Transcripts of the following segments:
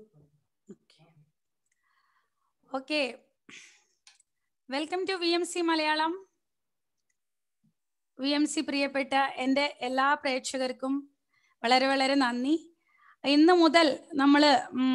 Okay welcome to V M C Malayalam V M C പ്രിയപ്പെട്ട എൻ്റെ എല്ലാ പ്രേക്ഷകർക്കും വളരെ വളരെ നന്ദി ഇന്ന് മുതൽ നമ്മൾ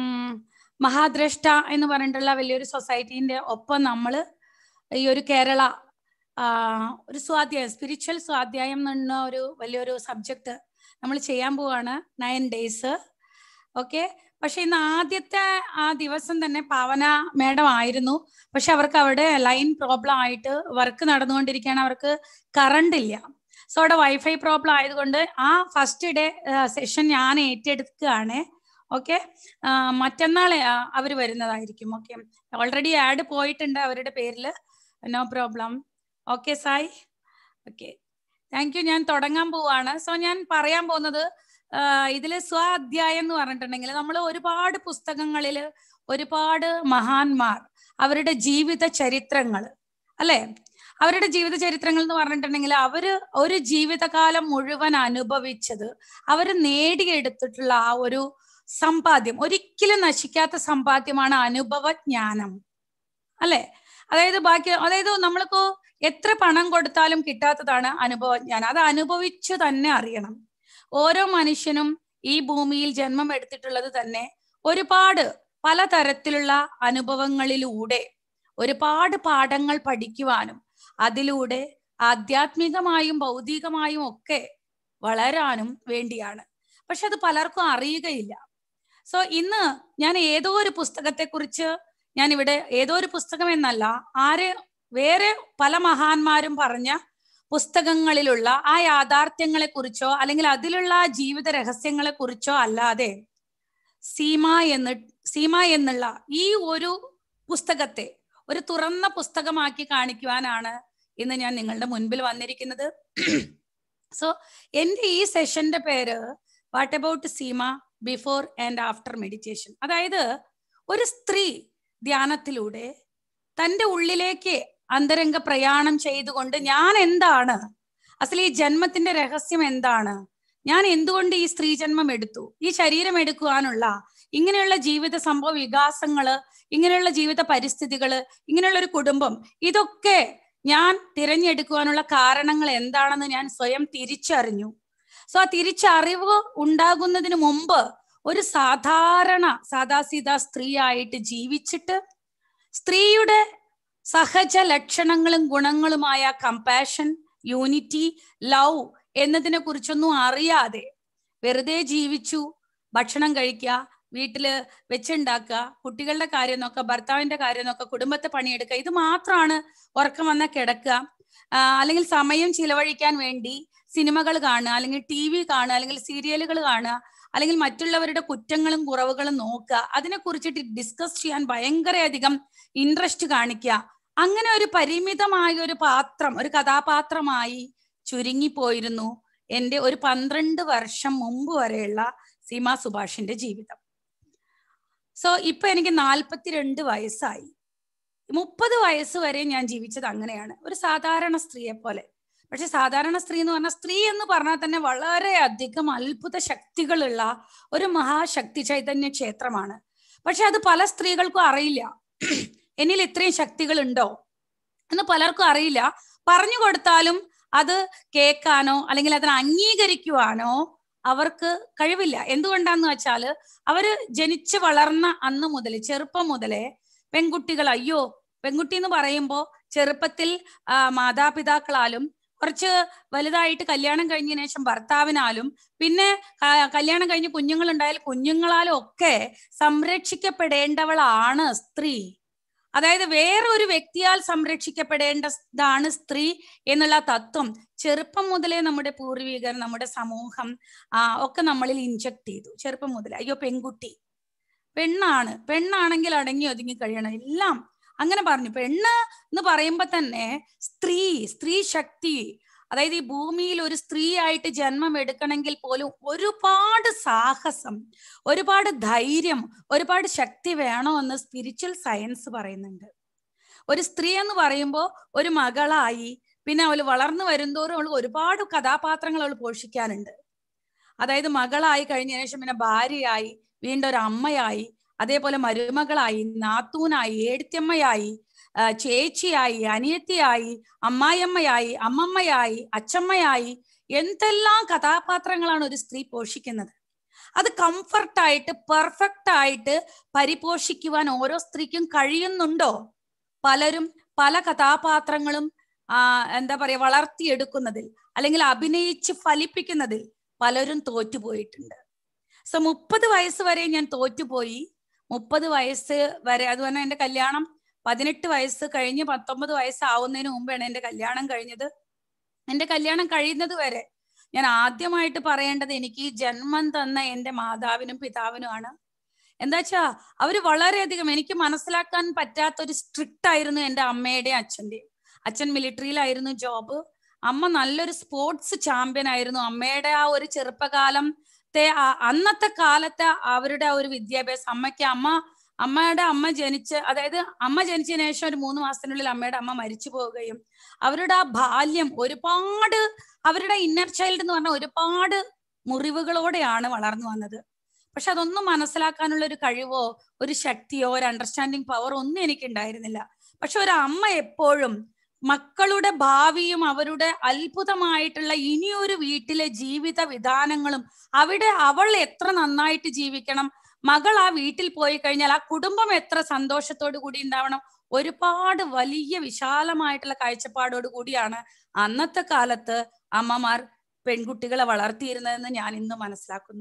മഹാദ്രഷ്ട എന്ന് പറഞ്ഞിട്ടുള്ള വലിയൊരു സൊസൈറ്റീൻ്റെ ഒപ്പം നമ്മൾ ഈ ഒരു കേരള ആ, ഒരു സ്വാധ്യായം സ്പിരിച്വൽ സ്വാധ്യായം എന്ന ഒരു വലിയൊരു സബ്ജക്റ്റ് നമ്മൾ ചെയ്യാൻ പോവാണ് നയൻ ഡേയ്സ് ഓക്കെ പക്ഷെ ഇന്ന് ആദ്യത്തെ ആ ദിവസം തന്നെ പാവന മേഡം ആയിരുന്നു പക്ഷെ അവർക്ക് അവിടെ ലൈൻ പ്രോബ്ലം ആയിട്ട് വർക്ക് നടന്നുകൊണ്ടിരിക്കുകയാണ് അവർക്ക് കറണ്ട് ഇല്ല സോ അവിടെ വൈഫൈ പ്രോബ്ലം ആയതുകൊണ്ട് ആ ഫസ്റ്റ് ഡേ സെഷൻ ഞാൻ ഏറ്റെടുക്കുകയാണ് ഓക്കെ മറ്റന്നാളെ അവർ വരുന്നതായിരിക്കും ഓക്കെ ഓൾറെഡി ആഡ് പോയിട്ടുണ്ട് അവരുടെ പേരിൽ no problem okay Sai okay thank you ഞാൻ തുടങ്ങാൻ പോവാണ് സോ ഞാൻ പറയാൻ പോകുന്നത് ഇതിൽ സ്വ അധ്യായം എന്ന് പറഞ്ഞിട്ടുണ്ടെങ്കിൽ നമ്മൾ ഒരുപാട് പുസ്തകങ്ങളിൽ ഒരുപാട് മഹാന്മാർ അവരുടെ ജീവിത ചരിത്രങ്ങൾ അല്ലെ അവരുടെ ജീവിത ചരിത്രങ്ങൾ എന്ന് പറഞ്ഞിട്ടുണ്ടെങ്കിൽ അവര് ഒരു ജീവിതകാലം മുഴുവൻ അനുഭവിച്ചത് അവര് നേടിയെടുത്തിട്ടുള്ള ആ ഒരു സമ്പാദ്യം ഒരിക്കലും നശിക്കാത്ത സമ്പാദ്യമാണ് അനുഭവജ്ഞാനം അല്ലെ അതായത് ബാക്കി അതായത് നമ്മൾക്ക് എത്ര പണം കൊടുത്താലും കിട്ടാത്തതാണ് അനുഭവജ്ഞാനം അത് അനുഭവിച്ചു തന്നെ അറിയണം ഓരോ മനുഷ്യനും ഈ ഭൂമിയിൽ ജന്മം എടുത്തിട്ടുള്ളത് തന്നെ ഒരുപാട് പലതരത്തിലുള്ള അനുഭവങ്ങളിലൂടെ ഒരുപാട് പാഠങ്ങൾ പഠിക്കുവാനും അതിലൂടെ ആധ്യാത്മികമായും ഭൗതികമായും ഒക്കെ വളരാനും വേണ്ടിയാണ് പക്ഷെ അത് പലർക്കും അറിയുകയില്ല സോ ഇന്ന് ഞാൻ ഏതോ ഒരു പുസ്തകത്തെ കുറിച്ച് ഞാൻ ഇവിടെ ഏതോ ഒരു പുസ്തകം എന്നല്ല ആര് വേറെ പല മഹാന്മാരും പറഞ്ഞ പുസ്തകങ്ങളിലുള്ള ആ യാഥാർത്ഥ്യങ്ങളെ കുറിച്ചോ അല്ലെങ്കിൽ അതിലുള്ള ആ ജീവിത രഹസ്യങ്ങളെ കുറിച്ചോ അല്ലാതെ സീമ എന്ന് സീമ എന്നുള്ള ഈ ഒരു പുസ്തകത്തെ ഒരു തുറന്ന പുസ്തകമാക്കി കാണിക്കുവാനാണ് ഇന്ന് ഞാൻ നിങ്ങളുടെ മുൻപിൽ വന്നിരിക്കുന്നത് സോ എൻ്റെ ഈ സെഷന്റെ പേര് what about Seema before and after meditation അതായത് ഒരു സ്ത്രീ ധ്യാനത്തിലൂടെ തൻ്റെ ഉള്ളിലേക്ക് അന്തരംഗ പ്രയാണം ചെയ്തുകൊണ്ട് ഞാൻ എന്താണ് അസൽ ഈ ജന്മത്തിന്റെ രഹസ്യം എന്താണ് ഞാൻ എന്തുകൊണ്ട് ഈ സ്ത്രീ ജന്മം എടുത്തു ഈ ശരീരം എടുക്കുവാനുള്ള ഇങ്ങനെയുള്ള ജീവിത സംഭവ വികാസങ്ങള് ഇങ്ങനെയുള്ള ജീവിത പരിസ്ഥിതികള് ഇങ്ങനെയുള്ള ഒരു കുടുംബം ഇതൊക്കെ ഞാൻ തിരഞ്ഞെടുക്കുവാനുള്ള കാരണങ്ങൾ എന്താണെന്ന് ഞാൻ സ്വയം തിരിച്ചറിഞ്ഞു സോ ആ തിരിച്ചറിവ് ഉണ്ടാകുന്നതിന് മുമ്പ് ഒരു സാധാരണ സാദാസീത സ്ത്രീ ആയിട്ട് ജീവിച്ചിട്ട് സ്ത്രീയുടെ സഹജ ലക്ഷണങ്ങളും ഗുണങ്ങളുമായ കമ്പാഷൻ യൂണിറ്റി ലവ് എന്നതിനെ കുറിച്ചൊന്നും അറിയാതെ വെറുതെ ജീവിച്ചു ഭക്ഷണം കഴിക്കുക വീട്ടില് വെച്ചുണ്ടാക്കുക കുട്ടികളുടെ കാര്യം നോക്കുക ഭർത്താവിന്റെ കാര്യം നോക്കുക കുടുംബത്തെ പണിയെടുക്കുക ഇത് മാത്രമാണ് ഉറക്കം വന്ന കിടക്കുക അല്ലെങ്കിൽ സമയം ചിലവഴിക്കാൻ വേണ്ടി സിനിമകൾ കാണുക അല്ലെങ്കിൽ ടി വി കാണുക അല്ലെങ്കിൽ സീരിയലുകൾ കാണുക അല്ലെങ്കിൽ മറ്റുള്ളവരുടെ കുറ്റങ്ങളും കുറവുകളും നോക്കുക അതിനെ കുറിച്ചിട്ട് ഡിസ്കസ് ചെയ്യാൻ ഭയങ്കരയധികം ഇൻട്രസ്റ്റ് കാണിക്കുക അങ്ങനെ ഒരു പരിമിതമായ ഒരു പാത്രം ഒരു കഥാപാത്രമായി ചുരുങ്ങിപ്പോയിരുന്നു എൻ്റെ ഒരു പന്ത്രണ്ട് വർഷം മുമ്പ് വരെയുള്ള സീമ സുഭാഷിന്റെ ജീവിതം സോ ഇപ്പൊ എനിക്ക് നാൽപ്പത്തിരണ്ട് വയസ്സായി മുപ്പത് വയസ്സ് വരെ ഞാൻ ജീവിച്ചത് അങ്ങനെയാണ് ഒരു സാധാരണ സ്ത്രീയെ പോലെ പക്ഷെ സാധാരണ സ്ത്രീ എന്ന് പറഞ്ഞാൽ സ്ത്രീ എന്ന് പറഞ്ഞാൽ തന്നെ വളരെയധികം അത്ഭുത ശക്തികളുള്ള ഒരു മഹാശക്തി ചൈതന്യ ക്ഷേത്രമാണ് പക്ഷെ അത് പല സ്ത്രീകൾക്കും അറിയില്ല എന്നിൽ ഇത്രയും ശക്തികൾ ഉണ്ടോ എന്ന് പലർക്കും അറിയില്ല പറഞ്ഞു കൊടുത്താലും അത് കേൾക്കാനോ അല്ലെങ്കിൽ അതിനെ അംഗീകരിക്കുവാനോ അവർക്ക് കഴിവില്ല എന്തുകൊണ്ടാന്ന് വെച്ചാല് അവര് ജനിച്ചു വളർന്ന അന്ന് മുതൽ ചെറുപ്പം മുതലേ പെൺകുട്ടികൾ അയ്യോ പെൺകുട്ടി എന്ന് പറയുമ്പോൾ ചെറുപ്പത്തിൽ മാതാപിതാക്കളാലും കുറച്ച് വലുതായിട്ട് കല്യാണം കഴിഞ്ഞതിന് ശേഷം ഭർത്താവിനാലും പിന്നെ കല്യാണം കഴിഞ്ഞ് കുഞ്ഞുങ്ങൾ ഉണ്ടായാൽ കുഞ്ഞുങ്ങളാലും ഒക്കെ സംരക്ഷിക്കപ്പെടേണ്ടവളാണ് സ്ത്രീ അതായത് വേറൊരു വ്യക്തിയാൽ സംരക്ഷിക്കപ്പെടേണ്ടതാണ് സ്ത്രീ എന്നുള്ള തത്വം ചെറുപ്പം മുതലേ നമ്മുടെ പൂർവികർ നമ്മുടെ സമൂഹം ആ ഒക്കെ നമ്മളിൽ ഇൻജക്ട് ചെയ്തു ചെറുപ്പം മുതലേ അയ്യോ പെൺകുട്ടി പെണ്ണാണ് പെണ്ണാണെങ്കിൽ അടങ്ങി ഒതുങ്ങി കഴിയണം എല്ലാം അങ്ങനെ പറഞ്ഞു പെണ്ണ് എന്ന് പറയുമ്പോ തന്നെ സ്ത്രീ സ്ത്രീ ശക്തി അതായത് ഈ ഭൂമിയിൽ ഒരു സ്ത്രീ ആയിട്ട് ജന്മം എടുക്കണമെങ്കിൽ പോലും ഒരുപാട് സാഹസം ഒരുപാട് ധൈര്യം ഒരുപാട് ശക്തി വേണമെന്ന് സ്പിരിച്വൽ സയൻസ് പറയുന്നുണ്ട് ഒരു സ്ത്രീ എന്ന് പറയുമ്പോൾ ഒരു മകളായി പിന്നെ അവൾ വളർന്നു വരുന്തോറും അവൾ ഒരുപാട് കഥാപാത്രങ്ങൾ അവൾ പോഷിക്കാനുണ്ട് അതായത് മകളായി കഴിഞ്ഞ ശേഷം പിന്നെ ഭാര്യയായി വീണ്ടും ഒരു അമ്മയായി അതേപോലെ മരുമകളായി നാത്തൂനായി ഏടുത്തിയമ്മയായി ആ, ചേച്ചിയായി അനിയത്തിയായി അമ്മായിയമ്മയായി അമ്മമ്മയായി അച്ചമ്മയായി എന്തെല്ലാം കഥാപാത്രങ്ങളാണ് ഒരു സ്ത്രീ പോഷിക്കുന്നത് അത് കംഫർട്ടായിട്ട് പെർഫെക്റ്റ് ആയിട്ട് പരിപോഷിക്കുവാൻ ഓരോ സ്ത്രീക്കും കഴിയുന്നുണ്ടോ പലരും പല കഥാപാത്രങ്ങളും ആ എന്താ പറയാ വളർത്തിയെടുക്കുന്നതിൽ അല്ലെങ്കിൽ അഭിനയിച്ച് ഫലിപ്പിക്കുന്നതിൽ പലരും തോറ്റുപോയിട്ടുണ്ട് സോ മുപ്പത് വയസ്സ് വരെ ഞാൻ തോറ്റുപോയി മുപ്പത് വയസ്സ് വരെ അത് പറഞ്ഞാൽ എന്റെ കല്യാണം പതിനെട്ട് വയസ്സ് കഴിഞ്ഞ് പത്തൊമ്പത് വയസ്സാവുന്നതിന് മുമ്പാണ് എന്റെ കല്യാണം കഴിഞ്ഞത് എന്റെ കല്യാണം കഴിയുന്നത് വരെ ഞാൻ ആദ്യമായിട്ട് പറയേണ്ടത് എനിക്ക് ഈ ജന്മം തന്ന എന്റെ മാതാവിനും പിതാവിനുമാണ് എന്താ വെച്ചാ അവര് വളരെയധികം എനിക്ക് മനസ്സിലാക്കാൻ പറ്റാത്ത ഒരു സ്ട്രിക്റ്റ് ആയിരുന്നു എന്റെ അമ്മയുടെയും അച്ഛന്റെയും അച്ഛൻ മിലിറ്ററിയിലായിരുന്നു ജോബ് അമ്മ നല്ലൊരു സ്പോർട്സ് ചാമ്പ്യൻ ആയിരുന്നു അമ്മയുടെ ആ ഒരു ചെറുപ്പകാലത്തെ ആ- അന്നത്തെ കാലത്തെ അവരുടെ ആ ഒരു വിദ്യാഭ്യാസം അമ്മയ്ക്ക് അമ്മ അമ്മയുടെ അമ്മ ജനിച്ച് അതായത് അമ്മ ജനിച്ചതിന് ശേഷം ഒരു മൂന്ന് മാസത്തിനുള്ളിൽ അമ്മയുടെ അമ്മ മരിച്ചു പോവുകയും അവരുടെ ആ ബാല്യം ഒരുപാട് അവരുടെ ഇന്നർ ചൈൽഡ് എന്ന് പറഞ്ഞാൽ ഒരുപാട് മുറിവുകളോടെയാണ് വളർന്നു വന്നത് പക്ഷെ അതൊന്നും മനസ്സിലാക്കാനുള്ള ഒരു കഴിവോ ഒരു ശക്തിയോ ഒരു അണ്ടർസ്റ്റാൻഡിങ് പവർ ഒന്നും എനിക്ക് ഉണ്ടായിരുന്നില്ല പക്ഷെ ഒരു അമ്മ എപ്പോഴും മക്കളുടെ ഭാവിയും അവരുടെ അത്ഭുതമായിട്ടുള്ള ഇനിയൊരു വീട്ടിലെ ജീവിത വിധാനങ്ങളും അവിടെ അവൾ എത്ര നന്നായിട്ട് ജീവിക്കണം മകൾ ആ വീട്ടിൽ പോയി കഴിഞ്ഞാൽ ആ കുടുംബം എത്ര സന്തോഷത്തോടു കൂടി ഉണ്ടാവണം ഒരുപാട് വലിയ വിശാലമായിട്ടുള്ള കാഴ്ചപ്പാടോട് കൂടിയാണ് അന്നത്തെ കാലത്ത് അമ്മമാർ പെൺകുട്ടികളെ വളർത്തിയിരുന്നതെന്ന് ഞാൻ ഇന്ന് മനസ്സിലാക്കുന്നു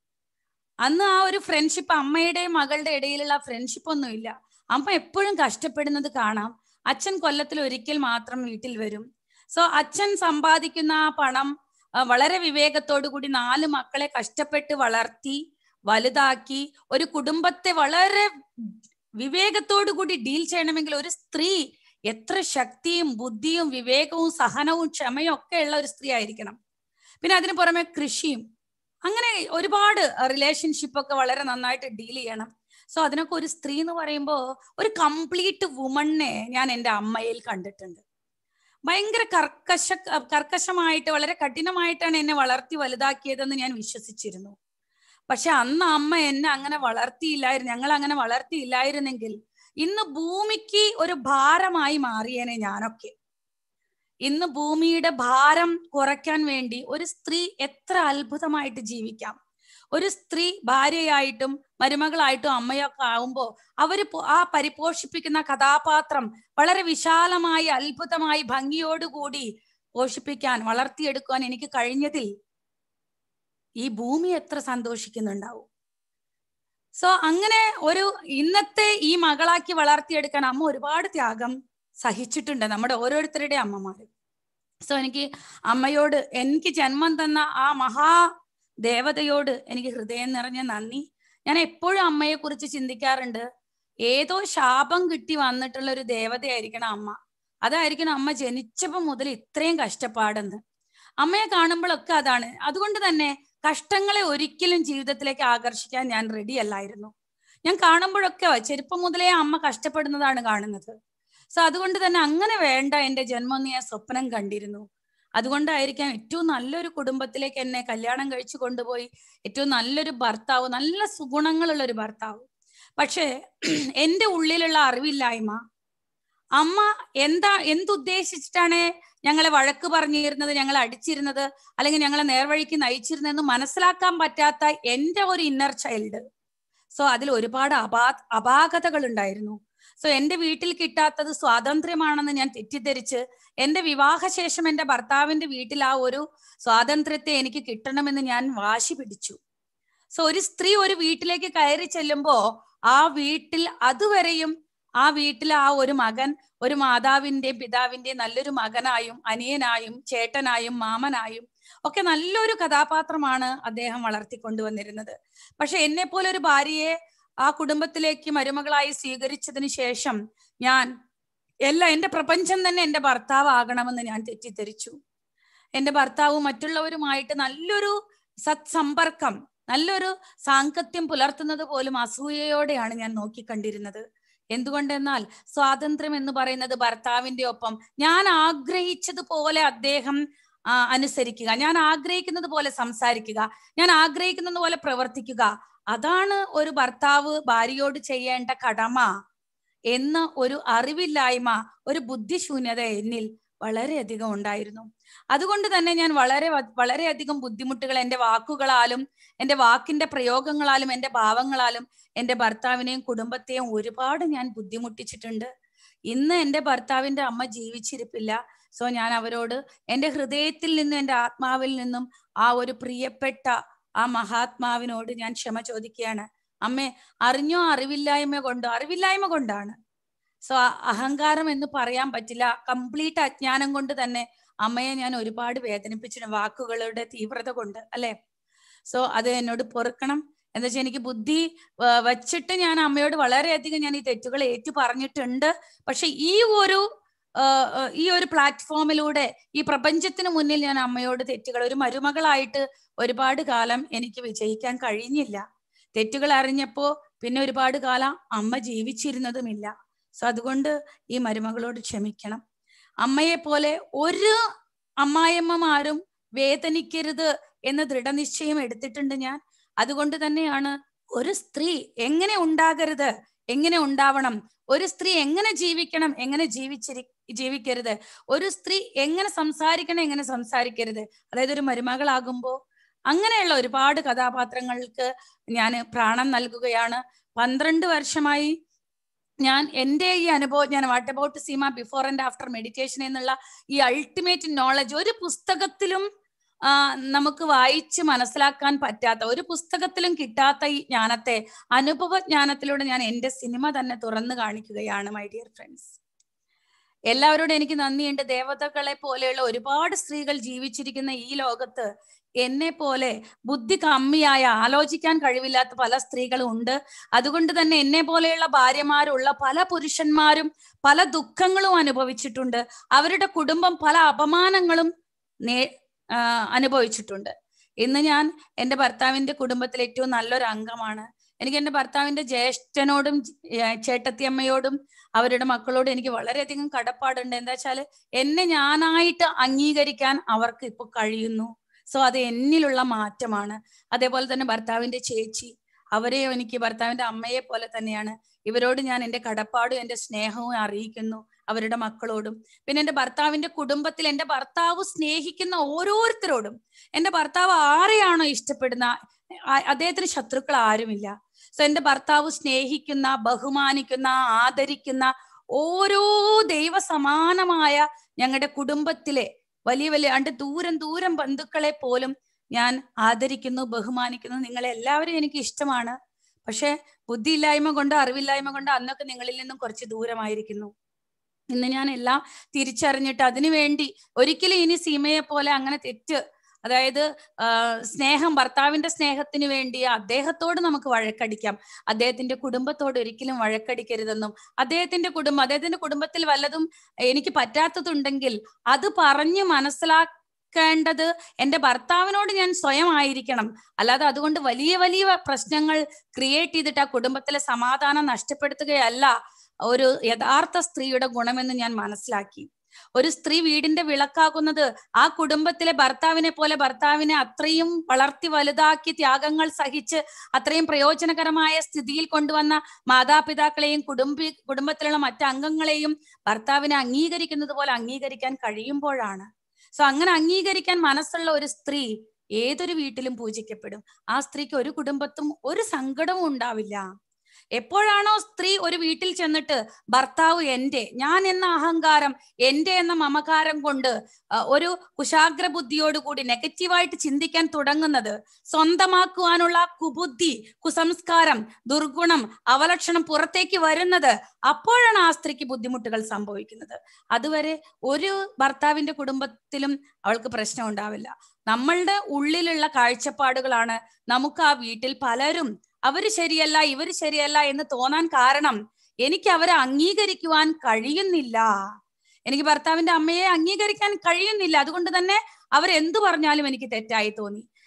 അന്ന് ആ ഒരു ഫ്രണ്ട്ഷിപ്പ് അമ്മയുടെയും മകളുടെ ഇടയിലുള്ള ഫ്രണ്ട്ഷിപ്പ് ഒന്നുമില്ല അമ്മ എപ്പോഴും കഷ്ടപ്പെടുന്നത് കാണാം അച്ഛൻ കൊല്ലത്തിൽ ഒരിക്കൽ മാത്രം വീട്ടിൽ വരും സോ അച്ഛൻ സമ്പാദിക്കുന്ന ആ പണം ആ, വളരെ വിവേകത്തോടു കൂടി നാല് മക്കളെ കഷ്ടപ്പെട്ട് വളർത്തി വലുതാക്കി ഒരു കുടുംബത്തെ വളരെ വിവേകത്തോടു കൂടി ഡീൽ ചെയ്യണമെങ്കിൽ ഒരു സ്ത്രീ എത്ര ശക്തിയും ബുദ്ധിയും വിവേകവും സഹനവും ക്ഷമയും ഒക്കെ ഉള്ള ഒരു സ്ത്രീ ആയിരിക്കണം പിന്നെ അതിന് പുറമെ കൃഷിയും അങ്ങനെ ഒരുപാട് റിലേഷൻഷിപ്പ് ഒക്കെ വളരെ നന്നായിട്ട് ഡീൽ ചെയ്യണം സോ അതിനൊക്കെ ഒരു സ്ത്രീ എന്ന് പറയുമ്പോൾ ഒരു കംപ്ലീറ്റ് വുമണിനെ ഞാൻ എൻ്റെ അമ്മയിൽ കണ്ടിട്ടുണ്ട് ഭയങ്കര കർക്കശ കർക്കശമായിട്ട് വളരെ കഠിനമായിട്ടാണ് എന്നെ വളർത്തി വലുതാക്കിയതെന്ന് ഞാൻ വിശ്വസിച്ചിരുന്നു പക്ഷെ അന്ന് അമ്മ എന്നെ അങ്ങനെ വളർത്തിയില്ലായിരുന്നു ഞങ്ങൾ അങ്ങനെ വളർത്തിയില്ലായിരുന്നെങ്കിൽ ഇന്ന് ഭൂമിക്ക് ഒരു ഭാരമായി മാറിയേനെ ഞാനൊക്കെ ഇന്ന് ഭൂമിയുടെ ഭാരം കുറയ്ക്കാൻ വേണ്ടി ഒരു സ്ത്രീ എത്ര അത്ഭുതമായിട്ട് ജീവിക്കാം ഒരു സ്ത്രീ ഭാര്യയായിട്ടും മരുമകളായിട്ടും അമ്മയൊക്കെ ആവുമ്പോൾ അവര് പോ- ആ പരിപോഷിപ്പിക്കുന്ന കഥാപാത്രം വളരെ വിശാലമായി അത്ഭുതമായി ഭംഗിയോടുകൂടി പോഷിപ്പിക്കാൻ വളർത്തിയെടുക്കുവാൻ എനിക്ക് കഴിഞ്ഞതിൽ ഈ ഭൂമി എത്ര സന്തോഷിക്കുന്നുണ്ടാവും സോ അങ്ങനെ ഒരു ഇന്നത്തെ ഈ മകളാക്കി വളർത്തിയെടുക്കാൻ അമ്മ ഒരുപാട് ത്യാഗം സഹിച്ചിട്ടുണ്ട് നമ്മുടെ ഓരോരുത്തരുടെ അമ്മമാര് സോ എനിക്ക് അമ്മയോട് എനിക്ക് ജന്മം തന്ന ആ മഹാ ദേവതയോട് എനിക്ക് ഹൃദയം നിറഞ്ഞ നന്ദി ഞാൻ എപ്പോഴും അമ്മയെ കുറിച്ച് ചിന്തിക്കാറുണ്ട് ഏതോ ശാപം കിട്ടി വന്നിട്ടുള്ള ഒരു ദേവതയായിരിക്കണം അമ്മ അതായിരിക്കണം അമ്മ ജനിച്ചപ്പോ മുതൽ ഇത്രയും കഷ്ടപ്പാടെന്ന് അമ്മയെ കാണുമ്പോഴൊക്കെ അതാണ് അതുകൊണ്ട് തന്നെ കഷ്ടങ്ങളെ ഒരിക്കലും ജീവിതത്തിലേക്ക് ആകർഷിക്കാൻ ഞാൻ റെഡി അല്ലായിരുന്നു ഞാൻ കാണുമ്പോഴൊക്കെ ചെറുപ്പം മുതലേ അമ്മ കഷ്ടപ്പെടുന്നതാണ് കാണുന്നത് സോ അതുകൊണ്ട് തന്നെ അങ്ങനെ വേണ്ട എന്റെ ജന്മം എന്ന് ഞാൻ സ്വപ്നം കണ്ടിരുന്നു അതുകൊണ്ടായിരിക്കാം ഏറ്റവും നല്ലൊരു കുടുംബത്തിലേക്ക് എന്നെ കല്യാണം കഴിച്ചു കൊണ്ടുപോയി ഏറ്റവും നല്ലൊരു ഭർത്താവ് നല്ല സുഗുണങ്ങളുള്ള ഒരു ഭർത്താവ് പക്ഷേ എൻ്റെ ഉള്ളിലുള്ള അറിവില്ലായ്മ അമ്മ എന്താ എന്തുദ്ദേശിച്ചിട്ടാണ് ഞങ്ങളെ വഴക്ക് പറഞ്ഞിരുന്നത് ഞങ്ങളെ അടിച്ചിരുന്നത് അല്ലെങ്കിൽ ഞങ്ങളെ നേർവഴിക്ക് നയിച്ചിരുന്നതെന്ന് മനസ്സിലാക്കാൻ പറ്റാത്ത എൻ്റെ ഒരു ഇന്നർ ചൈൽഡ് സോ അതിൽ ഒരുപാട് അപാ അപാകതകൾ ഉണ്ടായിരുന്നു സോ എൻ്റെ വീട്ടിൽ കിട്ടാത്തത് സ്വാതന്ത്ര്യമാണെന്ന് ഞാൻ തെറ്റിദ്ധരിച്ച് എൻ്റെ വിവാഹശേഷം എൻ്റെ ഭർത്താവിൻ്റെ വീട്ടിൽ ആ ഒരു സ്വാതന്ത്ര്യത്തെ എനിക്ക് കിട്ടണമെന്ന് ഞാൻ വാശി പിടിച്ചു സോ ഒരു സ്ത്രീ ഒരു വീട്ടിലേക്ക് കയറി ചെല്ലുമ്പോ ആ വീട്ടിൽ അതുവരെയും ആ വീട്ടിൽ ആ ഒരു മകൻ ഒരു മാതാവിന്റെയും പിതാവിന്റെയും നല്ലൊരു മകനായും അനിയനായും ചേട്ടനായും മാമനായും ഒക്കെ നല്ലൊരു കഥാപാത്രമാണ് അദ്ദേഹം വളർത്തിക്കൊണ്ടുവന്നിരുന്നത് പക്ഷെ എന്നെ പോലെ ഒരു ഭാര്യയെ ആ കുടുംബത്തിലേക്ക് മരുമകളായി സ്വീകരിച്ചതിന് ശേഷം ഞാൻ എല്ലാം എന്റെ പ്രപഞ്ചം തന്നെ എന്റെ ഭർത്താവ് ആകണമെന്ന് ഞാൻ തെറ്റിദ്ധരിച്ചു എന്റെ ഭർത്താവ് മറ്റുള്ളവരുമായിട്ട് നല്ലൊരു സത്സമ്പർക്കം നല്ലൊരു സാങ്കത്യം പുലർത്തുന്നത് പോലും അസൂയയോടെയാണ് ഞാൻ നോക്കിക്കണ്ടിരുന്നത് എന്തുകൊണ്ടെന്നാൽ സ്വാതന്ത്ര്യം എന്ന് പറയുന്നത് ഭർത്താവിന്റെ ഒപ്പം ഞാൻ ആഗ്രഹിച്ചതുപോലെ അദ്ദേഹം ആ, അനുസരിക്കുക ഞാൻ ആഗ്രഹിക്കുന്നത് പോലെ സംസാരിക്കുക ഞാൻ ആഗ്രഹിക്കുന്നത് പോലെ പ്രവർത്തിക്കുക അതാണ് ഒരു ഭർത്താവ് ഭാര്യയോട് ചെയ്യേണ്ട കടമ എന്ന ഒരു അറിവില്ലായ്മ ഒരു ബുദ്ധിശൂന്യത എന്നിൽ വളരെയധികം ഉണ്ടായിരുന്നു അതുകൊണ്ട് തന്നെ ഞാൻ വളരെ വ- വളരെയധികം ബുദ്ധിമുട്ടുകൾ എൻ്റെ വാക്കുകളാലും എൻ്റെ വാക്കിന്റെ പ്രയോഗങ്ങളാലും എൻ്റെ ഭാവങ്ങളാലും എൻ്റെ ഭർത്താവിനെയും കുടുംബത്തെയും ഒരുപാട് ഞാൻ ബുദ്ധിമുട്ടിച്ചിട്ടുണ്ട് ഇന്ന് എൻ്റെ ഭർത്താവിന്റെ അമ്മ ജീവിച്ചിരിപ്പില്ല സോ ഞാൻ അവരോട് എൻ്റെ ഹൃദയത്തിൽ നിന്നും എൻ്റെ ആത്മാവിൽ നിന്നും ആ ഒരു പ്രിയപ്പെട്ട ആ മഹാത്മാവിനോട് ഞാൻ ക്ഷമ ചോദിക്കുകയാണ് അമ്മേ അറിഞ്ഞോ അറിവില്ലായ്മ കൊണ്ടോ അറിവില്ലായ്മ കൊണ്ടാണ് സോ അഹങ്കാരം എന്ന് പറയാൻ പറ്റില്ല കംപ്ലീറ്റ് അജ്ഞാനം കൊണ്ട് തന്നെ അമ്മയെ ഞാൻ ഒരുപാട് വേദനിപ്പിച്ചിട്ടുണ്ട് വാക്കുകളുടെ തീവ്രത കൊണ്ട് അല്ലെ സോ അത് എന്നോട് പൊറുക്കണം എന്താ വെച്ചാൽ എനിക്ക് ബുദ്ധി വ- വച്ചിട്ട് ഞാൻ അമ്മയോട് വളരെയധികം ഞാൻ ഈ തെറ്റുകൾ ഏറ്റു പറഞ്ഞിട്ടുണ്ട് പക്ഷെ ഈ ഒരു ആ, ആ, ഈ ഒരു പ്ലാറ്റ്ഫോമിലൂടെ ഈ പ്രപഞ്ചത്തിന് മുന്നിൽ ഞാൻ അമ്മയോട് തെറ്റുകൾ ഒരു മരുമകളായിട്ട് ഒരുപാട് കാലം എനിക്ക് വിജയിക്കാൻ കഴിഞ്ഞില്ല തെറ്റുകൾ അറിഞ്ഞപ്പോ പിന്നെ ഒരുപാട് കാലം അമ്മ ജീവിച്ചിരുന്നതുമില്ല സോ അതുകൊണ്ട് ഈ മരുമകളോട് ക്ഷമിക്കണം അമ്മയെ പോലെ ഒരു അമ്മായിയമ്മമാരും വേദനിക്കരുത് എന്ന ദൃഢനിശ്ചയം എടുത്തിട്ടുണ്ട് ഞാൻ അതുകൊണ്ട് തന്നെയാണ് ഒരു സ്ത്രീ എങ്ങനെ ഉണ്ടാകരുത് എങ്ങനെ ഉണ്ടാവണം ഒരു സ്ത്രീ എങ്ങനെ ജീവിക്കണം എങ്ങനെ ജീവിച്ചിരി ജീവിക്കരുത് ഒരു സ്ത്രീ എങ്ങനെ സംസാരിക്കണം എങ്ങനെ സംസാരിക്കരുത് അതായത് ഒരു മരുമകളാകുമ്പോ അങ്ങനെയുള്ള ഒരുപാട് കഥാപാത്രങ്ങൾക്ക് ഞാൻ പ്രാണം നൽകുകയാണ് പന്ത്രണ്ട് വർഷമായി ഞാൻ എൻ്റെ ഈ അനുഭവം ഞാൻ what about Seema before and after meditation എന്നുള്ള ഈ അൾട്ടിമേറ്റ് നോളജ് ഒരു പുസ്തകത്തിലും ആ, നമുക്ക് വായിച്ച് മനസ്സിലാക്കാൻ പറ്റാത്ത ഒരു പുസ്തകത്തിലും കിട്ടാത്ത ഈ ജ്ഞാനത്തെ അനുഭവ ജ്ഞാനത്തിലൂടെ ഞാൻ എൻ്റെ സിനിമ തന്നെ തുറന്നു കാണിക്കുകയാണ് മൈ ഡിയർ ഫ്രണ്ട്സ് എല്ലാവരോടും എനിക്ക് നന്ദിയുണ്ട് ദേവതകളെ പോലെയുള്ള ഒരുപാട് സ്ത്രീകൾ ജീവിച്ചിരിക്കുന്ന ഈ ലോകത്ത് എന്നെ പോലെ ബുദ്ധി കമ്മിയായ ആലോചിക്കാൻ കഴിവില്ലാത്ത പല സ്ത്രീകളും ഉണ്ട് അതുകൊണ്ട് തന്നെ എന്നെ പോലെയുള്ള ഭാര്യമാരുള്ള പല പുരുഷന്മാരും പല ദുഃഖങ്ങളും അനുഭവിച്ചിട്ടുണ്ട് അവരുടെ കുടുംബം പല അപമാനങ്ങളും നേ ആ, അനുഭവിച്ചിട്ടുണ്ട് ഇന്ന് ഞാൻ എൻ്റെ ഭർത്താവിന്റെ കുടുംബത്തിൽ ഏറ്റവും നല്ലൊരു അംഗമാണ് എനിക്ക് എൻ്റെ ഭർത്താവിന്റെ ജ്യേഷ്ഠനോടും ഏ, ചേട്ടത്തിയമ്മയോടും അവരുടെ മക്കളോടും എനിക്ക് വളരെയധികം കടപ്പാടുണ്ട് എന്താ വെച്ചാല് എന്നെ ഞാനായിട്ട് അംഗീകരിക്കാൻ അവർക്ക് ഇപ്പൊ കഴിയുന്നു സോ അത് എന്നിലുള്ള മാറ്റമാണ് അതേപോലെ തന്നെ ഭർത്താവിന്റെ ചേച്ചി അവരെയും എനിക്ക് ഭർത്താവിന്റെ അമ്മയെ പോലെ തന്നെയാണ് ഇവരോട് ഞാൻ എൻ്റെ കടപ്പാടും എൻ്റെ സ്നേഹവും അറിയിക്കുന്നു അവരുടെ മക്കളോടും പിന്നെ എൻ്റെ ഭർത്താവിന്റെ കുടുംബത്തിൽ എൻ്റെ ഭർത്താവ് സ്നേഹിക്കുന്ന ഓരോരുത്തരോടും എൻ്റെ ഭർത്താവ് ആരെയാണോ ഇഷ്ടപ്പെടുന്ന ആ- അദ്ദേഹത്തിന് ശത്രുക്കൾ ആരുമില്ല സോ എൻ്റെ ഭർത്താവ് സ്നേഹിക്കുന്ന ബഹുമാനിക്കുന്ന ആദരിക്കുന്ന ഓരോ ദൈവസമാനമായ ഞങ്ങളുടെ കുടുംബത്തിലെ വലിയ വലിയ അണ്ട് ദൂരം ദൂരം ബന്ധുക്കളെ പോലും ഞാൻ ആദരിക്കുന്നു ബഹുമാനിക്കുന്നു നിങ്ങളെ എല്ലാവരും എനിക്ക് ഇഷ്ടമാണ് പക്ഷെ ബുദ്ധിയില്ലായ്മ കൊണ്ട് അറിവില്ലായ്മ കൊണ്ട് അന്നൊക്കെ നിങ്ങളിൽ നിന്നും കുറച്ച് ദൂരമായിരിക്കുന്നു ഇന്ന് ഞാൻ എല്ലാം തിരിച്ചറിഞ്ഞിട്ട് അതിനു വേണ്ടി ഒരിക്കലും ഇനി സീമയെ പോലെ അങ്ങനെ തെറ്റ് അതായത് ആ, സ്നേഹം ഭർത്താവിന്റെ സ്നേഹത്തിന് വേണ്ടി അദ്ദേഹത്തോട് നമുക്ക് വഴക്കടിക്കാം അദ്ദേഹത്തിന്റെ കുടുംബത്തോട് ഒരിക്കലും വഴക്കടിക്കരുതെന്നും അദ്ദേഹത്തിന്റെ കുടുംബം അദ്ദേഹത്തിന്റെ കുടുംബത്തിൽ വല്ലതും എനിക്ക് പറ്റാത്തതുണ്ടെങ്കിൽ അത് പറഞ്ഞ് മനസ്സിലാക്കേണ്ടത് എൻ്റെ ഭർത്താവിനോട് ഞാൻ സ്വയം ആയിരിക്കണം അല്ലാതെ അതുകൊണ്ട് വലിയ വലിയ പ്രശ്നങ്ങൾ ക്രിയേറ്റ് ചെയ്തിട്ട് ആ കുടുംബത്തിലെ സമാധാനം നഷ്ടപ്പെടുത്തുകയല്ല ഒരു യഥാർത്ഥ സ്ത്രീയുടെ ഗുണമെന്ന് ഞാൻ മനസ്സിലാക്കി ഒരു സ്ത്രീ വീടിന്റെ വിളക്കാകുന്നത് ആ കുടുംബത്തിലെ ഭർത്താവിനെ പോലെ ഭർത്താവിനെ അത്രയും വളർത്തി വലുതാക്കി ത്യാഗങ്ങൾ സഹിച്ച് അത്രയും പ്രയോജനകരമായ സ്ഥിതിയിൽ കൊണ്ടുവന്ന മാതാപിതാക്കളെയും കുടുംബി കുടുംബത്തിലുള്ള മറ്റ് അംഗങ്ങളെയും ഭർത്താവിനെ അംഗീകരിക്കുന്നത് പോലെ അംഗീകരിക്കാൻ കഴിയുമ്പോഴാണ് സോ അങ്ങനെ അംഗീകരിക്കാൻ മനസ്സുള്ള ഒരു സ്ത്രീ ഏതൊരു വീട്ടിലും പൂജിക്കപ്പെടും ആ സ്ത്രീക്ക് ഒരു കുടുംബത്തും ഒരു സങ്കടവും ഉണ്ടാവില്ല എപ്പോഴാണോ സ്ത്രീ ഒരു വീട്ടിൽ ചെന്നിട്ട് ഭർത്താവ് എന്റെ ഞാൻ എന്ന അഹങ്കാരം എന്റെ എന്ന മമകാരം കൊണ്ട് ആ, ഒരു കുശാഗ്ര ബുദ്ധിയോടുകൂടി നെഗറ്റീവായിട്ട് ചിന്തിക്കാൻ തുടങ്ങുന്നത് സ്വന്തമാക്കുവാനുള്ള കുബുദ്ധി കുസംസ്കാരം ദുർഗുണം അവലക്ഷണം പുറത്തേക്ക് വരുന്നത് അപ്പോഴാണ് ആ സ്ത്രീക്ക് ബുദ്ധിമുട്ടുകൾ സംഭവിക്കുന്നത് അതുവരെ ഒരു ഭർത്താവിന്റെ കുടുംബത്തിലും അവൾക്ക് പ്രശ്നം ഉണ്ടാവില്ല നമ്മളുടെ ഉള്ളിലുള്ള കാഴ്ചപ്പാടുകളാണ് നമുക്ക് ആ വീട്ടിൽ പലരും അവര് ശരിയല്ല ഇവര് ശരിയല്ല എന്ന് തോന്നാൻ കാരണം എനിക്ക് അവരെ അംഗീകരിക്കുവാൻ കഴിയുന്നില്ല എനിക്ക് ഭർത്താവിന്റെ അമ്മയെ അംഗീകരിക്കാൻ കഴിയുന്നില്ല അതുകൊണ്ട് തന്നെ അവരെന്തു പറഞ്ഞാലും എനിക്ക് തെറ്റായി തോന്നി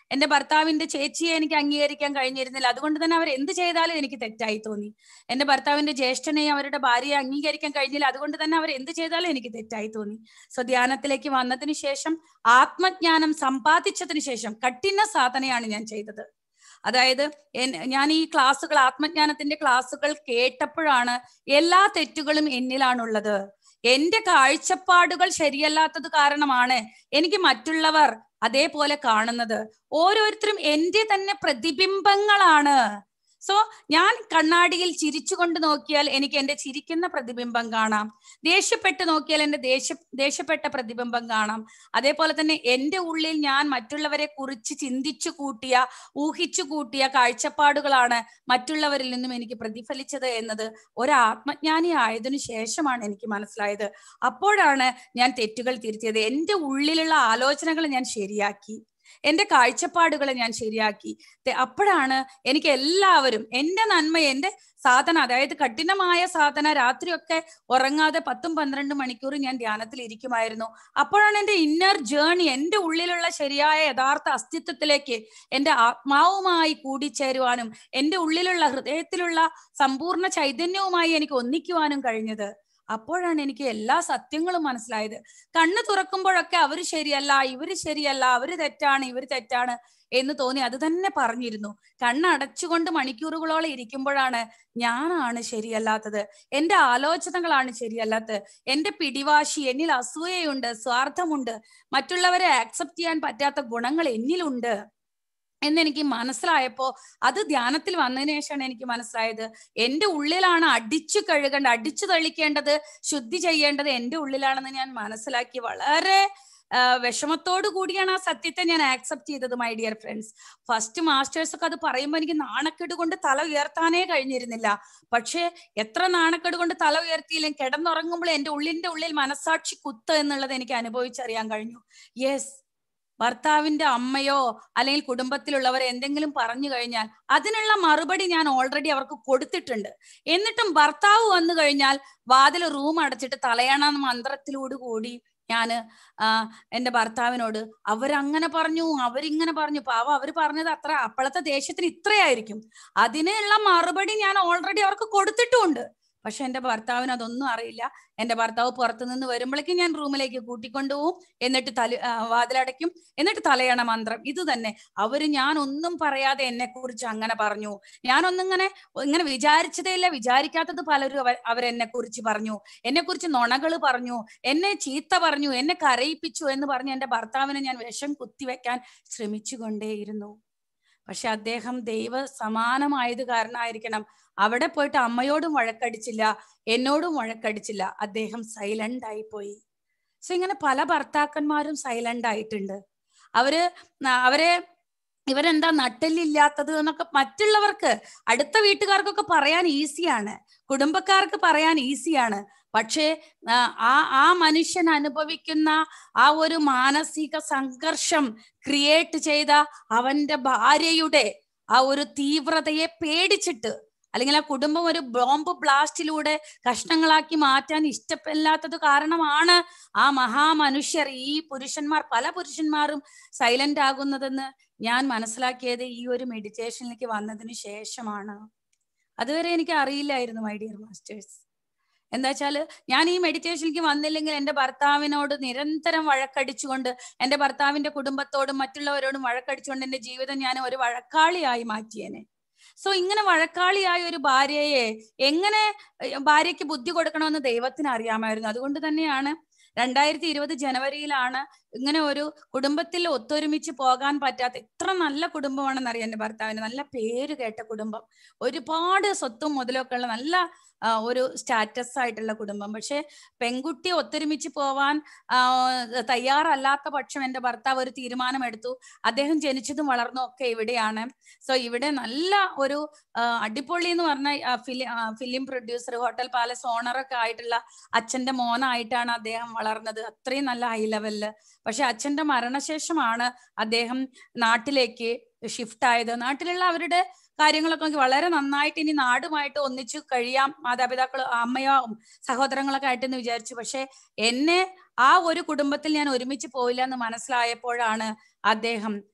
എന്റെ ഭർത്താവിന്റെ ചേച്ചിയെ എനിക്ക് അംഗീകരിക്കാൻ കഴിഞ്ഞിരുന്നില്ല അതുകൊണ്ട് തന്നെ അവർ എന്ത് ചെയ്താലും എനിക്ക് തെറ്റായി തോന്നി എന്റെ ഭർത്താവിന്റെ ജ്യേഷ്ഠനെയും അവരുടെ ഭാര്യയെ അംഗീകരിക്കാൻ കഴിഞ്ഞില്ല അതുകൊണ്ട് തന്നെ അവർ എന്ത് ചെയ്താലും എനിക്ക് തെറ്റായി തോന്നി സോ ധ്യാനത്തിലേക്ക് വന്നതിന് ശേഷം ആത്മജ്ഞാനം സമ്പാദിച്ചതിന് ശേഷം കഠിന സാധനയാണ് ഞാൻ ചെയ്തത് അതായത് എൻ- ഞാൻ ഈ ക്ലാസ്സുകൾ ആത്മജ്ഞാനത്തിന്റെ ക്ലാസ്സുകൾ കേട്ടപ്പോഴാണ് എല്ലാ തെറ്റുകളും എന്നിലാണുള്ളത് എന്റെ കാഴ്ചപ്പാടുകൾ ശരിയല്ലാത്തത് കാരണമാണ് എനിക്ക് മറ്റുള്ളവർ അതേപോലെ കാണുന്നത് ഓരോരുത്തരും എന്റെ തന്നെ പ്രതിബിംബങ്ങളാണ് സോ ഞാൻ കണ്ണാടിയിൽ ചിരിച്ചുകൊണ്ട് നോക്കിയാൽ എനിക്ക് എന്റെ ചിരിക്കുന്ന പ്രതിബിംബം കാണാം ദേഷ്യപ്പെട്ട് നോക്കിയാൽ എന്റെ ദേഷ്യ ദേഷ്യപ്പെട്ട പ്രതിബിംബം കാണാം അതേപോലെ തന്നെ എന്റെ ഉള്ളിൽ ഞാൻ മറ്റുള്ളവരെ കുറിച്ച് ചിന്തിച്ചു കൂട്ടിയ ഊഹിച്ചു കൂട്ടിയ കാഴ്ചപ്പാടുകളാണ് മറ്റുള്ളവരിൽ നിന്നും എനിക്ക് പ്രതിഫലിച്ചത് എന്നത് ഒരു ആത്മജ്ഞാനി ആയതിനു ശേഷമാണ് എനിക്ക് മനസ്സിലായത് അപ്പോഴാണ് ഞാൻ തെറ്റുകൾ തിരുത്തിയത് എന്റെ ഉള്ളിലുള്ള ആലോചനകൾ ഞാൻ ശരിയാക്കി എന്റെ കാഴ്ചപ്പാടുകളെ ഞാൻ ശരിയാക്കി തെ- അപ്പോഴാണ് എനിക്ക് എല്ലാവരും എന്റെ നന്മ എന്റെ സാധന അതായത് കഠിനമായ സാധന രാത്രിയൊക്കെ ഉറങ്ങാതെ പത്തും പന്ത്രണ്ട് മണിക്കൂർ ഞാൻ ധ്യാനത്തിൽ ഇരിക്കുമായിരുന്നു അപ്പോഴാണ് എന്റെ ഇന്നർ ജേണി എന്റെ ഉള്ളിലുള്ള ശരിയായ യഥാർത്ഥ അസ്തിത്വത്തിലേക്ക് എന്റെ ആത്മാവുമായി കൂടിച്ചേരുവാനും എന്റെ ഉള്ളിലുള്ള ഹൃദയത്തിലുള്ള സമ്പൂർണ്ണ ചൈതന്യവുമായി എനിക്ക് ഒന്നിക്കുവാനും കഴിഞ്ഞത് അപ്പോഴാണ് എനിക്ക് എല്ലാ സത്യങ്ങളും മനസ്സിലായത് കണ്ണ് തുറക്കുമ്പോഴൊക്കെ അവര് ശരിയല്ല ഇവര് ശരിയല്ല അവര് തെറ്റാണ് ഇവര് തെറ്റാണ് എന്ന് തോന്നി അത് തന്നെ പറഞ്ഞിരുന്നു കണ്ണടച്ചുകൊണ്ട് മണിക്കൂറുകളോളം ഇരിക്കുമ്പോഴാണ് ഞാനാണ് ശരിയല്ലാത്തത് എന്റെ ആലോചനകളാണ് ശരിയല്ലാത്തത് എന്റെ പിടിവാശി എന്നിൽ അസൂയയുണ്ട് സ്വാർത്ഥമുണ്ട് മറ്റുള്ളവരെ ആക്സെപ്റ്റ് ചെയ്യാൻ പറ്റാത്ത ഗുണങ്ങൾ എന്നിലുണ്ട് എന്നെനിക്ക് മനസ്സിലായപ്പോ അത് ധ്യാനത്തിൽ വന്നതിന് ശേഷമാണ് എനിക്ക് മനസ്സിലായത് എന്റെ ഉള്ളിലാണ് അടിച്ചു കഴുകേണ്ടത് അടിച്ചു തളിക്കേണ്ടത് ശുദ്ധി ചെയ്യേണ്ടത് എന്റെ ഉള്ളിലാണെന്ന് ഞാൻ മനസ്സിലാക്കി വളരെ ആ, വിഷമത്തോടു കൂടിയാണ് ആ സത്യത്തെ ഞാൻ ആക്സെപ്റ്റ് ചെയ്തത് my dear friends first masters ഒക്കെ അത് പറയുമ്പോൾ എനിക്ക് നാണക്കേട് കൊണ്ട് തല ഉയർത്താനേ കഴിഞ്ഞിരുന്നില്ല പക്ഷേ എത്ര നാണക്കേട് കൊണ്ട് തല ഉയർത്തിയില്ലെങ്കിൽ കിടന്നുറങ്ങുമ്പോൾ എന്റെ ഉള്ളിന്റെ ഉള്ളിൽ മനസാക്ഷി കുത്ത് എന്നുള്ളത് എനിക്ക് അനുഭവിച്ചറിയാൻ കഴിഞ്ഞു യെസ് ഭർത്താവിന്റെ അമ്മയോ അല്ലെങ്കിൽ കുടുംബത്തിലുള്ളവർ എന്തെങ്കിലും പറഞ്ഞു കഴിഞ്ഞാൽ അതിനുള്ള മറുപടി ഞാൻ ഓൾറെഡി അവർക്ക് കൊടുത്തിട്ടുണ്ട് എന്നിട്ടും ഭർത്താവ് വന്നു കഴിഞ്ഞാൽ വാതിൽ റൂം അടച്ചിട്ട് തലയണ മന്ത്രത്തിലോട് കൂടി ഞാന് ആ എന്റെ ഭർത്താവിനോട് അവരങ്ങനെ പറഞ്ഞു അവരിങ്ങനെ പറഞ്ഞു പാവ അവര് പറഞ്ഞത് അത്ര അപ്പോഴത്തെ ദേഷ്യത്തിന് ഇത്രയായിരിക്കും അതിനുള്ള മറുപടി ഞാൻ ഓൾറെഡി അവർക്ക് കൊടുത്തിട്ടുമുണ്ട് പക്ഷെ എന്റെ ഭർത്താവിന് അതൊന്നും അറിയില്ല എന്റെ ഭർത്താവ് പുറത്തു നിന്ന് വരുമ്പോഴേക്കും ഞാൻ റൂമിലേക്ക് കൂട്ടിക്കൊണ്ടുപോകും എന്നിട്ട് തല ആ, വാതിലടയ്ക്കും എന്നിട്ട് തലയണ മന്ത്രം ഇത് തന്നെ അവര് ഞാൻ ഒന്നും പറയാതെ എന്നെ കുറിച്ച് അങ്ങനെ പറഞ്ഞു ഞാനൊന്നിങ്ങനെ ഇങ്ങനെ വിചാരിച്ചതേ ഇല്ല വിചാരിക്കാത്തത് പലരും അവർ അവരെന്നെ കുറിച്ച് പറഞ്ഞു എന്നെ കുറിച്ച് നുണകള് പറഞ്ഞു എന്നെ ചീത്ത പറഞ്ഞു എന്നെ കരയിപ്പിച്ചു എന്ന് പറഞ്ഞ് എന്റെ ഭർത്താവിനെ ഞാൻ വിഷം കുത്തിവെക്കാൻ ശ്രമിച്ചുകൊണ്ടേയിരുന്നു പക്ഷെ അദ്ദേഹം ദൈവ സമാനമായത് കാരണമായിരിക്കണം അവിടെ പോയിട്ട് അമ്മയോടും വഴക്കടിച്ചില്ല എന്നോടും വഴക്കടിച്ചില്ല അദ്ദേഹം സൈലന്റ് ആയി പോയി സോ ഇങ്ങനെ പല ഭർത്താക്കന്മാരും സൈലന്റ് ആയിട്ടുണ്ട് അവര് ന- അവരെ ഇവരെന്താ നട്ടെല്ലില്ലാത്തത് എന്നൊക്കെ മറ്റുള്ളവർക്ക് അടുത്ത വീട്ടുകാർക്കൊക്കെ പറയാൻ ഈസിയാണ് കുടുംബക്കാർക്ക് പറയാൻ ഈസിയാണ് പക്ഷേ ആ ആ- ആ മനുഷ്യൻ അനുഭവിക്കുന്ന ആ ഒരു മാനസിക സംഘർഷം ക്രിയേറ്റ് ചെയ്ത അവന്റെ ഭാര്യയുടെ ആ ഒരു തീവ്രതയെ പേടിച്ചിട്ട് അല്ലെങ്കിൽ ആ കുടുംബം ഒരു ബോംബ് ബ്ലാസ്റ്റിലൂടെ കഷ്ണങ്ങളാക്കി മാറ്റാൻ ഇഷ്ടമില്ലാത്തത് കാരണമാണ് ആ മഹാമനുഷ്യർ ഈ പുരുഷന്മാർ പല പുരുഷന്മാരും സൈലന്റ് ആകുന്നതെന്ന് ഞാൻ മനസ്സിലാക്കിയത് ഈ ഒരു മെഡിറ്റേഷനിലേക്ക് വന്നതിന് ശേഷമാണ് അതുവരെ എനിക്ക് അറിയില്ലായിരുന്നു മൈ ഡിയർ മാസ്റ്റേഴ്സ് എന്താ വെച്ചാല് ഞാൻ ഈ മെഡിറ്റേഷനിലേക്ക് വന്നില്ലെങ്കിൽ എന്റെ ഭർത്താവിനോട് നിരന്തരം വഴക്കടിച്ചുകൊണ്ട് എന്റെ ഭർത്താവിന്റെ കുടുംബത്തോടും മറ്റുള്ളവരോടും വഴക്കടിച്ചുകൊണ്ട് എന്റെ ജീവിതം ഞാൻ ഒരു വഴക്കാളിയായി മാറ്റിയേനെ സോ ഇങ്ങനെ വഴക്കാളിയായ ഒരു ഭാര്യയെ എങ്ങനെ ഏഹ്, ഭാര്യയ്ക്ക് ബുദ്ധി കൊടുക്കണമെന്ന് ദൈവത്തിന് അറിയാമായിരുന്നു അതുകൊണ്ട് തന്നെയാണ് രണ്ടായിരത്തി ഇരുപത് ജനുവരിയിലാണ് ഇങ്ങനെ ഒരു കുടുംബത്തിൽ ഒത്തൊരുമിച്ച് പോകാൻ പറ്റാത്ത എത്ര നല്ല കുടുംബമാണെന്ന് അറിയാം എന്റെ ഭർത്താവിന് നല്ല പേര് കേട്ട കുടുംബം ഒരുപാട് സ്വത്തും മുതലൊക്കെ ഉള്ള നല്ല ആ, ഒരു സ്റ്റാറ്റസ് ആയിട്ടുള്ള കുടുംബം പക്ഷെ പെൺകുട്ടി ഒത്തൊരുമിച്ച് പോവാൻ ആ, തയ്യാറല്ലാത്ത പക്ഷം എന്റെ ഭർത്താവ് ഒരു തീരുമാനം എടുത്തു അദ്ദേഹം ജനിച്ചതും വളർന്നതും ഒക്കെ ഇവിടെയാണ് സോ ഇവിടെ നല്ല ഒരു ആ, അടിപൊളി എന്ന് പറഞ്ഞ film film producer hotel palace ഓണറൊക്കെ ആയിട്ടുള്ള അച്ഛന്റെ മോനായിട്ടാണ് അദ്ദേഹം വളർന്നത് അത്രയും നല്ല ഹൈ ലെവലില് പക്ഷെ അച്ഛന്റെ മരണശേഷമാണ് അദ്ദേഹം നാട്ടിലേക്ക് ഷിഫ്റ്റ് ആയത് നാട്ടിലുള്ള അവരുടെ കാര്യങ്ങളൊക്കെ നോക്കി വളരെ നന്നായിട്ട് ഇനി നാടുമായിട്ട് ഒന്നിച്ചു കഴിയാം മാതാപിതാക്കൾ അമ്മയോ സഹോദരങ്ങളൊക്കെ ആയിട്ടെന്ന് വിചാരിച്ചു പക്ഷെ എന്നെ ആ ഒരു കുടുംബത്തിൽ ഞാൻ ഒരുമിച്ച് പോയില്ല എന്ന് മനസ്സിലായപ്പോഴാണ് അദ്ദേഹം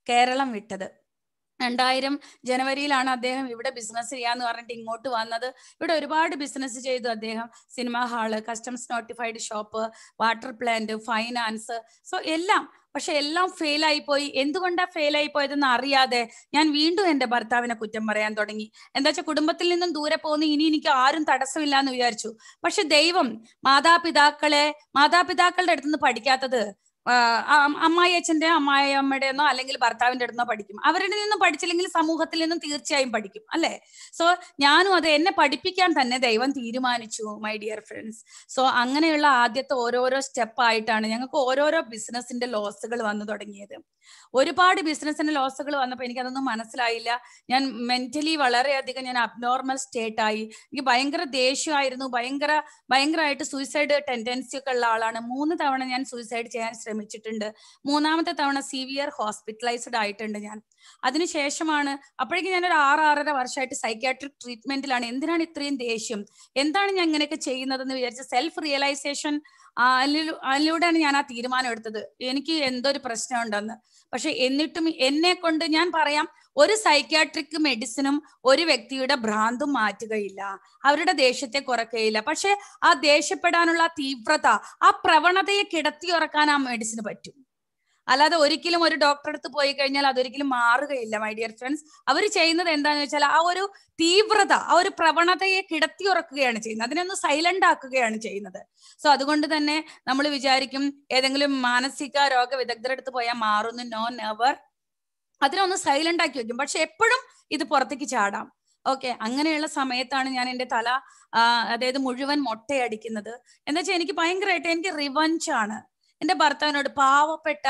കേരളം വിട്ടത് രണ്ടായിരം ജനുവരിയിലാണ് അദ്ദേഹം ഇവിടെ ബിസിനസ് ചെയ്യാന്ന് പറഞ്ഞിട്ട് ഇങ്ങോട്ട് വന്നത് ഇവിടെ ഒരുപാട് ബിസിനസ് ചെയ്തു അദ്ദേഹം cinema hall customs notified shop water plant finance so എല്ലാം പക്ഷെ എല്ലാം ഫെയിൽ ആയി പോയി എന്തുകൊണ്ടാ ഫെയിൽ ആയി പോയതെന്ന് അറിയാതെ ഞാൻ വീണ്ടും എന്റെ ഭർത്താവിനെ കുറ്റം പറയാൻ തുടങ്ങി എന്താ വെച്ചാൽ കുടുംബത്തിൽ നിന്നും ദൂരെ പോകുന്ന ഇനി എനിക്ക് ആരും തടസ്സമില്ല എന്ന് വിചാരിച്ചു പക്ഷെ ദൈവം മാതാപിതാക്കളെ മാതാപിതാക്കളുടെ അടുത്തുനിന്ന് പഠിക്കാത്തത് അമ്മായി അച്ഛന്റെ അമ്മായി അമ്മയുടെന്നോ അല്ലെങ്കിൽ ഭർത്താവിന്റെ അടുത്തോ പഠിക്കും അവരുടെ നിന്നും പഠിച്ചില്ലെങ്കിൽ സമൂഹത്തിൽ നിന്നും തീർച്ചയായും പഠിക്കും അല്ലെ സോ ഞാനും അത് എന്നെ പഠിപ്പിക്കാൻ തന്നെ ദൈവം തീരുമാനിച്ചു മൈ ഡിയർ ഫ്രണ്ട്സ് സോ അങ്ങനെയുള്ള ആദ്യത്തെ ഓരോരോ സ്റ്റെപ്പ് ആയിട്ടാണ് ഞങ്ങൾക്ക് ഓരോരോ ബിസിനസിന്റെ ലോസുകൾ വന്നു തുടങ്ങിയത് ഒരുപാട് ബിസിനസിന്റെ ലോസുകൾ വന്നപ്പോൾ എനിക്കതൊന്നും മനസ്സിലായില്ല ഞാൻ മെന്റലി വളരെയധികം ഞാൻ അബ്നോർമൽ സ്റ്റേറ്റ് ആയി എനിക്ക് ഭയങ്കര ദേഷ്യമായിരുന്നു ഭയങ്കര ഭയങ്കരമായിട്ട് സൂയിസൈഡ് ടെൻഡൻസി ഒക്കെ ഉള്ള ആളാണ് മൂന്ന് തവണ ഞാൻ സൂയിസൈഡ് ചെയ്യാൻ ശ്രമിച്ചിട്ടുണ്ട് മൂന്നാമത്തെ തവണ സിവിയർ ഹോസ്പിറ്റലൈസ്ഡ് ആയിട്ടുണ്ട് ഞാൻ അതിനുശേഷമാണ് അപ്പോഴേക്കും ഞാൻ ഒരു ആറ് ആറര വർഷമായിട്ട് സൈക്യാട്രിക് ട്രീറ്റ്മെന്റിലാണ് എന്തിനാണ് ഇത്രയും ദേഷ്യം എന്താണ് ഞാൻ ഇങ്ങനെയൊക്കെ ചെയ്യുന്നതെന്ന് വിചാരിച്ച സെൽഫ് റിയലൈസേഷൻ അതിലൂടെയാണ് ഞാൻ ആ തീരുമാനം എടുത്തത് എനിക്ക് എന്തോ ഒരു പ്രശ്നമുണ്ടെന്ന് പക്ഷെ എന്നിട്ടും എന്നെ കൊണ്ട് ഞാൻ പറയാം ഒരു സൈക്യാട്രിക് മെഡിസിനും ഒരു വ്യക്തിയുടെ ഭ്രാന്തും മാറ്റുകയില്ല അവരുടെ ദേഷ്യത്തെ കുറയ്ക്കുകയില്ല പക്ഷെ ആ ദേഷ്യപ്പെടാനുള്ള തീവ്രത ആ പ്രവണതയെ കിടത്തി ഉറക്കാൻ ആ മെഡിസിന് പറ്റും അല്ലാതെ ഒരിക്കലും ഒരു ഡോക്ടറെ അടുത്ത് പോയി കഴിഞ്ഞാൽ അതൊരിക്കലും മാറുകയില്ല മൈ ഡിയർ ഫ്രണ്ട്സ് അവർ ചെയ്യുന്നത് എന്താണെന്ന് വെച്ചാൽ ആ ഒരു തീവ്രത ആ ഒരു പ്രവണതയെ കിടത്തി ഉറക്കുകയാണ് ചെയ്യുന്നത് അതിനൊന്ന് സൈലന്റ് ആക്കുകയാണ് ചെയ്യുന്നത് സോ അതുകൊണ്ട് തന്നെ നമ്മൾ വിചാരിക്കും ഏതെങ്കിലും മാനസിക രോഗ വിദഗ്ധരുടെ അടുത്ത് പോയാൽ മാറുന്നു നോ നെവർ അതിനൊന്ന് സൈലന്റ് ആക്കി വെക്കും പക്ഷെ എപ്പോഴും ഇത് പുറത്തേക്ക് ചാടാം ഓക്കെ അങ്ങനെയുള്ള സമയത്താണ് ഞാൻ എൻ്റെ തല അതായത് മുഴുവൻ മൊട്ടയടിക്കുന്നത് എന്താ വെച്ചാൽ എനിക്ക് ഭയങ്കരമായിട്ട് എനിക്ക് റിവഞ്ച് ആണ് എന്റെ ഭർത്താവിനോട് പാവപ്പെട്ട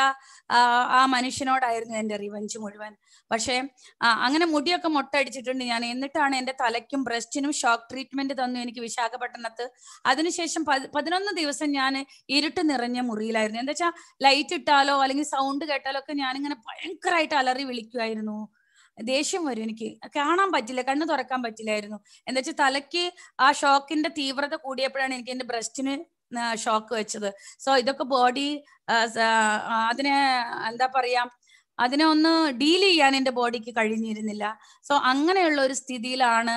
ആ മനുഷ്യനോടായിരുന്നു എന്റെ റിവഞ്ച് മുഴുവൻ പക്ഷേ അങ്ങനെ മുടിയൊക്കെ മൊട്ടടിച്ചിട്ടുണ്ട് ഞാൻ എന്നിട്ടാണ് എന്റെ തലയ്ക്കും ബ്രസ്റ്റിനും ഷോക്ക് ട്രീറ്റ്മെന്റ് തന്നു എനിക്ക് വിശാഖപട്ടണത്ത് അതിനുശേഷം പതിനൊന്ന് ദിവസം ഞാൻ ഇരുട്ട് നിറഞ്ഞ മുറിയിലായിരുന്നു എന്താ വെച്ചാൽ ലൈറ്റ് ഇട്ടാലോ അല്ലെങ്കിൽ സൗണ്ട് കേട്ടാലോ ഒക്കെ ഞാനിങ്ങനെ ഭയങ്കരമായിട്ട് അലറി വിളിക്കുമായിരുന്നു ദേഷ്യം വരും എനിക്ക് കാണാൻ പറ്റില്ല കണ്ണ് തുറക്കാൻ പറ്റില്ലായിരുന്നു എന്താ വെച്ചാൽ തലയ്ക്ക് ആ ഷോക്കിന്റെ തീവ്രത കൂടിയപ്പോഴാണ് എനിക്ക് എന്റെ ബ്രസ്റ്റിന് ഷോക്ക് വെച്ചത് സോ ഇതൊക്കെ ബോഡി അതിനെ എന്താ പറയാ അതിനെ ഒന്ന് ഡീൽ ചെയ്യാൻ എൻ്റെ ബോഡിക്ക് കഴിഞ്ഞിരുന്നില്ല സോ അങ്ങനെയുള്ള ഒരു സ്ഥിതിയിലാണ്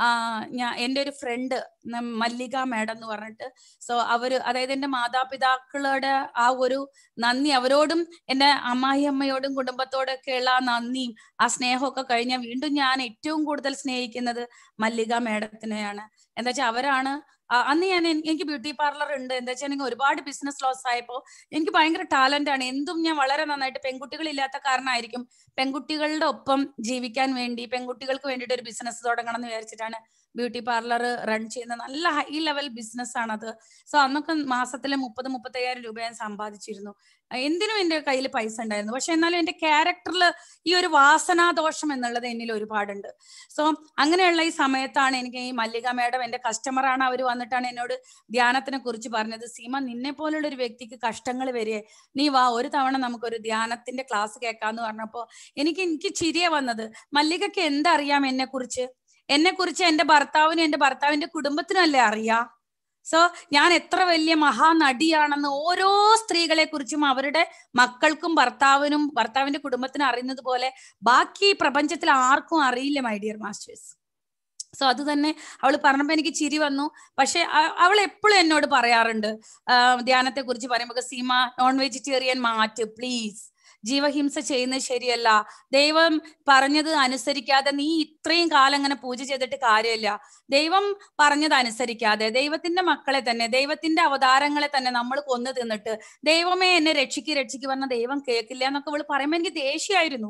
ഞാൻ എൻ്റെ ഒരു ഫ്രണ്ട് മല്ലിക മാഡം എന്ന് പറഞ്ഞിട്ട് സോ അവര് അതായത് എൻ്റെ മാതാപിതാക്കളുടെ ആ ഒരു നന്ദി അവരോടും എൻ്റെ അമ്മായിയമ്മയോടും കുടുംബത്തോടൊക്കെയുള്ള ആ നന്ദിയും ആ സ്നേഹമൊക്കെ കഴിഞ്ഞാൽ വീണ്ടും ഞാൻ ഏറ്റവും കൂടുതൽ സ്നേഹിക്കുന്നത് മല്ലിക മാഡത്തിനെയാണ് എന്താ വെച്ചാൽ അവരാണ് അന്ന് ഞാൻ എനിക്ക് ബ്യൂട്ടി പാർലർ ഉണ്ട് എന്താ വെച്ചാൽ ഒരുപാട് ബിസിനസ് ലോസ് ആയപ്പോൾ എനിക്ക് ഭയങ്കര ടാലന്റ് ആണ് എന്തും ഞാൻ വളരെ നന്നായിട്ട് പെൺകുട്ടികൾ ഇല്ലാത്ത കാരണമായിരിക്കും പെൺകുട്ടികളുടെ ഒപ്പം ജീവിക്കാൻ വേണ്ടി പെൺകുട്ടികൾക്ക് വേണ്ടിയിട്ട് ഒരു ബിസിനസ് തുടങ്ങണം എന്ന് വിചാരിച്ചിട്ടാണ് ബ്യൂട്ടി പാർലർ റൺ ചെയ്യുന്ന നല്ല ഹൈ ലെവൽ ബിസിനസ് ആണത് സോ അന്നൊക്കെ മാസത്തിൽ മുപ്പത് മുപ്പത്തയ്യായിരം രൂപ ഞാൻ സമ്പാദിച്ചിരുന്നു എന്തിനും എൻ്റെ കയ്യിൽ പൈസ ഉണ്ടായിരുന്നു പക്ഷെ എന്നാലും എൻ്റെ ക്യാരക്ടറിൽ ഈ ഒരു വാസനാദോഷം എന്നുള്ളത് എന്നിൽ ഒരുപാടുണ്ട് സോ അങ്ങനെയുള്ള ഈ സമയത്താണ് എനിക്ക് ഈ മല്ലിക മേഡം എൻ്റെ കസ്റ്റമറാണ് അവർ വന്നിട്ടാണ് എന്നോട് ധ്യാനത്തിനെ കുറിച്ച് പറഞ്ഞത് സീമ നിന്നെ പോലുള്ള ഒരു വ്യക്തിക്ക് കഷ്ടങ്ങൾ വരെ നീ വാ ഒരു തവണ നമുക്കൊരു ധ്യാനത്തിന്റെ ക്ലാസ് കേൾക്കാന്ന് പറഞ്ഞപ്പോൾ എനിക്ക് എനിക്ക് ചിരിയ വന്നത് മല്ലികക്ക് എന്തറിയാം എന്നെ കുറിച്ച് എന്നെ കുറിച്ച് എന്റെ ഭർത്താവിനും എന്റെ ഭർത്താവിന്റെ കുടുംബത്തിനും അല്ലേ അറിയാം സോ ഞാൻ എത്ര വലിയ മഹാനടിയാണെന്ന് ഓരോ സ്ത്രീകളെ കുറിച്ചും അവരുടെ മക്കൾക്കും ഭർത്താവിനും ഭർത്താവിന്റെ കുടുംബത്തിനും അറിയുന്നത് പോലെ ബാക്കി പ്രപഞ്ചത്തിൽ ആർക്കും അറിയില്ല മൈ ഡിയർ മാസ്റ്റേഴ്സ് സോ അത് തന്നെ അവൾ പറഞ്ഞപ്പോൾ എനിക്ക് ചിരി വന്നു പക്ഷെ അവൾ എപ്പോഴും എന്നോട് പറയാറുണ്ട് ധ്യാനത്തെ കുറിച്ച് പറയുമ്പോൾ സീമ നോൺ വെജിറ്റേറിയൻ മാറ്റ് പ്ലീസ് ജീവഹിംസ ചെയ്യുന്നത് ശരിയല്ല ദൈവം പറഞ്ഞത് അനുസരിക്കാതെ നീ ഇത്രയും കാലം അങ്ങനെ പൂജ ചെയ്തിട്ട് കാര്യമില്ല ദൈവം പറഞ്ഞത് അനുസരിക്കാതെ ദൈവത്തിന്റെ മക്കളെ തന്നെ ദൈവത്തിന്റെ അവതാരങ്ങളെ തന്നെ നമ്മൾ കൊന്നു തിന്നിട്ട് ദൈവമേ എന്നെ രക്ഷിക്ക് രക്ഷിക്ക് പറഞ്ഞ ദൈവം കേൾക്കില്ല എന്നൊക്കെ അവള് പറയുമ്പോൾ എനിക്ക് ദേഷ്യമായിരുന്നു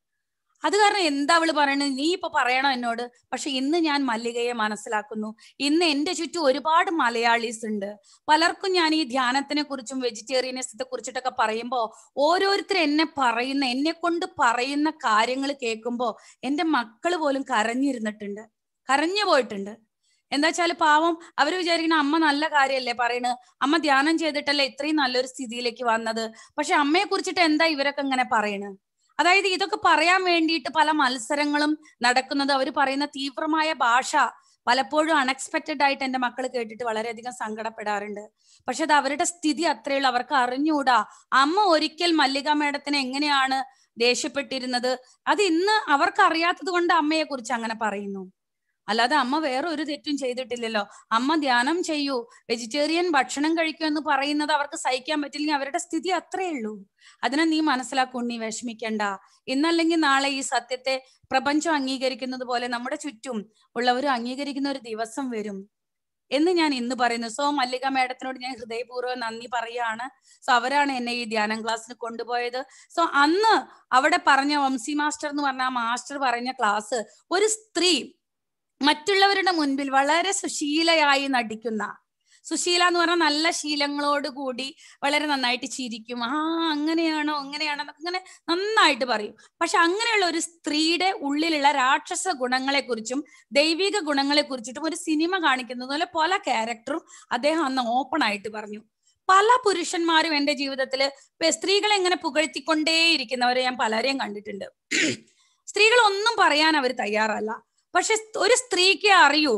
അത് കാരണം എന്താ അവള് പറയണത് നീ ഇപ്പൊ പറയണം എന്നോട് പക്ഷെ ഇന്ന് ഞാൻ മല്ലികയെ മനസ്സിലാക്കുന്നു ഇന്ന് എന്റെ ചുറ്റും ഒരുപാട് മലയാളീസ് ഉണ്ട് പലർക്കും ഞാൻ ഈ ധ്യാനത്തിനെ കുറിച്ചും വെജിറ്റേറിയനിസത്തെ കുറിച്ചിട്ടൊക്കെ പറയുമ്പോൾ ഓരോരുത്തർ എന്നെ പറയുന്ന എന്നെ കൊണ്ട് പറയുന്ന കാര്യങ്ങൾ കേൾക്കുമ്പോൾ എൻ്റെ മക്കൾ പോലും കരഞ്ഞിരുന്നിട്ടുണ്ട് കരഞ്ഞു പോയിട്ടുണ്ട് എന്താ വെച്ചാൽ പാവം അവർ വിചാരിക്കുന്ന അമ്മ നല്ല കാര്യമല്ലേ പറയണ് അമ്മ ധ്യാനം ചെയ്തിട്ടല്ലേ ഇത്രയും നല്ലൊരു സ്ഥിതിയിലേക്ക് വന്നത് പക്ഷെ അമ്മയെ കുറിച്ചിട്ട് എന്താ ഇവരൊക്കെ ഇങ്ങനെ പറയണ് അതായത് ഇതൊക്കെ പറയാൻ വേണ്ടിയിട്ട് പല മത്സരങ്ങളും നടക്കുന്നത് അവർ പറയുന്ന തീവ്രമായ ഭാഷ പലപ്പോഴും അൺഎക്സ്പെക്റ്റഡ് ആയിട്ട് എൻ്റെ മക്കൾ കേട്ടിട്ട് വളരെയധികം സങ്കടപ്പെടാറുണ്ട് പക്ഷെ അത് അവരുടെ സ്ഥിതി അത്രയുള്ളൂ അവർക്ക് അറിഞ്ഞുകൂടാ അമ്മ ഒരിക്കൽ മല്ലിക മേഡത്തിനെ എങ്ങനെയാണ് ദേഷ്യപ്പെട്ടിരുന്നത് അത് ഇന്ന് അവർക്ക് അറിയാത്തത് കൊണ്ട് അമ്മയെ കുറിച്ച് അങ്ങനെ പറയുന്നു അല്ലാതെ അമ്മ വേറെ ഒരു തെറ്റും ചെയ്തിട്ടില്ലല്ലോ അമ്മ ധ്യാനം ചെയ്യൂ വെജിറ്റേറിയൻ ഭക്ഷണം കഴിക്കൂ എന്ന് പറയുന്നത് അവർക്ക് സഹിക്കാൻ പറ്റില്ലെങ്കിൽ അവരുടെ സ്ഥിതി അത്രേ ഉള്ളൂ അതിനെ നീ മനസ്സിലാക്കൂ നീ വിഷമിക്കണ്ട ഇന്നല്ലെങ്കിൽ നാളെ ഈ സത്യത്തെ പ്രപഞ്ചം അംഗീകരിക്കുന്നത് പോലെ നമ്മുടെ ചുറ്റും ഉള്ളവരും അംഗീകരിക്കുന്ന ഒരു ദിവസം വരും എന്ന് ഞാൻ ഇന്ന് പറയുന്നു സോ മല്ലിക മേഡത്തിനോട് ഞാൻ ഹൃദയപൂർവ്വം നന്ദി പറയാണ് സോ അവരാണ് എന്നെ ഈ ധ്യാനം ക്ലാസ്സിന് കൊണ്ടുപോയത് സോ അന്ന് അവിടെ പറഞ്ഞ വംസി മാസ്റ്റർ എന്ന് പറഞ്ഞ ആ മാസ്റ്റർ പറഞ്ഞ ക്ലാസ് ഒരു സ്ത്രീ മറ്റുള്ളവരുടെ മുൻപിൽ വളരെ സുശീലയായി നടിക്കുന്ന സുശീല എന്ന് പറഞ്ഞാൽ നല്ല ശീലങ്ങളോട് കൂടി വളരെ നന്നായിട്ട് ചിരിക്കും ആ അങ്ങനെയാണോ അങ്ങനെയാണോ എന്നൊക്കെ ഇങ്ങനെ നന്നായിട്ട് പറയും പക്ഷെ അങ്ങനെയുള്ള ഒരു സ്ത്രീയുടെ ഉള്ളിലുള്ള രാക്ഷസ ഗുണങ്ങളെ കുറിച്ചും ദൈവിക ഗുണങ്ങളെ കുറിച്ചിട്ടും ഒരു സിനിമ കാണിക്കുന്നത് പോലെ പല ക്യാരക്ടറും അദ്ദേഹം അന്ന് ഓപ്പൺ ആയിട്ട് പറഞ്ഞു പല പുരുഷന്മാരും എന്റെ ജീവിതത്തിൽ സ്ത്രീകളെ എങ്ങനെ പുകഴ്ത്തിക്കൊണ്ടേയിരിക്കുന്നവരെ ഞാൻ പലരെയും കണ്ടിട്ടുണ്ട് സ്ത്രീകൾ ഒന്നും പറയാൻ അവർ തയ്യാറല്ല പക്ഷെ ഒരു സ്ത്രീക്ക് അറിയൂ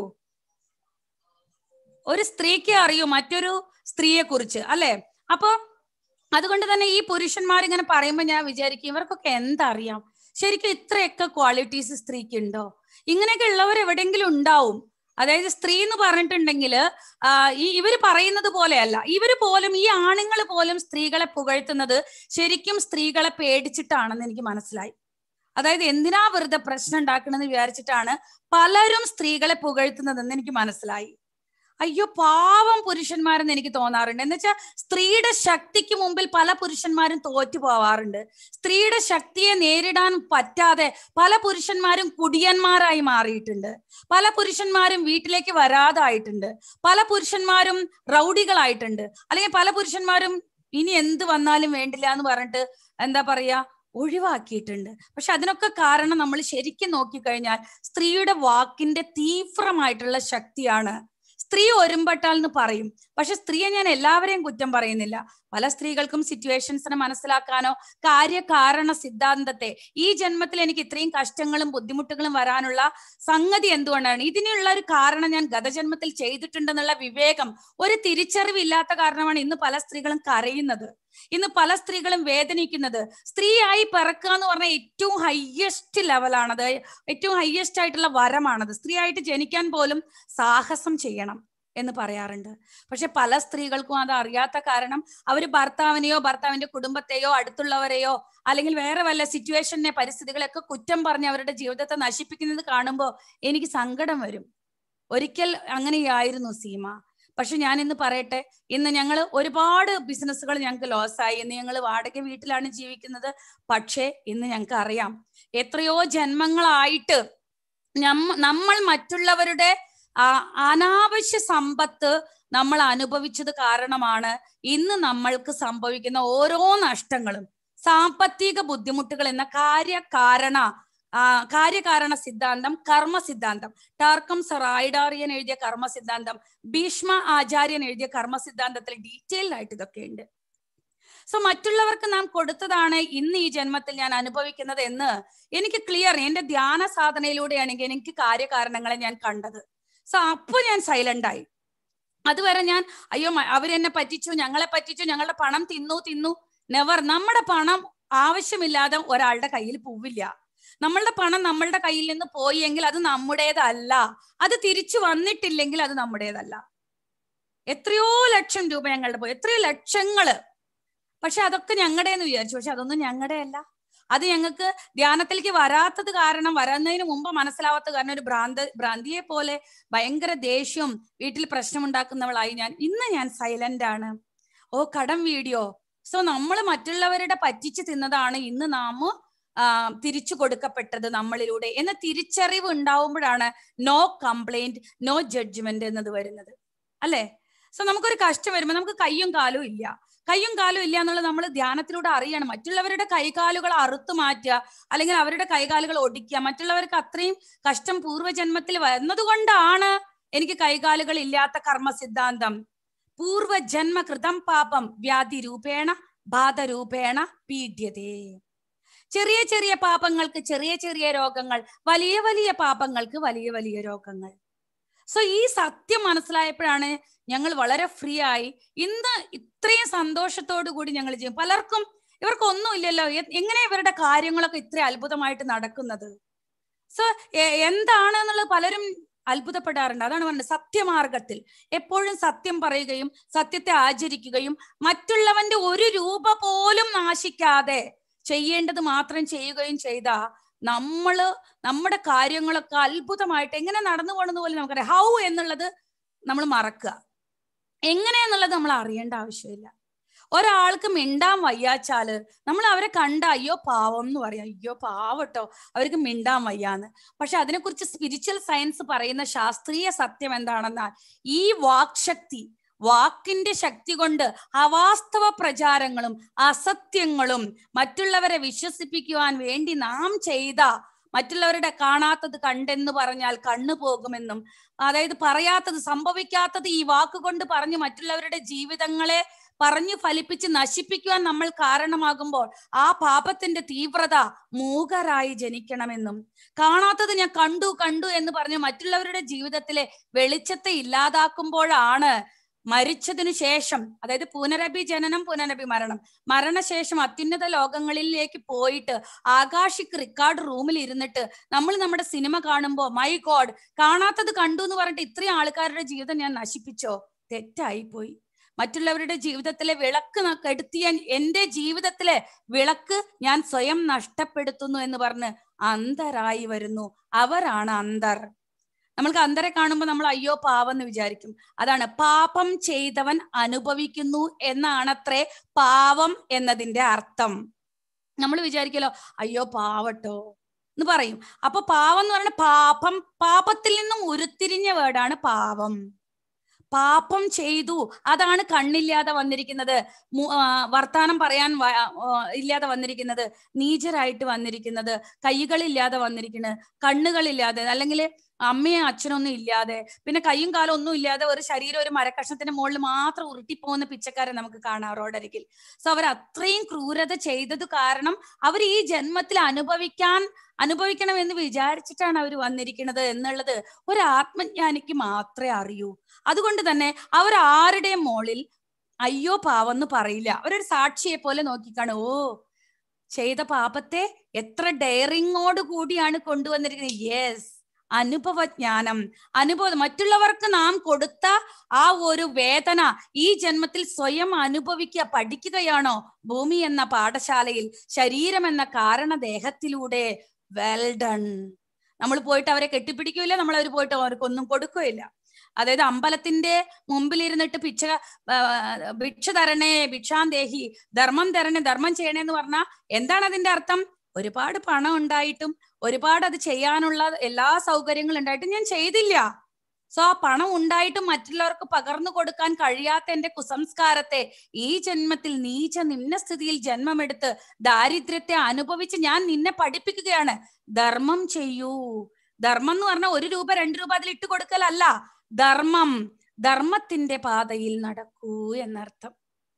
ഒരു സ്ത്രീക്ക് അറിയൂ മറ്റൊരു സ്ത്രീയെ കുറിച്ച് അല്ലെ അപ്പൊ അതുകൊണ്ട് തന്നെ ഈ പുരുഷന്മാർ ഇങ്ങനെ പറയുമ്പോൾ ഞാൻ വിചാരിക്കും ഇവർക്കൊക്കെ എന്തറിയാം ശരിക്കും ഇത്രയൊക്കെ ക്വാളിറ്റീസ് സ്ത്രീക്ക് ഉണ്ടോ ഇങ്ങനെയൊക്കെ ഉള്ളവർ എവിടെയെങ്കിലും ഉണ്ടാവും അതായത് സ്ത്രീ എന്ന് പറഞ്ഞിട്ടുണ്ടെങ്കിൽ ഈ ഇവര് പറയുന്നത് പോലെയല്ല ഇവര് പോലും ഈ ആണുങ്ങൾ പോലും സ്ത്രീകളെ പുകഴ്ത്തുന്നത് ശരിക്കും സ്ത്രീകളെ പേടിച്ചിട്ടാണെന്ന് എനിക്ക് മനസ്സിലായി അതായത് എന്തിനാ വെറുതെ പ്രശ്നം ഉണ്ടാക്കണമെന്ന് വിചാരിച്ചിട്ടാണ് പലരും സ്ത്രീകളെ പുകഴ്ത്തുന്നതെന്ന് എനിക്ക് മനസ്സിലായി അയ്യോ പാവം പുരുഷന്മാരെന്ന് എനിക്ക് തോന്നാറുണ്ട് എന്ന് വെച്ചാൽ സ്ത്രീയുടെ ശക്തിക്ക് മുമ്പിൽ പല പുരുഷന്മാരും തോറ്റു പോവാറുണ്ട് സ്ത്രീയുടെ ശക്തിയെ നേരിടാൻ പറ്റാതെ പല പുരുഷന്മാരും കുടിയന്മാരായി മാറിയിട്ടുണ്ട് പല പുരുഷന്മാരും വീട്ടിലേക്ക് വരാതായിട്ടുണ്ട് പല പുരുഷന്മാരും റൗഡികളായിട്ടുണ്ട് അല്ലെങ്കിൽ പല പുരുഷന്മാരും ഇനി എന്ത് വന്നാലും വേണ്ടില്ല എന്ന് പറഞ്ഞിട്ട് എന്താ പറയാ ഒഴിവാക്കിയിട്ടുണ്ട് പക്ഷെ അതിനൊക്കെ കാരണം നമ്മൾ ശരിക്കും നോക്കിക്കഴിഞ്ഞാൽ സ്ത്രീയുടെ വാക്കിന്റെ തീവ്രമായിട്ടുള്ള ശക്തിയാണ് സ്ത്രീ ഒരുമ്പെട്ടാൽ എന്ന് പറയും പക്ഷെ സ്ത്രീയെ ഞാൻ എല്ലാവരെയും കുറ്റം പറയുന്നില്ല പല സ്ത്രീകൾക്കും സിറ്റുവേഷൻസിനെ മനസ്സിലാക്കാനോ കാര്യകാരണ സിദ്ധാന്തത്തെ ഈ ജന്മത്തിൽ എനിക്ക് ഇത്രയും കഷ്ടങ്ങളും ബുദ്ധിമുട്ടുകളും വരാനുള്ള സംഗതി എന്തുകൊണ്ടാണ് ഇതിനുള്ള ഒരു കാരണം ഞാൻ ഗതജന്മത്തിൽ ചെയ്തിട്ടുണ്ടെന്നുള്ള വിവേകം ഒരു തിരിച്ചറിവില്ലാത്ത കാരണമാണ് ഇന്ന് പല സ്ത്രീകളും കരയുന്നത് ഇന്ന് പല സ്ത്രീകളും വേദനിക്കുന്നത് സ്ത്രീയായി പിറക്കുക എന്ന് പറഞ്ഞാൽ ഏറ്റവും ഹയ്യസ്റ്റ് ലെവലാണത് ഏറ്റവും ഹയ്യസ്റ്റ് ആയിട്ടുള്ള വരമാണത് സ്ത്രീയായിട്ട് ജനിക്കാൻ പോലും സാഹസം ചെയ്യണം എന്ന് പറയാറുണ്ട് പക്ഷെ പല സ്ത്രീകൾക്കും അത് അറിയാത്ത കാരണം അവർ ഭർത്താവിനെയോ ഭർത്താവിന്റെ കുടുംബത്തെയോ അടുത്തുള്ളവരെയോ അല്ലെങ്കിൽ വേറെ വല്ല സിറ്റുവേഷനെ പരിസ്ഥിതികളെയൊക്കെ കുറ്റം പറഞ്ഞ് അവരുടെ ജീവിതത്തെ നശിപ്പിക്കുന്നത് കാണുമ്പോൾ എനിക്ക് സങ്കടം വരും ഒരിക്കൽ അങ്ങനെയായിരുന്നു സീമ പക്ഷെ ഞാൻ ഇന്ന് പറയട്ടെ ഇന്ന് ഞങ്ങൾ ഒരുപാട് ബിസിനസ്സുകൾ ഞങ്ങൾക്ക് ലോസായി ഇന്ന് ഞങ്ങൾ വാടക വീട്ടിലാണ് ജീവിക്കുന്നത് പക്ഷേ ഇന്ന് ഞങ്ങൾക്ക് അറിയാം എത്രയോ ജന്മങ്ങളായിട്ട് നമ്മൾ മറ്റുള്ളവരുടെ അനാവശ്യ സമ്പത്ത് നമ്മൾ അനുഭവിച്ചത് കാരണമാണ് ഇന്ന് നമ്മൾക്ക് സംഭവിക്കുന്ന ഓരോ നഷ്ടങ്ങളും സാമ്പത്തിക ബുദ്ധിമുട്ടുകൾ എന്ന കാര്യകാരണ ആ കാര്യകാരണ സിദ്ധാന്തം കർമ്മ സിദ്ധാന്തം ടാർക്കം സറായിഡാറിയൻ എഴുതിയ കർമ്മ സിദ്ധാന്തം ഭീഷ്മ ആചാര്യൻ എഴുതിയ കർമ്മ സിദ്ധാന്തത്തിൽ ഡീറ്റെയിൽഡ് ആയിട്ട് ഇതൊക്കെ ഉണ്ട് സോ മറ്റുള്ളവർക്ക് നാം കൊടുത്തതാണ് ഇന്ന് ഈ ജന്മത്തിൽ ഞാൻ അനുഭവിക്കുന്നത് എന്ന് എനിക്ക് ക്ലിയർ എന്റെ ധ്യാന സാധനയിലൂടെയാണെങ്കിൽ എനിക്ക് കാര്യകാരണങ്ങളെ ഞാൻ കണ്ടത് സോ അപ്പൊ ഞാൻ സൈലന്റ് ആയി അതുവരെ ഞാൻ അയ്യോ അവരെന്നെ പറ്റിച്ചു ഞങ്ങളെ പറ്റിച്ചു ഞങ്ങളുടെ പണം തിന്നു തിന്നു നെവർ നമ്മുടെ പണം ആവശ്യമില്ലാതെ ഒരാളുടെ കയ്യിൽ പോവില്ല നമ്മളുടെ പണം നമ്മളുടെ കയ്യിൽ നിന്ന് പോയി എങ്കിൽ അത് നമ്മുടേതല്ല അത് തിരിച്ചു വന്നിട്ടില്ലെങ്കിൽ അത് നമ്മുടേതല്ല എത്രയോ ലക്ഷം രൂപ ഞങ്ങളുടെ പോയി എത്രയോ ലക്ഷങ്ങള് പക്ഷെ അതൊക്കെ ഞങ്ങളുടെ എന്ന് വിചാരിച്ചു പക്ഷെ അതൊന്നും ഞങ്ങളുടെ അല്ല അത് ഞങ്ങൾക്ക് ധ്യാനത്തിലേക്ക് വരാത്തത് കാരണം വരുന്നതിന് മുമ്പ് മനസ്സിലാവാത്ത കാരണം ഒരു ഭ്രാന്ത ഭ്രാന്തിയെ പോലെ ഭയങ്കര ദേഷ്യവും വീട്ടിൽ പ്രശ്നമുണ്ടാക്കുന്നവളായി ഞാൻ ഇന്ന് ഞാൻ സൈലന്റ് ആണ് ഓ കടം വീഡിയോ സോ നമ്മൾ മറ്റുള്ളവരുടെ പറ്റിച്ച് തിന്നതാണ് ഇന്ന് നാം ആ തിരിച്ചു കൊടുക്കപ്പെട്ടത് നമ്മളിലൂടെ എന്ന തിരിച്ചറിവ് ഉണ്ടാവുമ്പോഴാണ് നോ കംപ്ലൈന്റ് നോ ജഡ്ജ്മെന്റ് എന്നത് വരുന്നത് അല്ലേ സോ നമുക്കൊരു കഷ്ടം വരുമ്പോൾ നമുക്ക് കയ്യും കാലും ഇല്ല കയ്യും കാലും ഇല്ല എന്നുള്ളത് നമ്മൾ ധ്യാനത്തിലൂടെ അറിയണം മറ്റുള്ളവരുടെ കൈകാലുകൾ അറുത്തു മാറ്റുക അല്ലെങ്കിൽ അവരുടെ കൈകാലുകൾ ഒടിക്കുക മറ്റുള്ളവർക്ക് അത്രയും കഷ്ടം പൂർവ്വജന്മത്തിൽ വന്നതുകൊണ്ടാണ് എനിക്ക് കൈകാലുകൾ ഇല്ലാത്ത കർമ്മ സിദ്ധാന്തം പൂർവ്വജന്മ കൃതം പാപം വ്യാധി രൂപേണ ബാധരൂപേണ പീഡ്യതേ ചെറിയ ചെറിയ പാപങ്ങൾക്ക് ചെറിയ ചെറിയ രോഗങ്ങൾ വലിയ വലിയ പാപങ്ങൾക്ക് വലിയ വലിയ രോഗങ്ങൾ സോ ഈ സത്യം മനസ്സിലായപ്പോഴാണ് ഞങ്ങൾ വളരെ ഫ്രീ ആയി ഇന്ന് ഇത്രയും സന്തോഷത്തോടു കൂടി ഞങ്ങൾ ചെയ്യും പലർക്കും ഇവർക്കൊന്നുമില്ലല്ലോ എ- എങ്ങനെ ഇവരുടെ കാര്യങ്ങളൊക്കെ ഇത്ര അത്ഭുതമായിട്ട് നടക്കുന്നത് സോ എന്താണ് എന്നുള്ളത് പലരും അത്ഭുതപ്പെടാറുണ്ട് അതാണ് പറഞ്ഞത് സത്യമാർഗത്തിൽ എപ്പോഴും സത്യം പറയുകയും സത്യത്തെ ആചരിക്കുകയും മറ്റുള്ളവന്റെ ഒരു രൂപ പോലും നാശിക്കാതെ ചെയ്യേണ്ടത് മാത്രം ചെയ്യുകയും ചെയ്ത നമ്മള് നമ്മുടെ കാര്യങ്ങളൊക്കെ അത്ഭുതമായിട്ട് എങ്ങനെ നടന്നു പോകണമെന്ന് പോലും നമുക്കറിയാം ഹൗ എന്നുള്ളത് നമ്മൾ മറക്കുക എങ്ങനെയെന്നുള്ളത് നമ്മൾ അറിയേണ്ട ആവശ്യമില്ല ഒരാൾക്ക് മിണ്ടാൻ വയ്യാച്ചാല് നമ്മൾ അവരെ കണ്ട അയ്യോ പാവം എന്ന് പറയാം അയ്യോ പാവട്ടോ അവർക്ക് മിണ്ടാൻ വയ്യാന്ന് പക്ഷെ അതിനെക്കുറിച്ച് സ്പിരിച്വൽ സയൻസ് പറയുന്ന ശാസ്ത്രീയ സത്യം എന്താണെന്നാൽ ഈ വാക്ശക്തി വാക്കിന്റെ ശക്തി കൊണ്ട് അവാസ്തവ പ്രചാരങ്ങളും അസത്യങ്ങളും മറ്റുള്ളവരെ വിശ്വസിപ്പിക്കുവാൻ വേണ്ടി നാം ചെയ്ത മറ്റുള്ളവരുടെ കാണാത്തത് കണ്ടെന്ന് പറഞ്ഞാൽ കണ്ണു പോകുമെന്നും അതായത് പറയാത്തത് സംഭവിക്കാത്തത് ഈ വാക്കുകൊണ്ട് പറഞ്ഞ് മറ്റുള്ളവരുടെ ജീവിതങ്ങളെ പറഞ്ഞു ഫലിപ്പിച്ച് നശിപ്പിക്കുവാൻ നമ്മൾ കാരണമാകുമ്പോൾ ആ പാപത്തിന്റെ തീവ്രത മൂകരായി ജനിക്കണമെന്നും കാണാത്തത് ഞാൻ കണ്ടു കണ്ടു എന്ന് പറഞ്ഞ് മറ്റുള്ളവരുടെ ജീവിതത്തിലെ വെളിച്ചത്തെ ഇല്ലാതാക്കുമ്പോഴാണ് മരിച്ചതിനു ശേഷം അതായത് പുനരഭി ജനനം പുനരഭി മരണം മരണശേഷം അത്യുന്നത ലോകങ്ങളിലേക്ക് പോയിട്ട് ആകാശിക് റിക്കാർഡ് റൂമിൽ ഇരുന്നിട്ട് നമ്മൾ നമ്മുടെ സിനിമ കാണുമ്പോൾ മൈ ഗോഡ് കാണാത്തത് കണ്ടു എന്ന് പറഞ്ഞിട്ട് ഇത്രയും ആൾക്കാരുടെ ജീവിതം ഞാൻ നശിപ്പിച്ചോ തെറ്റായി പോയി മറ്റുള്ളവരുടെ ജീവിതത്തിലെ വിളക്ക് ന- കെടുത്തിയ എന്റെ ജീവിതത്തിലെ വിളക്ക് ഞാൻ സ്വയം നഷ്ടപ്പെടുത്തുന്നു എന്ന് പറഞ്ഞ് അന്ധരായി വരുന്നു അവരാണ് അന്ധർ നമ്മൾക്ക് അന്ധരെ കാണുമ്പോൾ നമ്മൾ അയ്യോ പാവെന്ന് വിചാരിക്കും അതാണ് പാപം ചെയ്തവൻ അനുഭവിക്കുന്നു എന്നാണത്രേ പാവം എന്നതിന്റെ അർത്ഥം നമ്മൾ വിചാരിക്കലോ അയ്യോ പാവട്ടോ എന്ന് പറയും അപ്പൊ പാവം എന്ന് പറയുന്നത് പാപം പാപത്തിൽ നിന്നും ഉരുത്തിരിഞ്ഞ വേർഡാണ് പാവം പാപം ചെയ്തു അതാണ് കണ്ണില്ലാതെ വന്നിരിക്കുന്നത് മു- ആ, വർത്താനം പറയാൻ വ- ആ, ഇല്ലാതെ വന്നിരിക്കുന്നത് നീചരായിട്ട് വന്നിരിക്കുന്നത് കൈകളില്ലാതെ വന്നിരിക്കുന്നത് കണ്ണുകളില്ലാതെ അല്ലെങ്കിൽ അമ്മയും അച്ഛനൊന്നും ഇല്ലാതെ പിന്നെ കൈയും കാലും ഒന്നും ഇല്ലാതെ ഒരു ശരീരം ഒരു മരക്കഷ്ണത്തിന്റെ മുകളിൽ മാത്രം ഉരുട്ടിപ്പോകുന്ന പിച്ചക്കാരെ നമുക്ക് കാണാം റോഡരികിൽ സോ അവർ അത്രയും ക്രൂരത ചെയ്തത് കാരണം അവർ ഈ ജന്മത്തിൽ അനുഭവിക്കാൻ അനുഭവിക്കണം എന്ന് വിചാരിച്ചിട്ടാണ് അവർ വന്നിരിക്കുന്നത് എന്നുള്ളത് ഒരു ആത്മജ്ഞാനിക്ക് മാത്രമേ അറിയൂ അതുകൊണ്ട് തന്നെ അവർ ആരുടെയും മോളിൽ അയ്യോ പാവെന്ന് പറയില്ല അവരൊരു സാക്ഷിയെ പോലെ നോക്കിക്കാണു ഓ ചെയ്ത പാപത്തെ എത്ര ഡെയറിങ്ങോട് കൂടിയാണ് കൊണ്ടുവന്നിരിക്കുന്നത് യെസ് അനുഭവജ്ഞാനം അനുഭവം മറ്റുള്ളവർക്ക് നാം കൊടുത്ത ആ ഒരു വേദന ഈ ജന്മത്തിൽ സ്വയം അനുഭവിക്കുക പഠിക്കുകയാണോ ഭൂമി എന്ന പാഠശാലയിൽ ശരീരം എന്ന കാരണദേഹത്തിലൂടെ വെൽ ഡൺ നമ്മൾ പോയിട്ട് അവരെ കെട്ടിപ്പിടിക്കൂല നമ്മൾ അവർ പോയിട്ട് അവർക്കൊന്നും കൊടുക്കുകയില്ല അതായത് അമ്പലത്തിന്റെ മുമ്പിൽ ഇരുന്നിട്ട് പിച്ച ആ, ഭിക്ഷ തരണേ ഭിക്ഷാന്തേഹി ധർമ്മം തരണേ ധർമ്മം ചെയ്യണേ എന്ന് പറഞ്ഞാൽ എന്താണ് അതിന്റെ അർത്ഥം ഒരുപാട് പണം ഉണ്ടായിട്ടും ഒരുപാട് അത് ചെയ്യാനുള്ള എല്ലാ സൗകര്യങ്ങളും ഉണ്ടായിട്ടും ഞാൻ ചെയ്തില്ല സോ ആ പണം ഉണ്ടായിട്ടും മറ്റുള്ളവർക്ക് പകർന്നു കൊടുക്കാൻ കഴിയാത്ത എന്റെ കുസംസ്കാരത്തെ ഈ ജന്മത്തിൽ നീച്ച നിമ്നസ്ഥിതിയിൽ ജന്മമെടുത്ത് ദാരിദ്ര്യത്തെ അനുഭവിച്ച് ഞാൻ നിന്നെ പഠിപ്പിക്കുകയാണ് ധർമ്മം ചെയ്യൂ ധർമ്മം എന്ന് പറഞ്ഞാൽ ഒരു രൂപ രണ്ട് രൂപ അതിൽ ഇട്ട് കൊടുക്കലല്ല ധർമ്മം ധർമ്മത്തിന്റെ പാതയിൽ നടക്കൂ എന്നർത്ഥം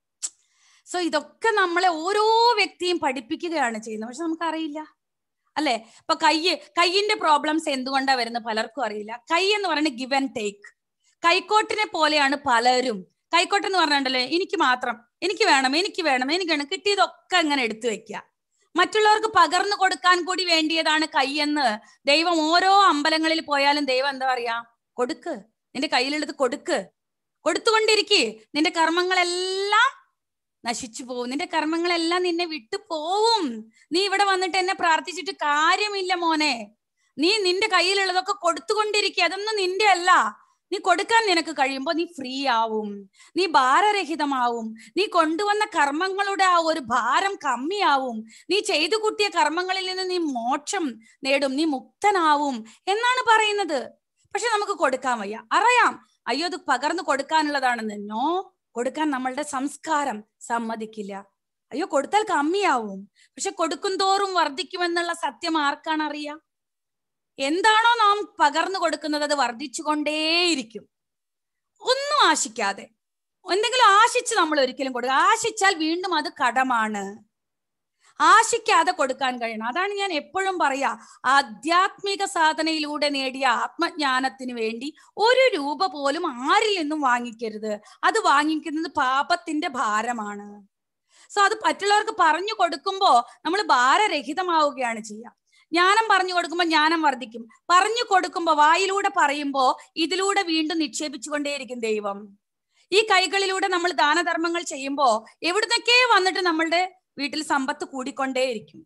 സോ ഇതൊക്കെ നമ്മളെ ഓരോ വ്യക്തിയും പഠിപ്പിക്കുകയാണ് ചെയ്യുന്നത് പക്ഷെ നമുക്കറിയില്ല അല്ലെ ഇപ്പൊ കയ്യ് കയ്യിന്റെ പ്രോബ്ലംസ് എന്തുകൊണ്ടാ വരുന്നത് പലർക്കും അറിയില്ല കൈ എന്ന് പറയുന്നത് ഗിവ് ആൻഡ് ടേക്ക് കൈക്കോട്ടിനെ പോലെയാണ് പലരും കൈക്കോട്ട് എന്ന് പറഞ്ഞിട്ടുണ്ടല്ലോ എനിക്ക് മാത്രം എനിക്ക് വേണം എനിക്ക് വേണം എനിക്ക് വേണം കിട്ടിയതൊക്കെ അങ്ങനെ എടുത്തു വെക്കുക മറ്റുള്ളവർക്ക് പകർന്നു കൊടുക്കാൻ കൂടി വേണ്ടിയതാണ് കൈ എന്ന് ദൈവം ഓരോ അമ്പലങ്ങളിൽ പോയാലും ദൈവം എന്താ പറയാ കൊടുക്ക് നിന്റെ കയ്യിലെടുത്ത് കൊടുക്ക് കൊടുത്തുകൊണ്ടിരിക്കേ നിന്റെ കർമ്മങ്ങളെല്ലാം നശിച്ചു പോവും നിന്റെ കർമ്മങ്ങളെല്ലാം നിന്നെ വിട്ടു പോവും നീ ഇവിടെ വന്നിട്ട് എന്നെ പ്രാർത്ഥിച്ചിട്ട് കാര്യമില്ല മോനെ നീ നിന്റെ കയ്യിലുള്ളതൊക്കെ കൊടുത്തുകൊണ്ടിരിക്കുക അതൊന്നും നിന്റെ അല്ല നീ കൊടുക്കാൻ നിനക്ക് കഴിയുമ്പോൾ നീ ഫ്രീ ആവും നീ ഭാരരഹിതമാവും നീ കൊണ്ടുവന്ന കർമ്മങ്ങളുടെ ആ ഒരു ഭാരം കമ്മിയാവും നീ ചെയ്തു കൂട്ടിയ കർമ്മങ്ങളിൽ നിന്ന് നീ മോക്ഷം നേടും നീ മുക്തനാവും എന്നാണ് പറയുന്നത് പക്ഷെ നമുക്ക് കൊടുക്കാൻ വയ്യ അറിയാം അയ്യോ ഇത് പകർന്നു കൊടുക്കാനുള്ളതാണെന്ന് നോ കൊടുക്കാൻ നമ്മളുടെ സംസ്കാരം സമ്മതിക്കില്ല അയ്യോ കൊടുത്താൽ കമ്മിയാവും പക്ഷെ കൊടുക്കും തോറും വർദ്ധിക്കുമെന്നുള്ള സത്യം ആർക്കാണ് അറിയാം എന്താണോ നാം പകർന്നു കൊടുക്കുന്നത് അത് വർദ്ധിച്ചുകൊണ്ടേയിരിക്കും ഒന്നും ആശിക്കാതെ എന്തെങ്കിലും ആശിച്ച് നമ്മൾ ഒരിക്കലും കൊടുക്കുക ആശിച്ചാൽ വീണ്ടും അത് കടമാണ് ആശിക്കാതെ കൊടുക്കാൻ കഴിയണം അതാണ് ഞാൻ എപ്പോഴും പറയാ ആധ്യാത്മിക സാധനയിലൂടെ നേടിയ ആത്മജ്ഞാനത്തിന് വേണ്ടി ഒരു രൂപ പോലും ആരിൽ നിന്നും വാങ്ങിക്കരുത് അത് വാങ്ങിക്കുന്നത് പാപത്തിന്റെ ഭാരമാണ് സോ അത് മറ്റുള്ളവർക്ക് പറഞ്ഞു കൊടുക്കുമ്പോ നമ്മൾ ഭാരരഹിതമാവുകയാണ് ചെയ്യുക ജ്ഞാനം പറഞ്ഞു കൊടുക്കുമ്പോൾ ജ്ഞാനം വർദ്ധിക്കും പറഞ്ഞു കൊടുക്കുമ്പോ വായിലൂടെ പറയുമ്പോ ഇതിലൂടെ വീണ്ടും നിക്ഷേപിച്ചുകൊണ്ടേയിരിക്കും ദൈവം ഈ കൈകളിലൂടെ നമ്മൾ ദാനധർമ്മങ്ങൾ ചെയ്യുമ്പോ എവിടുന്നൊക്കെ വന്നിട്ട് നമ്മളുടെ വീട്ടിൽ സമ്പത്ത് കൂടിക്കൊണ്ടേയിരിക്കും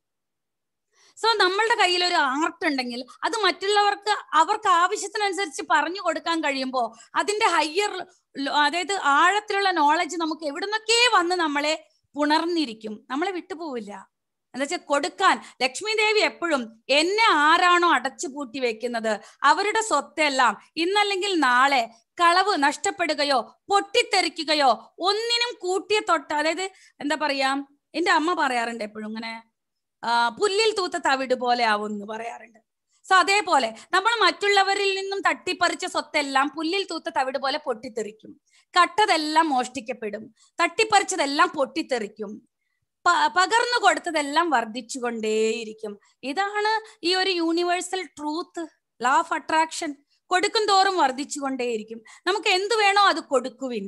സോ നമ്മളുടെ കയ്യിൽ ഒരു ആർട്ട് ഉണ്ടെങ്കിൽ അത് മറ്റുള്ളവർക്ക് അവർക്ക് ആവശ്യത്തിനനുസരിച്ച് പറഞ്ഞു കൊടുക്കാൻ കഴിയുമ്പോൾ അതിന്റെ ഹയ്യർ അതായത് ആഴത്തിലുള്ള നോളജ് നമുക്ക് എവിടുന്നൊക്കെ വന്ന് നമ്മളെ പുണർന്നിരിക്കും നമ്മളെ വിട്ടുപോവില്ല എന്താ വെച്ചാൽ കൊടുക്കാൻ ലക്ഷ്മി ദേവി എപ്പോഴും എന്നെ ആരാണോ അടച്ചു പൂട്ടി വെക്കുന്നത് അവരുടെ സ്വത്തെല്ലാം ഇന്നല്ലെങ്കിൽ നാളെ കളവ് നഷ്ടപ്പെടുകയോ പൊട്ടിത്തെറിക്കുകയോ ഒന്നിനും കൂട്ടിയ തൊട്ട് അതായത് എന്താ പറയാ എന്റെ അമ്മ പറയാറുണ്ട് എപ്പോഴും ഇങ്ങനെ ആ, പുല്ലിൽ തൂത്ത തവിട് പോലെ ആവും എന്ന് പറയാറുണ്ട് സോ അതേപോലെ നമ്മൾ മറ്റുള്ളവരിൽ നിന്നും തട്ടിപ്പറിച്ച സ്വത്തെല്ലാം പുല്ലിൽ തൂത്ത തവിട് പോലെ പൊട്ടിത്തെറിക്കും കട്ടതെല്ലാം മോഷ്ടിക്കപ്പെടും തട്ടിപ്പറിച്ചതെല്ലാം പൊട്ടിത്തെറിക്കും പ- പകർന്നു കൊടുത്തതെല്ലാം വർദ്ധിച്ചുകൊണ്ടേയിരിക്കും ഇതാണ് ഈ ഒരു universal truth law of attraction കൊടുക്കും തോറും വർദ്ധിച്ചുകൊണ്ടേയിരിക്കും നമുക്ക് എന്ത് വേണോ അത് കൊടുക്കുവിൻ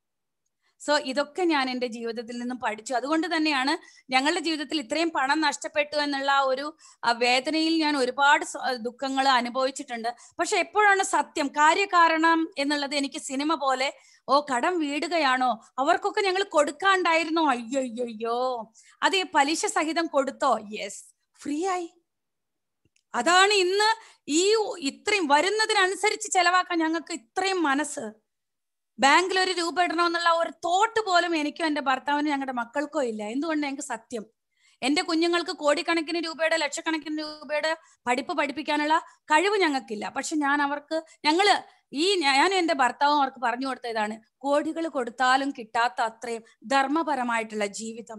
സോ ഇതൊക്കെ ഞാൻ എൻ്റെ ജീവിതത്തിൽ നിന്നും പഠിച്ചു അതുകൊണ്ട് തന്നെയാണ് ഞങ്ങളുടെ ജീവിതത്തിൽ ഇത്രയും പണം നഷ്ടപ്പെട്ടു എന്നുള്ള ആ ഒരു ആ വേദനയിൽ ഞാൻ ഒരുപാട് ദുഃഖങ്ങൾ അനുഭവിച്ചിട്ടുണ്ട് പക്ഷെ എപ്പോഴാണ് സത്യം കാര്യകാരണം എന്നുള്ളത് എനിക്ക് സിനിമ പോലെ ഓ കടം വീടുകയാണോ അവർക്കൊക്കെ ഞങ്ങൾ കൊടുക്കാണ്ടായിരുന്നോ അയ്യോ അയ്യോ അയ്യോ അത് ഈ പലിശ സഹിതം കൊടുത്തോ യെസ് ഫ്രീ ആയി അതാണ് ഇന്ന് ഈ ഇത്രയും വരുന്നതിനനുസരിച്ച് ചെലവാക്കാൻ ഞങ്ങൾക്ക് ഇത്രയും മനസ്സ് ബാങ്കിൽ ഒരു രൂപ ഇടണമെന്നുള്ള ഒരു തോട്ട് പോലും എനിക്കോ എന്റെ ഭർത്താവിനും ഞങ്ങളുടെ മക്കൾക്കോ ഇല്ല എന്തുകൊണ്ട് ഞങ്ങൾക്ക് സത്യം എന്റെ കുഞ്ഞുങ്ങൾക്ക് കോടിക്കണക്കിന് രൂപയുടെ ലക്ഷക്കണക്കിന് രൂപയുടെ പഠിപ്പ് പഠിപ്പിക്കാനുള്ള കഴിവ് ഞങ്ങൾക്കില്ല പക്ഷെ ഞാൻ അവർക്ക് ഞങ്ങള് ഈ ഞാനും എന്റെ ഭർത്താവും അവർക്ക് പറഞ്ഞു കൊടുത്ത ഇതാണ് കോടികൾ കൊടുത്താലും കിട്ടാത്ത അത്രയും ധർമ്മപരമായിട്ടുള്ള ജീവിതം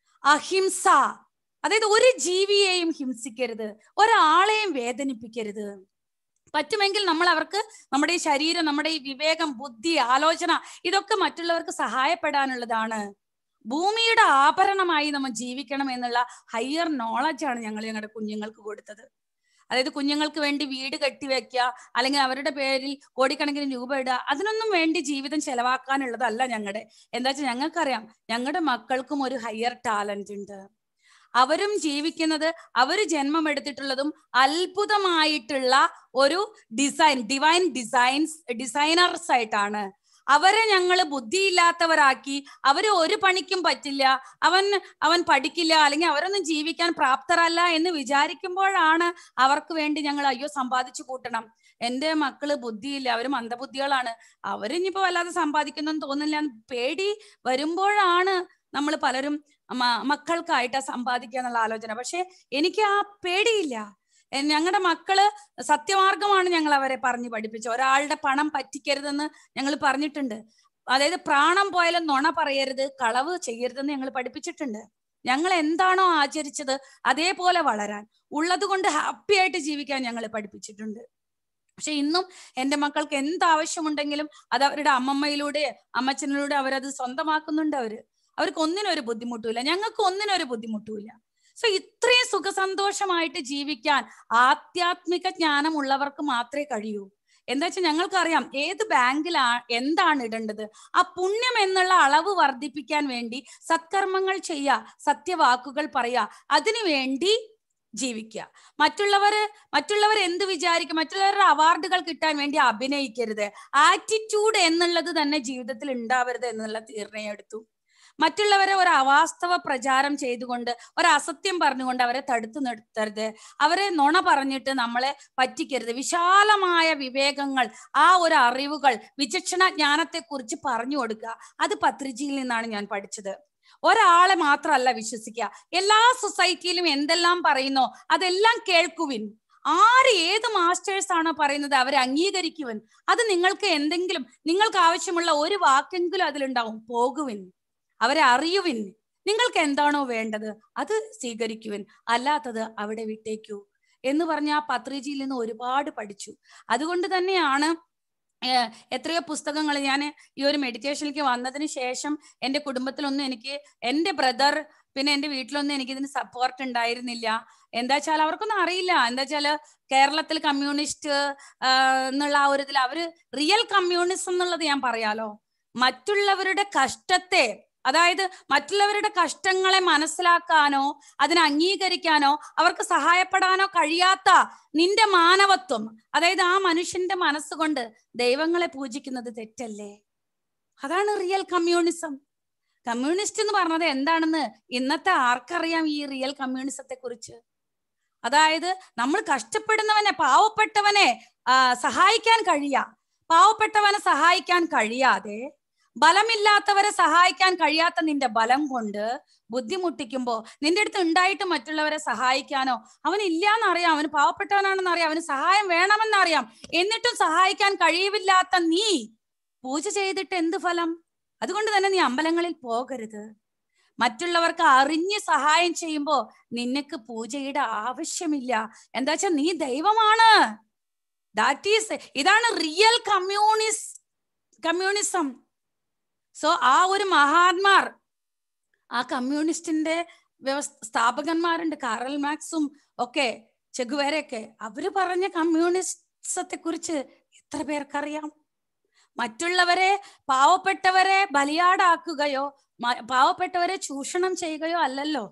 അഹിംസ അതായത് ഒരു ജീവിയെയും ഹിംസിക്കരുത് ഒരാളെയും വേദനിപ്പിക്കരുത് പറ്റുമെങ്കിൽ നമ്മൾ അവർക്ക് നമ്മുടെ ഈ ശരീരം നമ്മുടെ ഈ വിവേകം ബുദ്ധി ആലോചന ഇതൊക്കെ മറ്റുള്ളവർക്ക് സഹായപ്പെടാനുള്ളതാണ് ഭൂമിയുടെ ആഭരണമായി നമ്മൾ ജീവിക്കണം എന്നുള്ള ഹയർ നോളജാണ് ഞങ്ങൾ ഞങ്ങളുടെ കുഞ്ഞുങ്ങൾക്ക് കൊടുത്തത് അതായത് കുഞ്ഞുങ്ങൾക്ക് വേണ്ടി വീട് കെട്ടിവെക്കുക അല്ലെങ്കിൽ അവരുടെ പേരിൽ കോടിക്കണക്കിന് രൂപ ഇടുക അതിനൊന്നും വേണ്ടി ജീവിതം ചെലവാക്കാനുള്ളതല്ല ഞങ്ങളുടെ എന്താ വെച്ചാൽ ഞങ്ങൾക്കറിയാം ഞങ്ങളുടെ മക്കൾക്കും ഒരു ഹയർ ടാലന്റ് ഉണ്ട് അവരും ജീവിക്കുന്നത് അവർ ജന്മം എടുത്തിട്ടുള്ളതും അത്ഭുതമായിട്ടുള്ള ഒരു ഡിസൈൻ ഡിവൈൻ ഡിസൈൻസ് ഡിസൈനേഴ്സ് ആയിട്ടാണ് അവരെ ഞങ്ങൾ ബുദ്ധിയില്ലാത്തവരാക്കി അവര് ഒരു പണിക്കും പറ്റില്ല അവൻ അവൻ പഠിക്കില്ല അല്ലെങ്കിൽ അവരൊന്നും ജീവിക്കാൻ പ്രാപ്തരല്ല എന്ന് വിചാരിക്കുമ്പോഴാണ് അവർക്ക് വേണ്ടി ഞങ്ങൾ അയ്യോ സമ്പാദിച്ചു കൂട്ടണം എന്റെ മക്കള് ബുദ്ധിയില്ല അവര് മന്ദബുദ്ധികളാണ് അവരിനിപ്പോ വല്ലാതെ സമ്പാദിക്കുന്നെന്ന് തോന്നില്ല എന്ന് പേടി വരുമ്പോഴാണ് നമ്മൾ പലരും മ- മക്കൾക്കായിട്ട് സമ്പാദിക്കുക എന്നുള്ള ആലോചന പക്ഷെ എനിക്ക് ആ പേടിയില്ല ഞങ്ങളുടെ മക്കള് സത്യമാർഗമാണ് ഞങ്ങൾ അവരെ പറഞ്ഞു പഠിപ്പിച്ചത് ഒരാളുടെ പണം പറ്റിക്കരുതെന്ന് ഞങ്ങൾ പറഞ്ഞിട്ടുണ്ട് അതായത് പ്രാണം പോയാലും നുണ പറയരുത് കളവ് ചെയ്യരുതെന്ന് ഞങ്ങൾ പഠിപ്പിച്ചിട്ടുണ്ട് ഞങ്ങൾ എന്താണോ ആചരിച്ചത് അതേപോലെ വളരാൻ ഉള്ളത് കൊണ്ട് ഹാപ്പി ആയിട്ട് ജീവിക്കാൻ ഞങ്ങൾ പഠിപ്പിച്ചിട്ടുണ്ട് പക്ഷെ ഇന്നും എൻ്റെ മക്കൾക്ക് എന്ത് ആവശ്യമുണ്ടെങ്കിലും അത് അവരുടെ അമ്മമ്മയിലൂടെ അമ്മച്ചനിലൂടെ അവരത് സ്വന്തമാക്കുന്നുണ്ട് അവര് അവർക്ക് ഒന്നിനും ഒരു ബുദ്ധിമുട്ടുമില്ല ഞങ്ങൾക്ക് ഒന്നിനും ഒരു ബുദ്ധിമുട്ടുമില്ല സോ ഇത്രയും സുഖസന്തോഷമായിട്ട് ജീവിക്കാൻ ആധ്യാത്മിക ജ്ഞാനം ഉള്ളവർക്ക് മാത്രമേ കഴിയൂ എന്താ വെച്ചാൽ ഞങ്ങൾക്കറിയാം ഏത് ബാങ്കിലാ എന്താണ് ഇടേണ്ടത് ആ പുണ്യം എന്നുള്ള അളവ് വർദ്ധിപ്പിക്കാൻ വേണ്ടി സത്കർമ്മങ്ങൾ ചെയ്യുക സത്യവാക്കുകൾ പറയുക അതിനു വേണ്ടി ജീവിക്കുക മറ്റുള്ളവര് മറ്റുള്ളവർ എന്ത് വിചാരിക്കും മറ്റുള്ളവരുടെ അവാർഡുകൾ കിട്ടാൻ വേണ്ടി അഭിനയിക്കരുത് ആറ്റിറ്റ്യൂഡ് എന്നുള്ളത് തന്നെ ജീവിതത്തിൽ ഉണ്ടാവരുത് എന്നുള്ള തീർച്ചയായും എടുത്തു മറ്റുള്ളവരെ ഒരു അവാസ്തവ പ്രചാരം ചെയ്തുകൊണ്ട് ഒരു അസത്യം പറഞ്ഞുകൊണ്ട് അവരെ തടുത്തു നിർത്തരുത് അവരെ നുണ പറഞ്ഞിട്ട് നമ്മളെ പറ്റിക്കരുത് വിശാലമായ വിവേകങ്ങൾ ആ ഒരു അറിവുകൾ വിചക്ഷണ ജ്ഞാനത്തെ കുറിച്ച് പറഞ്ഞു കൊടുക്കുക അത് പത്രിജിയിൽ നിന്നാണ് ഞാൻ പഠിച്ചത് ഒരാളെ മാത്രമല്ല വിശ്വസിക്കുക എല്ലാ സൊസൈറ്റിയിലും എന്തെല്ലാം പറയുന്നോ അതെല്ലാം കേൾക്കുവിൻ ആര് ഏത് മാസ്റ്റേഴ്സ് ആണോ പറയുന്നത് അവരെ അംഗീകരിക്കുവിൻ അത് നിങ്ങൾക്ക് എന്തെങ്കിലും നിങ്ങൾക്ക് ആവശ്യമുള്ള ഒരു വാക്കെങ്കിലും അതിലുണ്ടാവും പോകുവിൻ അവരെ അറിയുവിൻ നിങ്ങൾക്ക് എന്താണോ വേണ്ടത് അത് സ്വീകരിക്കുവിൻ അല്ലാത്തത് അവിടെ വിട്ടേക്കൂ എന്ന് പറഞ്ഞ ആ പത്രിജിയിൽ നിന്ന് ഒരുപാട് പഠിച്ചു അതുകൊണ്ട് തന്നെയാണ് ഏഹ് എത്രയോ പുസ്തകങ്ങൾ ഞാൻ ഈ ഒരു മെഡിറ്റേഷനിലേക്ക് വന്നതിന് ശേഷം എൻ്റെ കുടുംബത്തിലൊന്നും എനിക്ക് എൻ്റെ ബ്രദർ പിന്നെ എൻ്റെ വീട്ടിലൊന്നും എനിക്ക് ഇതിന് സപ്പോർട്ട് ഉണ്ടായിരുന്നില്ല എന്താ വെച്ചാൽ അവർക്കൊന്നും അറിയില്ല എന്താ വെച്ചാൽ കേരളത്തിൽ കമ്മ്യൂണിസ്റ്റ് എന്നുള്ള ആ ഒരു ഇതിൽ അവര് റിയൽ കമ്മ്യൂണിസം എന്നുള്ളത് ഞാൻ പറയാലോ മറ്റുള്ളവരുടെ കഷ്ടത്തെ അതായത് മറ്റുള്ളവരുടെ കഷ്ടങ്ങളെ മനസ്സിലാക്കാനോ അതിനെ അംഗീകരിക്കാനോ അവർക്ക് സഹായപ്പെടാനോ കഴിയാത്ത നിന്റെ മാനവത്വം അതായത് ആ മനുഷ്യന്റെ മനസ്സുകൊണ്ട് ദൈവങ്ങളെ പൂജിക്കുന്നത് തെറ്റല്ലേ അതാണ് റിയൽ കമ്മ്യൂണിസം കമ്മ്യൂണിസ്റ്റ് എന്ന് പറഞ്ഞത് എന്താണെന്ന് ഇന്നത്തെ ആർക്കറിയാം ഈ റിയൽ കമ്മ്യൂണിസത്തെ കുറിച്ച് അതായത് നമ്മൾ കഷ്ടപ്പെടുന്നവനെ പാവപ്പെട്ടവനെ ആ, സഹായിക്കാൻ കഴിയാ പാവപ്പെട്ടവനെ സഹായിക്കാൻ കഴിയാതെ ബലമില്ലാത്തവരെ സഹായിക്കാൻ കഴിയാത്ത നിന്റെ ബലം കൊണ്ട് ബുദ്ധിമുട്ടിക്കുമ്പോ നിന്റെ അടുത്ത് ഉണ്ടായിട്ട് മറ്റുള്ളവരെ സഹായിക്കാനോ അവൻ ഇല്ലാന്നറിയാം അവന് പാവപ്പെട്ടവനാണെന്ന് അറിയാം അവന് സഹായം വേണമെന്നറിയാം എന്നിട്ടും സഹായിക്കാൻ കഴിയില്ലാത്ത നീ പൂജ ചെയ്തിട്ട് എന്ത് ഫലം അതുകൊണ്ട് തന്നെ നീ അമ്പലങ്ങളിൽ പോകരുത് മറ്റുള്ളവർക്ക് അറിഞ്ഞ് സഹായം ചെയ്യുമ്പോ നിനക്ക് പൂജയുടെ ആവശ്യമില്ല എന്താ വെച്ചാൽ നീ ദൈവമാണ് ദാറ്റ് ഈസ് ഇതാണ് റിയൽ കമ്മ്യൂണിസ് കമ്മ്യൂണിസം സോ ആ ഒരു മഹാത്മാർ ആ കമ്മ്യൂണിസ്റ്റിന്റെ വ്യവസ്ഥ സ്ഥാപകന്മാരുണ്ട് കാറൽ മാക്സും ഒക്കെ ചെഗുവേരയൊക്കെ അവര് പറഞ്ഞ കമ്മ്യൂണിസത്തെ കുറിച്ച് എത്ര പേർക്കറിയാം മറ്റുള്ളവരെ പാവപ്പെട്ടവരെ ബലിയാടാക്കുകയോ മ- പാവപ്പെട്ടവരെ ചൂഷണം ചെയ്യുകയോ അല്ലല്ലോ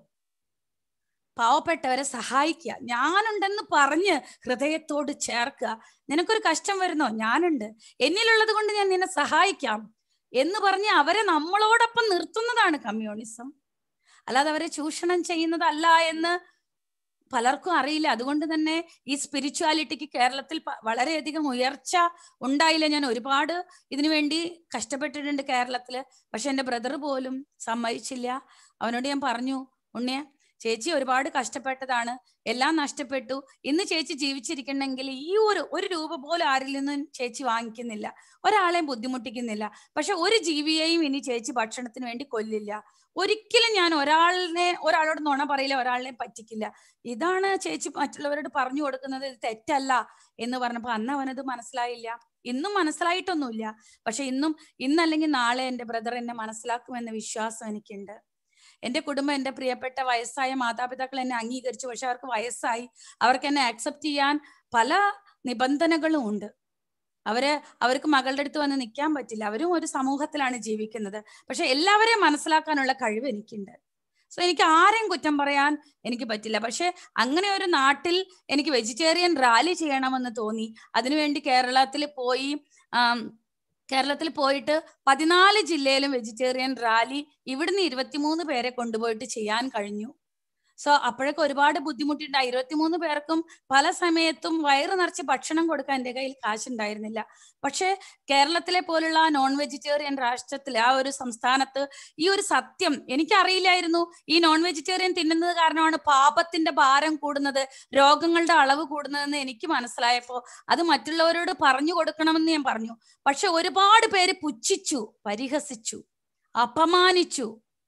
പാവപ്പെട്ടവരെ സഹായിക്കുക ഞാനുണ്ടെന്ന് പറഞ്ഞ് ഹൃദയത്തോട് ചേർക്കുക നിനക്കൊരു കഷ്ടം വരുന്നോ ഞാനുണ്ട് എന്നിലുള്ളത് കൊണ്ട് ഞാൻ നിന്നെ സഹായിക്കാം എന്ന് പറഞ്ഞ് അവരെ നമ്മളോടൊപ്പം നിർത്തുന്നതാണ് കമ്മ്യൂണിസം അല്ലാതെ അവരെ ചൂഷണം ചെയ്യുന്നതല്ല എന്ന് പലർക്കും അറിയില്ല അതുകൊണ്ട് തന്നെ ഈ സ്പിരിച്വാലിറ്റിക്ക് കേരളത്തിൽ പ- വളരെയധികം ഉയർച്ച ഉണ്ടായില്ല ഞാൻ ഒരുപാട് ഇതിനു വേണ്ടി കഷ്ടപ്പെട്ടിട്ടുണ്ട് കേരളത്തില് പക്ഷെ എൻ്റെ ബ്രദർ പോലും സമ്മതിച്ചില്ല അവനോട് ഞാൻ പറഞ്ഞു ഉണ്ണിയ ചേച്ചി ഒരുപാട് കഷ്ടപ്പെട്ടതാണ് എല്ലാം നഷ്ടപ്പെട്ടു ഇന്ന് ചേച്ചി ജീവിച്ചിരിക്കണമെങ്കിൽ ഈ ഒരു ഒരു രൂപ പോലും ആരിൽ നിന്നും ചേച്ചി വാങ്ങിക്കുന്നില്ല ഒരാളെയും ബുദ്ധിമുട്ടിക്കുന്നില്ല പക്ഷെ ഒരു ജീവിയെയും ഇനി ചേച്ചി ഭക്ഷണത്തിന് വേണ്ടി കൊല്ലില്ല ഒരിക്കലും ഞാൻ ഒരാളിനെ ഒരാളോട് നുണ പറയില്ല ഒരാളിനെ പറ്റിക്കില്ല ഇതാണ് ചേച്ചി മറ്റുള്ളവരോട് പറഞ്ഞു കൊടുക്കുന്നത് ഇത് തെറ്റല്ല എന്ന് പറഞ്ഞപ്പോ അന്ന് അവനത് മനസ്സിലായില്ല ഇന്നും മനസ്സിലായിട്ടൊന്നുമില്ല പക്ഷെ ഇന്നും ഇന്നല്ലെങ്കിൽ നാളെ എൻ്റെ ബ്രദർ എന്നെ മനസ്സിലാക്കുമെന്ന വിശ്വാസം എനിക്കുണ്ട് എന്റെ കുടുംബം എന്റെ പ്രിയപ്പെട്ട വയസ്സായ മാതാപിതാക്കൾ എന്നെ അംഗീകരിച്ചു പക്ഷെ അവർക്ക് വയസ്സായി അവർക്ക് എന്നെ ആക്സെപ്റ്റ് ചെയ്യാൻ പല നിബന്ധനകളും ഉണ്ട് അവര് അവർക്ക് മകളുടെ അടുത്ത് വന്ന് നിൽക്കാൻ പറ്റില്ല അവരും ഒരു സമൂഹത്തിലാണ് ജീവിക്കുന്നത് പക്ഷെ എല്ലാവരെയും മനസ്സിലാക്കാനുള്ള കഴിവ് എനിക്കുണ്ട് സോ എനിക്ക് ആരെയും കുറ്റം പറയാൻ എനിക്ക് പറ്റില്ല പക്ഷെ അങ്ങനെ ഒരു നാട്ടിൽ എനിക്ക് വെജിറ്റേറിയൻ റാലി ചെയ്യണമെന്ന് തോന്നി അതിനുവേണ്ടി കേരളത്തിൽ പോയി ആം, കേരളത്തിൽ പോയിട്ട് പതിനാല് ജില്ലയിലും വെജിറ്റേറിയൻ റാലി ഇവിടുന്ന് ഇരുപത്തിമൂന്ന് പേരെ കൊണ്ടുപോയിട്ട് ചെയ്യാൻ കഴിഞ്ഞു സോ അപ്പോഴൊക്കെ ഒരുപാട് ബുദ്ധിമുട്ടുണ്ടായി ഇരുപത്തിമൂന്ന് പേർക്കും പല സമയത്തും വയറ് നിറച്ച് ഭക്ഷണം കൊടുക്കാൻ എൻ്റെ കയ്യിൽ കാശുണ്ടായിരുന്നില്ല പക്ഷേ കേരളത്തിലെ പോലുള്ള നോൺ വെജിറ്റേറിയൻ രാഷ്ട്രത്തിൽ ആ ഒരു സംസ്ഥാനത്ത് ഈ ഒരു സത്യം എനിക്കറിയില്ലായിരുന്നു ഈ നോൺ വെജിറ്റേറിയൻ തിന്നുന്നത് കാരണമാണ് പാപത്തിന്റെ ഭാരം കൂടുന്നത് രോഗങ്ങളുടെ അളവ് കൂടുന്നതെന്ന് എനിക്ക് മനസ്സിലായപ്പോൾ അത് മറ്റുള്ളവരോട് പറഞ്ഞു കൊടുക്കണമെന്ന് ഞാൻ പറഞ്ഞു പക്ഷെ ഒരുപാട് പേര് പുച്ഛിച്ചു പരിഹസിച്ചു അപമാനിച്ചു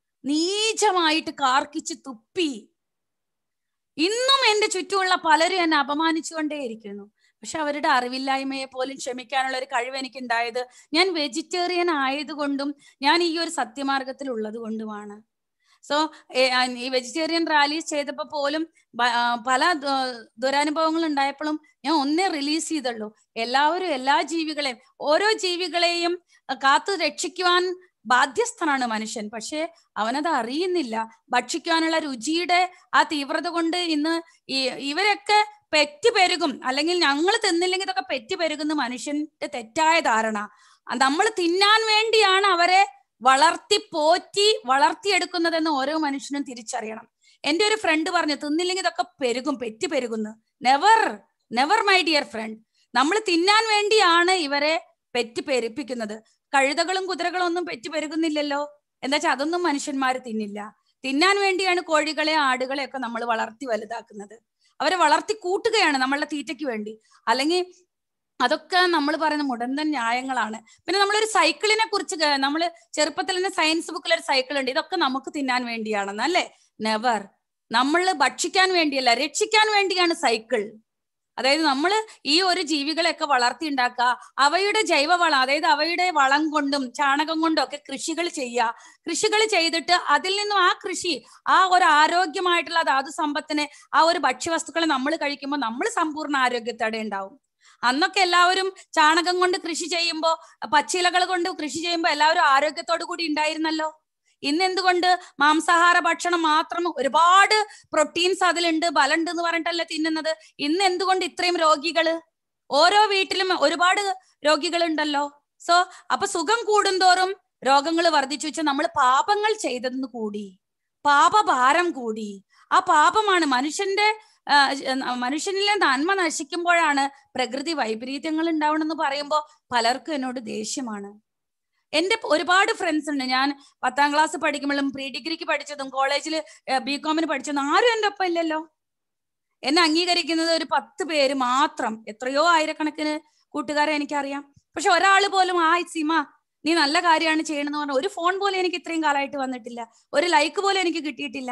നീചമായിട്ട് കാർക്കിച്ച് തുപ്പി ഇന്നും എന്റെ ചുറ്റുമുള്ള പലരും എന്നെ അപമാനിച്ചുകൊണ്ടേയിരിക്കുന്നു പക്ഷെ അവരുടെ അറിവില്ലായ്മയെ പോലും ക്ഷമിക്കാനുള്ള ഒരു കഴിവ് എനിക്ക് ഉണ്ടായത് ഞാൻ വെജിറ്റേറിയൻ ആയതുകൊണ്ടും ഞാൻ ഈ ഒരു സത്യമാർഗത്തിൽ ഉള്ളത് കൊണ്ടുമാണ് സോ ഈ വെജിറ്റേറിയൻ റാലീസ് ചെയ്തപ്പോൾ പോലും ബ- ആ, പല ദു- ദുരനുഭവങ്ങൾ ഉണ്ടായപ്പോഴും ഞാൻ ഒന്നേ റിലീസ് ചെയ്തുള്ളൂ എല്ലാവരും എല്ലാ ജീവികളെയും ഓരോ ജീവികളെയും അഹ് കാത്തു രക്ഷിക്കുവാൻ ബാധ്യസ്ഥനാണ് മനുഷ്യൻ പക്ഷെ അവനത് അറിയുന്നില്ല ഭക്ഷിക്കാനുള്ള രുചിയുടെ ആ തീവ്രത കൊണ്ട് ഇന്ന് ഈ ഇവരൊക്കെ പെറ്റ് പെരുകും അല്ലെങ്കിൽ ഞങ്ങൾ തിന്നില്ലെങ്കിൽ ഇതൊക്കെ പെറ്റ് പെരുകുന്ന മനുഷ്യന്റെ തെറ്റായ ധാരണ നമ്മൾ തിന്നാൻ വേണ്ടിയാണ് അവരെ വളർത്തി പോറ്റി വളർത്തിയെടുക്കുന്നതെന്ന് ഓരോ മനുഷ്യനും തിരിച്ചറിയണം എന്റെ ഒരു ഫ്രണ്ട് പറഞ്ഞു തിന്നില്ലെങ്കിൽ ഇതൊക്കെ പെരുകും പെറ്റ് പെരുകുന്നു never never my dear friend നമ്മൾ തിന്നാൻ വേണ്ടിയാണ് ഇവരെ പെറ്റ് പെരുപ്പിക്കുന്നത് കഴുതകളും കുതിരകളും ഒന്നും പെറ്റ് പെരുകുന്നില്ലല്ലോ എന്താ വെച്ചാൽ അതൊന്നും മനുഷ്യന്മാർ തിന്നില്ല തിന്നാൻ വേണ്ടിയാണ് കോഴികളെ ആടുകളെ ഒക്കെ നമ്മൾ വളർത്തി വലുതാക്കുന്നത് അവരെ വളർത്തി കൂട്ടുകയാണ് നമ്മളുടെ തീറ്റയ്ക്ക് വേണ്ടി അല്ലെങ്കിൽ അതൊക്കെ നമ്മൾ പറയുന്ന മുടന്തൻ ന്യായങ്ങളാണ് പിന്നെ നമ്മളൊരു സൈക്കിളിനെ കുറിച്ച് നമ്മൾ ചെറുപ്പത്തിൽ തന്നെ സയൻസ് ബുക്കിൽ ഒരു സൈക്കിൾ ഉണ്ട് ഇതൊക്കെ നമുക്ക് തിന്നാൻ വേണ്ടിയാണെന്ന് അല്ലേ നെവർ നമ്മൾ ഭക്ഷിക്കാൻ വേണ്ടിയല്ല രക്ഷിക്കാൻ വേണ്ടിയാണ് സൈക്കിൾ അതായത് നമ്മൾ ഈ ഒരു ജീവികളെയൊക്കെ വളർത്തി ഉണ്ടാക്കുക അവയുടെ ജൈവവളം അതായത് അവയുടെ വളം കൊണ്ടും ചാണകം കൊണ്ടും ഒക്കെ കൃഷികൾ ചെയ്യുക കൃഷികൾ ചെയ്തിട്ട് അതിൽ നിന്നും ആ കൃഷി ആ ഒരു ആരോഗ്യമായിട്ടുള്ള ധാതു സമ്പത്തിനെ ആ ഒരു ഭക്ഷ്യവസ്തുക്കളെ നമ്മൾ കഴിക്കുമ്പോൾ നമ്മൾ സമ്പൂർണ്ണ ആരോഗ്യത്തോടെ ഉണ്ടാവും അന്നൊക്കെ എല്ലാവരും ചാണകം കൊണ്ട് കൃഷി ചെയ്യുമ്പോൾ പച്ചിലകൾ കൊണ്ട് കൃഷി ചെയ്യുമ്പോൾ എല്ലാവരും ആരോഗ്യത്തോടു കൂടി ഉണ്ടായിരുന്നല്ലോ ഇന്ന് എന്തുകൊണ്ട് മാംസാഹാര ഭക്ഷണം മാത്രം ഒരുപാട് പ്രോട്ടീൻസ് അതിലുണ്ട് ബലമുണ്ട് എന്ന് പറഞ്ഞിട്ടല്ലേ തിന്നുന്നത് ഇന്ന് എന്തുകൊണ്ട് ഇത്രയും രോഗികള് ഓരോ വീട്ടിലും ഒരുപാട് രോഗികളുണ്ടല്ലോ സോ അപ്പൊ സുഖം കൂടുന്തോറും രോഗങ്ങൾ വർദ്ധിച്ചു വെച്ചാൽ നമ്മൾ പാപങ്ങൾ ചെയ്തതെന്ന് കൂടി പാപഭാരം കൂടി ആ പാപമാണ് മനുഷ്യന്റെ ആ, മനുഷ്യനിലെ നന്മ നശിക്കുമ്പോഴാണ് പ്രകൃതി വൈപരീത്യങ്ങൾ ഉണ്ടാവണമെന്ന് പറയുമ്പോൾ പലർക്കും എന്നോട് ദേഷ്യമാണ് എന്റെ ഒരുപാട് ഫ്രണ്ട്സ് ഉണ്ട് ഞാൻ പത്താം ക്ലാസ് പഠിക്കുമ്പോഴും പ്രീ ഡിഗ്രിക്ക് പഠിച്ചതും കോളേജിൽ ബി കോമിന് പഠിച്ചതും ആരും എൻ്റെ ഒപ്പം ഇല്ലല്ലോ എന്നെ അംഗീകരിക്കുന്നത് ഒരു പത്ത് പേര് മാത്രം എത്രയോ ആയിരക്കണക്കിന് കൂട്ടുകാരെ എനിക്കറിയാം പക്ഷെ ഒരാൾ പോലും ആ സീമ നീ നല്ല കാര്യമാണ് ചെയ്യണമെന്ന് പറഞ്ഞ ഒരു ഫോൺ പോലും എനിക്ക് ഇത്രയും കാലമായിട്ട് വന്നിട്ടില്ല ഒരു ലൈക്ക് പോലും എനിക്ക് കിട്ടിയിട്ടില്ല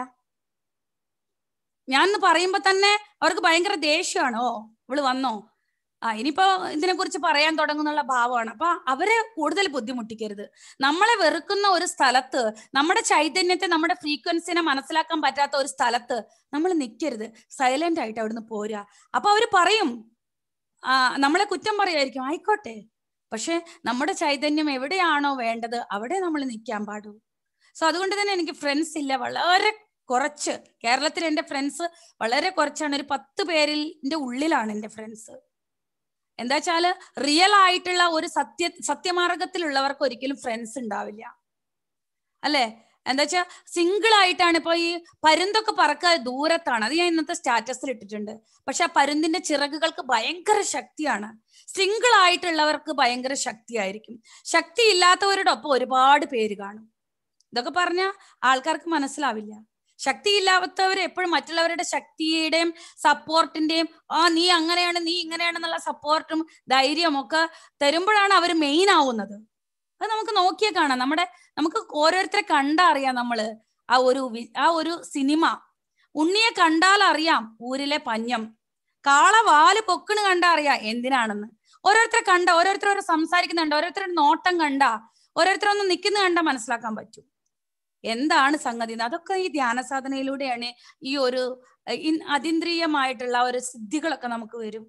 ഞാൻ പറയുമ്പോ തന്നെ അവർക്ക് ഭയങ്കര ദേഷ്യമാണ് ഓ ഇവള് വന്നോ ആ ഇനിയിപ്പോ ഇതിനെ കുറിച്ച് പറയാൻ തുടങ്ങുന്നുള്ള ഭാവമാണ് അപ്പൊ അവരെ കൂടുതൽ ബുദ്ധിമുട്ടിക്കരുത് നമ്മളെ വെറുക്കുന്ന ഒരു സ്ഥലത്ത് നമ്മുടെ ചൈതന്യത്തെ നമ്മുടെ ഫ്രീക്വൻസിനെ മനസ്സിലാക്കാൻ പറ്റാത്ത ഒരു സ്ഥലത്ത് നമ്മൾ നിൽക്കരുത് സൈലന്റ് ആയിട്ട് അവിടുന്ന് പോരാ അപ്പൊ അവര് പറയും ആ നമ്മളെ കുറ്റം പറയുമായിരിക്കും ആയിക്കോട്ടെ പക്ഷെ നമ്മുടെ ചൈതന്യം എവിടെയാണോ വേണ്ടത് അവിടെ നമ്മൾ നിൽക്കാൻ പാടൂ സോ അതുകൊണ്ട് തന്നെ എനിക്ക് ഫ്രണ്ട്സ് ഇല്ല വളരെ കുറച്ച് കേരളത്തിൽ എൻ്റെ ഫ്രണ്ട്സ് വളരെ കുറച്ചാണ് ഒരു പത്ത് പേരിന്റെ ഉള്ളിലാണ് എൻ്റെ ഫ്രണ്ട്സ് എന്താ വെച്ചാല് റിയൽ ആയിട്ടുള്ള ഒരു സത്യ സത്യമാർഗത്തിലുള്ളവർക്ക് ഒരിക്കലും ഫ്രണ്ട്സ് ഉണ്ടാവില്ല അല്ലെ എന്താ വെച്ചാൽ സിംഗിൾ ആയിട്ടാണ് ഇപ്പൊ ഈ പരുന്തൊക്കെ പറക്കാൻ ദൂരത്താണ് അത് ഞാൻ ഇന്നത്തെ സ്റ്റാറ്റസിൽ ഇട്ടിട്ടുണ്ട് പക്ഷെ ആ പരുന്തിന്റെ ചിറകുകൾക്ക് ഭയങ്കര ശക്തിയാണ് സിംഗിൾ ആയിട്ടുള്ളവർക്ക് ഭയങ്കര ശക്തിയായിരിക്കും ശക്തി ഇല്ലാത്തവരുടെ ഒപ്പം ഒരുപാട് പേര് കാണും ഇതൊക്കെ പറഞ്ഞ ആൾക്കാർക്ക് മനസ്സിലാവില്ല ശക്തിയില്ലാത്തവർ എപ്പോഴും മറ്റുള്ളവരുടെ ശക്തിയുടെയും സപ്പോർട്ടിന്റെയും ആ നീ അങ്ങനെയാണ് നീ ഇങ്ങനെയാണെന്നുള്ള സപ്പോർട്ടും ധൈര്യവും ഒക്കെ തരുമ്പോഴാണ് അവർ മെയിൻ ആവുന്നത് അത് നമുക്ക് നോക്കിയാൽ കാണാം നമ്മുടെ നമുക്ക് ഓരോരുത്തരെ കണ്ടാ അറിയാം നമ്മള് ആ ഒരു വി- ആ ഒരു സിനിമ ഉണ്ണിയെ കണ്ടാൽ അറിയാം ഊരിലെ പഞ്ഞം കാള വാല് പൊക്കണ് കണ്ടാ അറിയാം എന്തിനാണെന്ന് ഓരോരുത്തരെ കണ്ട ഓരോരുത്തരോട് സംസാരിക്കുന്നുണ്ട് ഓരോരുത്തരുടെ നോട്ടം കണ്ട ഓരോരുത്തരൊന്ന് നിൽക്കുന്ന കണ്ടാ മനസ്സിലാക്കാൻ പറ്റും എന്താണ് സംഗതി എന്ന് അതൊക്കെ ഈ ധ്യാന സാധനയിലൂടെയാണ് ഈ ഒരു അഹ് ഇൻ- അതീന്ദ്രിയമായിട്ടുള്ള ഒരു സിദ്ധികളൊക്കെ നമുക്ക് വരും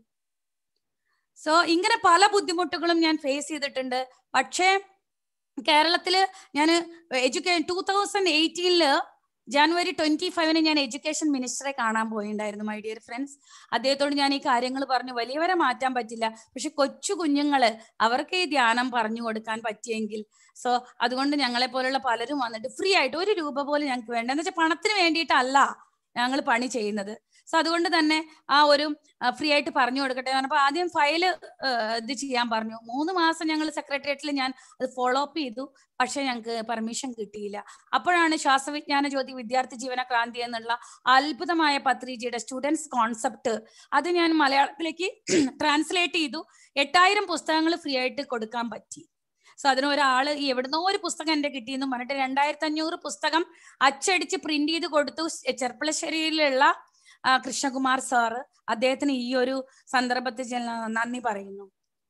സോ ഇങ്ങനെ പല ബുദ്ധിമുട്ടുകളും ഞാൻ ഫേസ് ചെയ്തിട്ടുണ്ട് പക്ഷേ കേരളത്തില് ഞാൻ എഡ്യൂക്കേ ടൂ തൗസൻഡ് എയ്റ്റീനില് ജാനുവരി ട്വന്റി ഫൈവിന് ഞാൻ എഡ്യൂക്കേഷൻ മിനിസ്റ്ററെ കാണാൻ പോയിണ്ടായിരുന്നു മൈ ഡിയർ ഫ്രണ്ട്സ് അദ്ദേഹത്തോട് ഞാൻ ഈ കാര്യങ്ങൾ പറഞ്ഞു വലിയവരെ മാറ്റാൻ പറ്റില്ല പക്ഷെ കൊച്ചു കുഞ്ഞുങ്ങള് അവർക്ക് ഈ ധ്യാനം പറഞ്ഞു കൊടുക്കാൻ പറ്റിയെങ്കിൽ സോ അതുകൊണ്ട് ഞങ്ങളെ പോലുള്ള പലരും വന്നിട്ട് ഫ്രീ ആയിട്ട് ഒരു രൂപ പോലും ഞങ്ങൾക്ക് വേണ്ട എന്ന് വെച്ചാൽ പണത്തിന് വേണ്ടിയിട്ടല്ല ഞങ്ങൾ പണി ചെയ്യുന്നത് സോ അതുകൊണ്ട് തന്നെ ആ ഒരു ഫ്രീ ആയിട്ട് പറഞ്ഞു കൊടുക്കട്ടെ എന്ന് പറഞ്ഞപ്പോൾ ആദ്യം ഫയല് ഇത് ചെയ്യാൻ പറഞ്ഞു മൂന്ന് മാസം ഞങ്ങൾ സെക്രട്ടേറിയറ്റിൽ ഞാൻ അത് ഫോളോ അപ്പ് ചെയ്തു പക്ഷെ ഞങ്ങൾക്ക് പെർമിഷൻ കിട്ടിയില്ല അപ്പോഴാണ് ശ്വാസവിജ്ഞാന ജ്യോതി വിദ്യാർത്ഥി ജീവന ക്രാന്തി എന്നുള്ള അത്ഭുതമായ പത്രിജിയുടെ സ്റ്റുഡൻസ് കോൺസെപ്റ്റ് അത് ഞാൻ മലയാളത്തിലേക്ക് ട്രാൻസ്ലേറ്റ് ചെയ്തു എട്ടായിരം പുസ്തകങ്ങൾ ഫ്രീ ആയിട്ട് കൊടുക്കാൻ പറ്റി സോ അതിന് ഒരാള് ഈ എവിടുന്നോ ഒരു പുസ്തകം എന്റെ കിട്ടിയെന്നും പറഞ്ഞിട്ട് രണ്ടായിരത്തി അഞ്ഞൂറ് പുസ്തകം അച്ചടിച്ച് പ്രിന്റ് ചെയ്ത് കൊടുത്തു ചെർപ്പളശ്ശേരിയിലുള്ള ആ, കൃഷ്ണകുമാർ സാറ് അദ്ദേഹത്തിന് ഈ ഒരു സന്ദർഭത്തിൽ ഞാൻ നന്ദി പറയുന്നു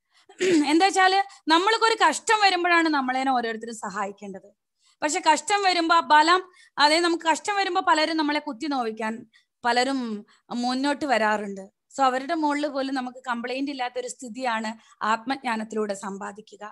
എന്താ വെച്ചാല് നമ്മൾക്കൊരു കഷ്ടം വരുമ്പോഴാണ് നമ്മളെ ഓരോരുത്തരും സഹായിക്കേണ്ടത് പക്ഷെ കഷ്ടം വരുമ്പോ ആ ബലം അതായത് നമുക്ക് കഷ്ടം വരുമ്പോ പലരും നമ്മളെ കുത്തി നോവിക്കാൻ പലരും മുന്നോട്ട് വരാറുണ്ട് സോ അവരുടെ മുകളിൽ പോലും നമുക്ക് കംപ്ലൈന്റ് ഇല്ലാത്ത ഒരു സ്ഥിതിയാണ് ആത്മജ്ഞാനത്തിലൂടെ സമ്പാദിക്കുക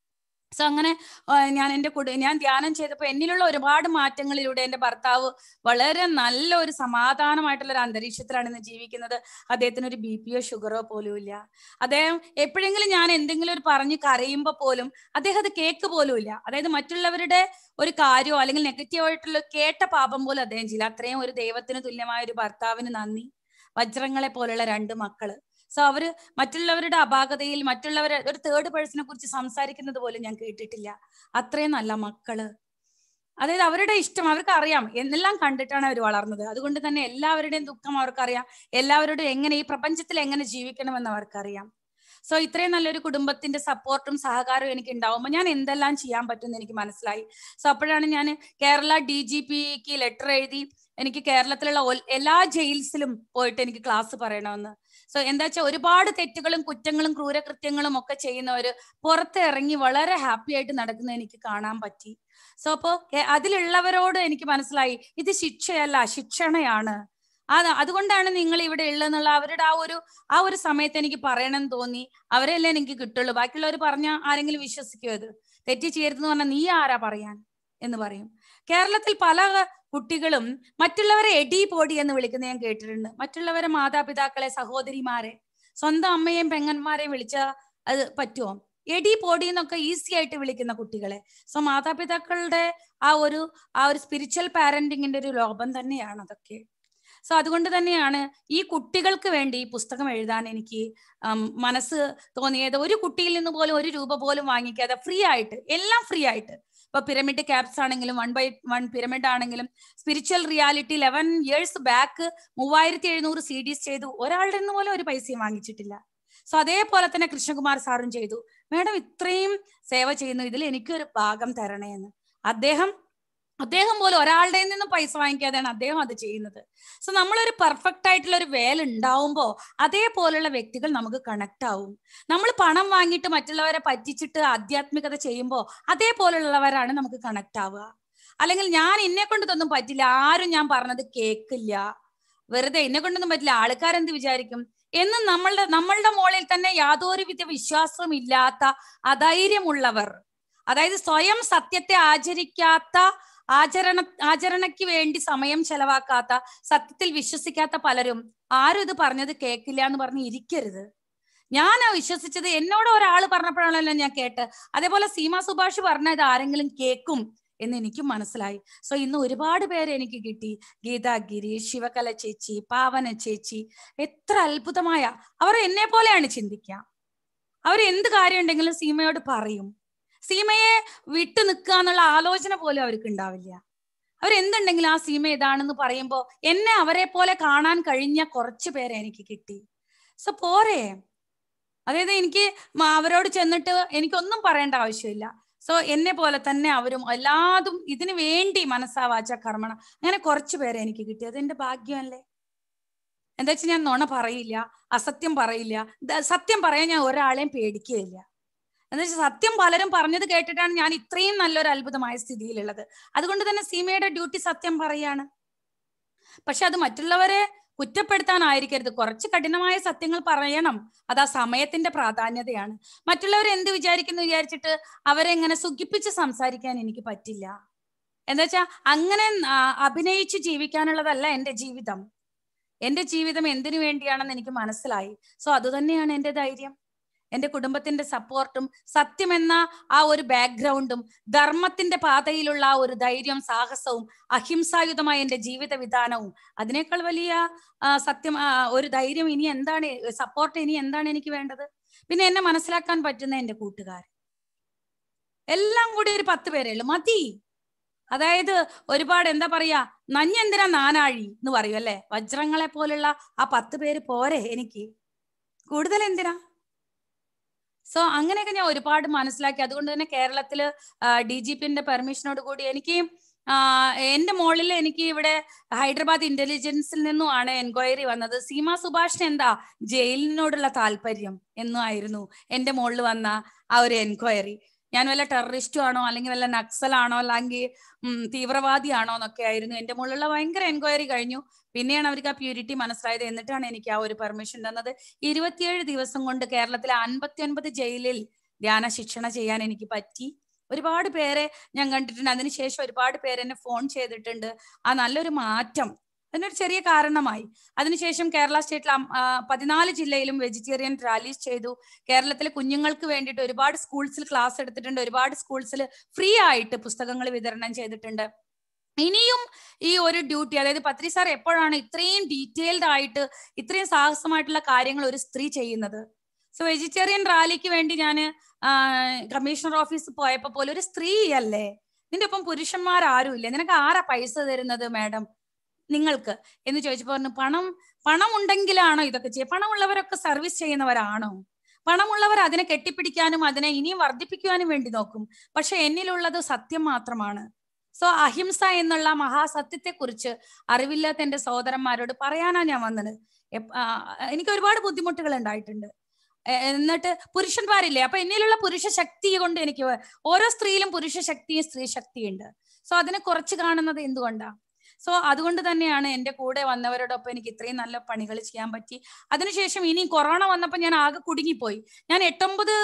സോ അങ്ങനെ ആ, ഞാൻ എൻ്റെ കുടു ഞാൻ ധ്യാനം ചെയ്തപ്പോൾ എന്നിലുള്ള ഒരുപാട് മാറ്റങ്ങളിലൂടെ എൻ്റെ ഭർത്താവ് വളരെ നല്ല ഒരു സമാധാനമായിട്ടുള്ള ഒരു അന്തരീക്ഷത്തിലാണ് ഇന്ന് ജീവിക്കുന്നത് അദ്ദേഹത്തിന് ഒരു ബി പിയോ ഷുഗറോ പോലും ഇല്ല അദ്ദേഹം എപ്പോഴെങ്കിലും ഞാൻ എന്തെങ്കിലും ഒരു പറഞ്ഞ് കരയുമ്പോൾ പോലും അദ്ദേഹം അത് കേക്ക് പോലും ഇല്ല അതായത് മറ്റുള്ളവരുടെ ഒരു കാര്യമോ അല്ലെങ്കിൽ നെഗറ്റീവ് ആയിട്ടുള്ള കേട്ട പാപം പോലും അദ്ദേഹം ചെയ്യില്ല അത്രയും ഒരു ദൈവത്തിന് തുല്യമായ ഒരു ഭർത്താവിന് നന്ദി വജ്രങ്ങളെ പോലുള്ള രണ്ട് മക്കള് സോ അവര് മറ്റുള്ളവരുടെ അപാകതയിൽ മറ്റുള്ളവരെ ഒരു തേർഡ് പേഴ്സണെ കുറിച്ച് സംസാരിക്കുന്നത് പോലും ഞാൻ കേട്ടിട്ടില്ല അത്രയും നല്ല മക്കള് അതായത് അവരുടെ ഇഷ്ടം അവർക്ക് അറിയാം എന്നെല്ലാം കണ്ടിട്ടാണ് അവർ വളർന്നത് അതുകൊണ്ട് തന്നെ എല്ലാവരുടെയും ദുഃഖം അവർക്കറിയാം എല്ലാവരുടെയും എങ്ങനെ ഈ പ്രപഞ്ചത്തിൽ എങ്ങനെ ജീവിക്കണമെന്ന് അവർക്കറിയാം സോ ഇത്രയും നല്ലൊരു കുടുംബത്തിന്റെ സപ്പോർട്ടും സഹകാരവും എനിക്ക് ഉണ്ടാവുമ്പോൾ ഞാൻ എന്തെല്ലാം ചെയ്യാൻ പറ്റുമെന്ന് എനിക്ക് മനസ്സിലായി സോ അപ്പോഴാണ് ഞാൻ കേരള ഡി ജി പിക്ക് ലെറ്റർ എഴുതി എനിക്ക് കേരളത്തിലുള്ള ഒൽ- എല്ലാ ജയിൽസിലും പോയിട്ട് എനിക്ക് ക്ലാസ് പറയണമെന്ന് സോ എന്താ വെച്ചാൽ ഒരുപാട് തെറ്റുകളും കുറ്റങ്ങളും ക്രൂരകൃത്യങ്ങളും ഒക്കെ ചെയ്യുന്നവര് പുറത്ത് ഇറങ്ങി വളരെ ഹാപ്പി ആയിട്ട് നടക്കുന്നത് എനിക്ക് കാണാൻ പറ്റി സോ അപ്പോ കേ- അതിലുള്ളവരോട് എനിക്ക് മനസ്സിലായി ഇത് ശിക്ഷയല്ല ശിക്ഷണയാണ് അത് അതുകൊണ്ടാണ് നിങ്ങൾ ഇവിടെ ഉള്ളതെന്നുള്ള അവരുടെ ആ ഒരു ആ ഒരു സമയത്ത് എനിക്ക് പറയണം തോന്നി അവരെല്ലാം എനിക്ക് കിട്ടുള്ളൂ ബാക്കിയുള്ളവർ പറഞ്ഞ ആരെങ്കിലും വിശ്വസിക്കുമോ അത് തെറ്റ് ചെയ്യരുതെന്ന് പറഞ്ഞാൽ നീ ആരാ പറയാൻ എന്ന് പറയും കേരളത്തിൽ പല കുട്ടികളും മറ്റുള്ളവരെ എടി പോടി എന്ന് വിളിക്കുന്ന ഞാൻ കേട്ടിട്ടുണ്ട് മറ്റുള്ളവരെ മാതാപിതാക്കളെ സഹോദരിമാരെ സ്വന്തം അമ്മയെയും പെങ്ങന്മാരെയും വിളിച്ച അത് പറ്റുമോ എടി പോടി എന്നൊക്കെ ഈസി ആയിട്ട് വിളിക്കുന്ന കുട്ടികളെ സോ മാതാപിതാക്കളുടെ ആ ഒരു ആ ഒരു സ്പിരിച്വൽ പാരന്റിങ്ങിന്റെ ഒരു ലോപം തന്നെയാണ് അതൊക്കെ സോ അതുകൊണ്ട് തന്നെയാണ് ഈ കുട്ടികൾക്ക് വേണ്ടി ഈ പുസ്തകം എഴുതാൻ എനിക്ക് മനസ്സ് തോന്നിയത് ഒരു കുട്ടിയിൽ നിന്ന് പോലും ഒരു രൂപ പോലും വാങ്ങിക്കാതെ ഫ്രീ ആയിട്ട് എല്ലാം ഫ്രീ ആയിട്ട് ഇപ്പൊ പിരമിഡ് ക്യാപ്സ് ആണെങ്കിലും വൺ ബൈ വൺ പിരമിഡ് ആണെങ്കിലും spiritual reality eleven years back മൂവായിരത്തി എഴുന്നൂറ് സി ഡീസ് ചെയ്തു ഒരാളുടെ നിന്ന് പോലും ഒരു പൈസയും വാങ്ങിച്ചിട്ടില്ല സോ അതേപോലെ തന്നെ കൃഷ്ണകുമാർ സാറും ചെയ്തു മേഡം ഇത്രയും സേവ ചെയ്യുന്നു ഇതിൽ എനിക്കൊരു ഭാഗം തരണേ എന്ന് അദ്ദേഹം അദ്ദേഹം പോലും ഒരാളുടെ നിന്നും പൈസ വാങ്ങിക്കാതെയാണ് അദ്ദേഹം അത് ചെയ്യുന്നത് സോ നമ്മളൊരു പെർഫെക്റ്റ് ആയിട്ടുള്ള ഒരു വേല ഉണ്ടാവുമ്പോൾ അതേപോലുള്ള വ്യക്തികൾ നമുക്ക് കണക്ട് ആവും നമ്മൾ പണം വാങ്ങിയിട്ട് മറ്റുള്ളവരെ പറ്റിച്ചിട്ട് ആധ്യാത്മികത ചെയ്യുമ്പോൾ അതേപോലുള്ളവരാണ് നമുക്ക് കണക്ട് ആവുക അല്ലെങ്കിൽ ഞാൻ എന്നെ കൊണ്ട് ഇതൊന്നും പറ്റില്ല ആരും ഞാൻ പറഞ്ഞത് കേൾക്കില്ല വെറുതെ എന്നെ കൊണ്ടൊന്നും പറ്റില്ല ആൾക്കാരെന്ത് വിചാരിക്കും എന്ന് നമ്മളുടെ നമ്മളുടെ മോളിൽ തന്നെ യാതൊരുവിധ വിശ്വാസവും ഇല്ലാത്ത അധൈര്യമുള്ളവർ അതായത് സ്വയം സത്യത്തെ ആചരിക്കാത്ത ആചരണ ആചരണയ്ക്ക് വേണ്ടി സമയം ചെലവാക്കാത്ത സത്യത്തിൽ വിശ്വസിക്കാത്ത പലരും ആരും ഇത് പറഞ്ഞത് കേൾക്കില്ല എന്ന് പറഞ്ഞ് ഇരിക്കരുത് ഞാൻ വിശ്വസിച്ചത് എന്നോട് ഒരാൾ പറഞ്ഞപ്പോഴാണല്ലോ ഞാൻ കേട്ട് അതേപോലെ സീമ സുഭാഷ് പറഞ്ഞത് ആരെങ്കിലും കേൾക്കും എന്ന് എനിക്കും മനസ്സിലായി സോ ഇന്ന് ഒരുപാട് പേര് എനിക്ക് കിട്ടി ഗീതാഗിരി ശിവകല ചേച്ചി പാവന ചേച്ചി എത്ര അത്ഭുതമായ അവർ എന്നെ പോലെയാണ് ചിന്തിക്കുക അവർ എന്ത് കാര്യം ഉണ്ടെങ്കിലും സീമയോട് പറയും സീമയെ വിട്ടു നിൽക്കുക എന്നുള്ള ആലോചന പോലും അവർക്ക് ഉണ്ടാവില്ല അവരെന്തുണ്ടെങ്കിലും ആ സീമ ഇതാണെന്ന് പറയുമ്പോൾ എന്നെ അവരെ പോലെ കാണാൻ കഴിഞ്ഞ കുറച്ച് പേരെ എനിക്ക് കിട്ടി സോ പോരെ അതായത് എനിക്ക് അവരോട് ചെന്നിട്ട് എനിക്കൊന്നും പറയേണ്ട ആവശ്യമില്ല സോ എന്നെ പോലെ തന്നെ അവരും എല്ലാതും ഇതിനു വേണ്ടി മനസ്സാ വാച കർമ്മണ അങ്ങനെ കുറച്ച് പേരെ എനിക്ക് കിട്ടി അതെന്റെ ഭാഗ്യമല്ലേ എന്താ വെച്ചാൽ ഞാൻ നുണ പറയില്ല അസത്യം പറയില്ല സത്യം പറയാൻ ഞാൻ ഒരാളെയും പേടിക്കുകയില്ല എന്താ വെച്ചാൽ സത്യം പലരും പറഞ്ഞത് കേട്ടിട്ടാണ് ഞാൻ ഇത്രയും നല്ലൊരു അത്ഭുതമായ സ്ഥിതിയിലുള്ളത് അതുകൊണ്ട് തന്നെ സീമയുടെ ഡ്യൂട്ടി സത്യം പറയാണ് പക്ഷെ അത് മറ്റുള്ളവരെ കുറ്റപ്പെടുത്താനായിരിക്കരുത് കുറച്ച് കഠിനമായ സത്യങ്ങൾ പറയണം അത് ആ സമയത്തിന്റെ പ്രാധാന്യതയാണ് മറ്റുള്ളവർ എന്ത് വിചാരിക്കുന്നു വിചാരിച്ചിട്ട് അവരെ എങ്ങനെ സുഖിപ്പിച്ച് സംസാരിക്കാൻ എനിക്ക് പറ്റില്ല എന്താ വെച്ചാൽ അങ്ങനെ അഭിനയിച്ച് ജീവിക്കാനുള്ളതല്ല എൻ്റെ ജീവിതം എൻ്റെ ജീവിതം എന്തിനു വേണ്ടിയാണെന്ന് എനിക്ക് മനസ്സിലായി സോ അതുതന്നെയാണ് എൻ്റെ ധൈര്യം എൻ്റെ കുടുംബത്തിന്റെ സപ്പോർട്ടും സത്യമെന്ന ആ ഒരു ബാക്ക്ഗ്രൗണ്ടും ധർമ്മത്തിന്റെ പാതയിലുള്ള ആ ഒരു ധൈര്യം സാഹസവും അഹിംസായുധമായ എൻ്റെ ജീവിത വിധാനവും അതിനേക്കാൾ വലിയ സത്യം ഒരു ധൈര്യം ഇനി എന്താണ് സപ്പോർട്ട് ഇനി എന്താണ് എനിക്ക് വേണ്ടത് പിന്നെ എന്നെ മനസ്സിലാക്കാൻ പറ്റുന്ന എൻ്റെ കൂട്ടുകാർ എല്ലാം കൂടി ഒരു പത്ത് പേരേ ഉള്ളൂ മതി അതായത് ഒരുപാട് എന്താ പറയാ നഞ്ഞെന്തിനാ നാനാഴി എന്ന് പറയും അല്ലെ വജ്രങ്ങളെ പോലുള്ള ആ പത്ത് പേര് പോരെ എനിക്ക് കൂടുതൽ എന്തിനാ സോ അങ്ങനെയൊക്കെ ഞാൻ ഒരുപാട് മനസ്സിലാക്കി അതുകൊണ്ട് തന്നെ കേരളത്തില് ഡി ജി പിന്റെ പെർമിഷനോട് കൂടി എനിക്ക് എന്റെ മോളിൽ എനിക്ക് ഇവിടെ ഹൈദരാബാദ് ഇന്റലിജൻസിൽ നിന്നുമാണ് എൻക്വയറി വന്നത് സീമ സുഭാഷിന് എന്താ ജയിലിനോടുള്ള താല്പര്യം എന്നും ആയിരുന്നു എന്റെ മോളിൽ വന്ന ആ ഒരു എൻക്വയറി ഞാൻ വല്ല ടെററിസ്റ്റും ആണോ അല്ലെങ്കിൽ വല്ല നക്സലാണോ അല്ലെങ്കിൽ തീവ്രവാദിയാണോ എന്നൊക്കെ ആയിരുന്നു എന്റെ മുകളിലുള്ള ഭയങ്കര എൻക്വയറി കഴിഞ്ഞു പിന്നെയാണ് അവർക്ക് ആ പ്യൂരിറ്റി മനസ്സിലായത് എന്നിട്ടാണ് എനിക്ക് ആ ഒരു പെർമിഷൻ തന്നത് ഇരുപത്തിയേഴ് ദിവസം കൊണ്ട് കേരളത്തിലെ അൻപത്തി ഒൻപത് ജയിലിൽ ധ്യാന ശിക്ഷണ ചെയ്യാൻ എനിക്ക് പറ്റി ഒരുപാട് പേരെ ഞാൻ കണ്ടിട്ടുണ്ട് അതിനുശേഷം ഒരുപാട് പേര് എന്നെ ഫോൺ ചെയ്തിട്ടുണ്ട് ആ നല്ലൊരു മാറ്റം അതിനൊരു ചെറിയ കാരണമായി അതിനുശേഷം കേരള സ്റ്റേറ്റിൽ പതിനാല് ജില്ലയിലും വെജിറ്റേറിയൻ റാലീസ് ചെയ്തു കേരളത്തിലെ കുഞ്ഞുങ്ങൾക്ക് വേണ്ടിയിട്ട് ഒരുപാട് സ്കൂൾസിൽ ക്ലാസ് എടുത്തിട്ടുണ്ട് ഒരുപാട് സ്കൂൾസിൽ ഫ്രീ ആയിട്ട് പുസ്തകങ്ങൾ വിതരണം ചെയ്തിട്ടുണ്ട് ഇനിയും ഈ ഒരു ഡ്യൂട്ടി അതായത് പത്രി സാർ എപ്പോഴാണ് ഇത്രയും ഡീറ്റെയിൽഡ് ആയിട്ട് ഇത്രയും സാഹസമായിട്ടുള്ള കാര്യങ്ങൾ ഒരു സ്ത്രീ ചെയ്യുന്നത് സോ വെജിറ്റേറിയൻ റാലിക്ക് വേണ്ടി ഞാൻ കമ്മീഷണർ ഓഫീസിൽ പോയപ്പോൾ പോലും ഒരു സ്ത്രീ അല്ലേ നിന്റെ ഒപ്പം പുരുഷന്മാർ ആരും ഇല്ലേ നിനക്ക് ആരാ പൈസ തരുന്നത് മാഡം നിങ്ങൾക്ക് എന്ന് ചോദിച്ചപ്പോൾ പറഞ്ഞു പണം പണം ഉണ്ടെങ്കിലാണോ ഇതൊക്കെ ചെയ്യുക പണമുള്ളവരൊക്കെ സർവീസ് ചെയ്യുന്നവരാണോ പണമുള്ളവർ അതിനെ കെട്ടിപ്പിടിക്കാനും അതിനെ ഇനിയും വർദ്ധിപ്പിക്കുവാനും വേണ്ടി നോക്കും പക്ഷെ എന്നിലുള്ളത് സത്യം മാത്രമാണ് സോ അഹിംസ എന്നുള്ള മഹാസത്യത്തെ കുറിച്ച് അറിവില്ലാത്ത എന്റെ സഹോദരന്മാരോട് പറയാനാ ഞാൻ വന്നത് എനിക്ക് ഒരുപാട് ബുദ്ധിമുട്ടുകൾ ഉണ്ടായിട്ടുണ്ട് എന്നിട്ട് പുരുഷന്മാരില്ലേ അപ്പൊ എന്നിലുള്ള പുരുഷ ശക്തി കൊണ്ട് എനിക്ക് ഓരോ സ്ത്രീയിലും പുരുഷ ശക്തിയും സ്ത്രീ ശക്തിയുണ്ട് സോ അതിനെ കുറച്ച് കാണുന്നത് എന്തുകൊണ്ടാ സോ അതുകൊണ്ട് തന്നെയാണ് എൻ്റെ കൂടെ വന്നവരോടൊപ്പം എനിക്ക് ഇത്രയും നല്ല പണികൾ ചെയ്യാൻ പറ്റി അതിനുശേഷം ഇനി കൊറോണ വന്നപ്പോൾ ഞാൻ ആകെ കുടുങ്ങിപ്പോയി ഞാൻ എട്ടൊമ്പത്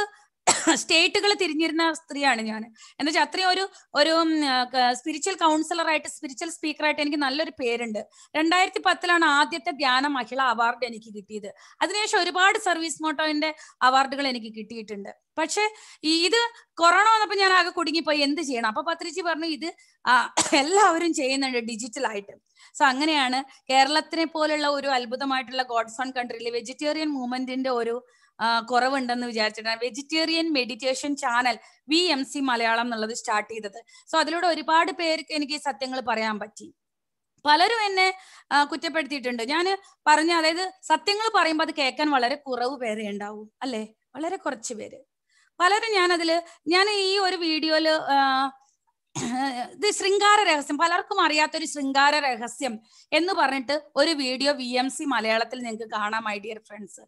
സ്റ്റേറ്റുകൾ തിരിഞ്ഞിരുന്ന സ്ത്രീയാണ് ഞാൻ എന്ന് വെച്ചാൽ അത്രയും ഒരു ഒരു സ്പിരിച്വൽ കൗൺസിലറായിട്ട് സ്പിരിച്വൽ സ്പീക്കറായിട്ട് എനിക്ക് നല്ലൊരു പേരുണ്ട് രണ്ടായിരത്തി പത്തിലാണ് ആദ്യത്തെ ധ്യാന മഹിള അവാർഡ് എനിക്ക് കിട്ടിയത് അതിനുശേഷം ഒരുപാട് സർവീസ് മോട്ടോവിന്റെ അവാർഡുകൾ എനിക്ക് കിട്ടിയിട്ടുണ്ട് പക്ഷെ ഈ ഇത് കൊറോണ വന്നപ്പോൾ ഞാൻ ആകെ കുടുങ്ങിപ്പോയി എന്ത് ചെയ്യണം അപ്പൊ പത്രിജി പറഞ്ഞു ഇത് ആ, എല്ലാവരും ചെയ്യുന്നുണ്ട് ഡിജിറ്റൽ ആയിട്ട് സോ അങ്ങനെയാണ് കേരളത്തിനെ പോലുള്ള ഒരു അത്ഭുതമായിട്ടുള്ള ഗോഡ്സ് ഓൺ കൺട്രിയിൽ വെജിറ്റേറിയൻ മൂവ്മെന്റിന്റെ ഒരു ആ, കുറവുണ്ടെന്ന് വിചാരിച്ചിട്ടാണ് vegetarian meditation channel V M C Malayalam എന്നുള്ളത് സ്റ്റാർട്ട് ചെയ്തത് സോ അതിലൂടെ ഒരുപാട് പേർക്ക് എനിക്ക് ഈ സത്യങ്ങൾ പറയാൻ പറ്റി പലരും എന്നെ ആ, കുറ്റപ്പെടുത്തിയിട്ടുണ്ട് ഞാൻ പറഞ്ഞ അതായത് സത്യങ്ങൾ പറയുമ്പോൾ അത് കേൾക്കാൻ വളരെ കുറവ് പേരെ ഉണ്ടാവും അല്ലെ വളരെ കുറച്ച് പേര് പലരും ഞാൻ അതില് ഞാൻ ഈ ഒരു വീഡിയോയില് ഇത് ശൃംഗാര രഹസ്യം പലർക്കും അറിയാത്തൊരു ശൃംഗാര രഹസ്യം എന്ന് പറഞ്ഞിട്ട് ഒരു വീഡിയോ വി എം സി മലയാളത്തിൽ നിങ്ങൾക്ക് കാണാം മൈ ഡിയർ ഫ്രണ്ട്സ്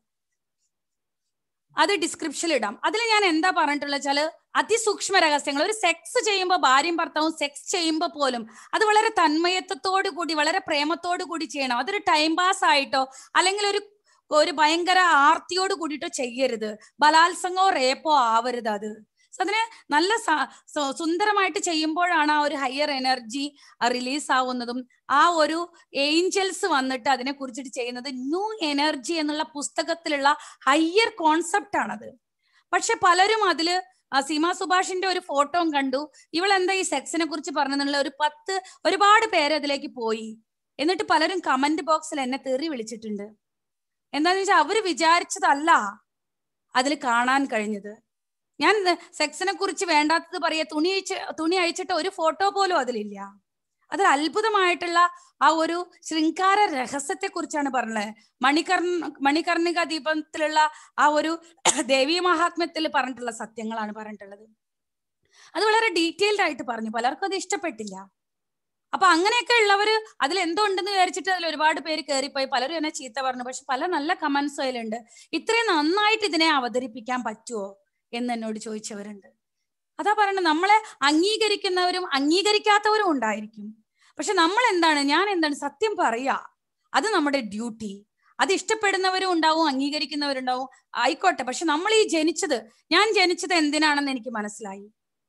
അത് ഡിസ്ക്രിപ്ഷനിൽ ഇടാം അതിൽ ഞാൻ എന്താ പറഞ്ഞിട്ടുള്ളത് വെച്ചാല് അതിസൂക്ഷ്മ രഹസ്യങ്ങൾ ഒരു സെക്സ് ചെയ്യുമ്പോൾ ഭാര്യയും ഭർത്താവും സെക്സ് ചെയ്യുമ്പോൾ പോലും അത് വളരെ തന്മയത്വത്തോടു കൂടി വളരെ പ്രേമത്തോടു കൂടി ചെയ്യണം അതൊരു ടൈം പാസ് ആയിട്ടോ അല്ലെങ്കിൽ ഒരു ഒരു ഭയങ്കര ആർത്തിയോട് കൂടിയിട്ടോ ചെയ്യരുത് ബലാത്സംഗമോ റേപ്പോ ആവരുത് അത് സോ അതിനെ നല്ല സ- സു- സുന്ദരമായിട്ട് ചെയ്യുമ്പോഴാണ് ആ ഒരു ഹയർ എനർജി റിലീസ് ആവുന്നതും ആ ഒരു ഏഞ്ചൽസ് വന്നിട്ട് അതിനെ കുറിച്ചിട്ട് ചെയ്യുന്നത് ന്യൂ എനർജി എന്നുള്ള പുസ്തകത്തിലുള്ള ഹയർ കോൺസെപ്റ്റ് ആണത് പക്ഷെ പലരും അതില് ആ സീമ സുഭാഷിന്റെ ഒരു ഫോട്ടോ കണ്ടു ഇവൾ എന്താ ഈ സെക്സിനെ കുറിച്ച് പറഞ്ഞെന്നുള്ള ഒരു പത്ത് ഒരുപാട് പേര് അതിലേക്ക് പോയി എന്നിട്ട് പലരും കമന്റ് ബോക്സിൽ എന്നെ തെറി വിളിച്ചിട്ടുണ്ട് എന്താന്ന് വെച്ചാൽ അവര് വിചാരിച്ചതല്ല അതിൽ കാണാൻ കഴിഞ്ഞത് ഞാൻ സെക്സിനെ കുറിച്ച് വേണ്ടാത്തത് പറയാ തുണി അഴിച്ച് തുണി അഴിച്ചിട്ട് ഒരു ഫോട്ടോ പോലും അതിലില്ല അതിൽ അത്ഭുതമായിട്ടുള്ള ആ ഒരു ശൃംഗാര രഹസ്യത്തെ കുറിച്ചാണ് പറഞ്ഞത് മണികർണ മണികർണിക ദീപത്തിലുള്ള ആ ഒരു ദേവീ മഹാത്മ്യത്തിൽ പറഞ്ഞിട്ടുള്ള സത്യങ്ങളാണ് പറഞ്ഞിട്ടുള്ളത് അത് വളരെ ഡീറ്റെയിൽഡ് ആയിട്ട് പറഞ്ഞു പലർക്കും അത് ഇഷ്ടപ്പെട്ടില്ല അപ്പൊ അങ്ങനെയൊക്കെ ഉള്ളവര് അതിൽ എന്തോ ഉണ്ടെന്ന് വിചാരിച്ചിട്ട് അതിൽ ഒരുപാട് പേര് കയറിപ്പോയി പലരും എന്നെ ചീത്ത പറഞ്ഞു പക്ഷെ പല നല്ല കമന്റ്സ് അതിലുണ്ട് ഇത്രയും നന്നായിട്ട് ഇതിനെ അവതരിപ്പിക്കാൻ പറ്റുമോ എന്ന് എന്നോട് ചോദിച്ചവരുണ്ട് അതാ പറയുന്നത് നമ്മളെ അംഗീകരിക്കുന്നവരും അംഗീകരിക്കാത്തവരും ഉണ്ടായിരിക്കും പക്ഷെ നമ്മൾ എന്താണ് ഞാൻ എന്താണ് സത്യം പറയാ അത് നമ്മുടെ ഡ്യൂട്ടി അത് ഇഷ്ടപ്പെടുന്നവരും ഉണ്ടാവും അംഗീകരിക്കുന്നവരുണ്ടാവും ആയിക്കോട്ടെ പക്ഷെ നമ്മൾ ഈ ജനിച്ചത് ഞാൻ ജനിച്ചത് എന്തിനാണെന്ന് എനിക്ക് മനസ്സിലായി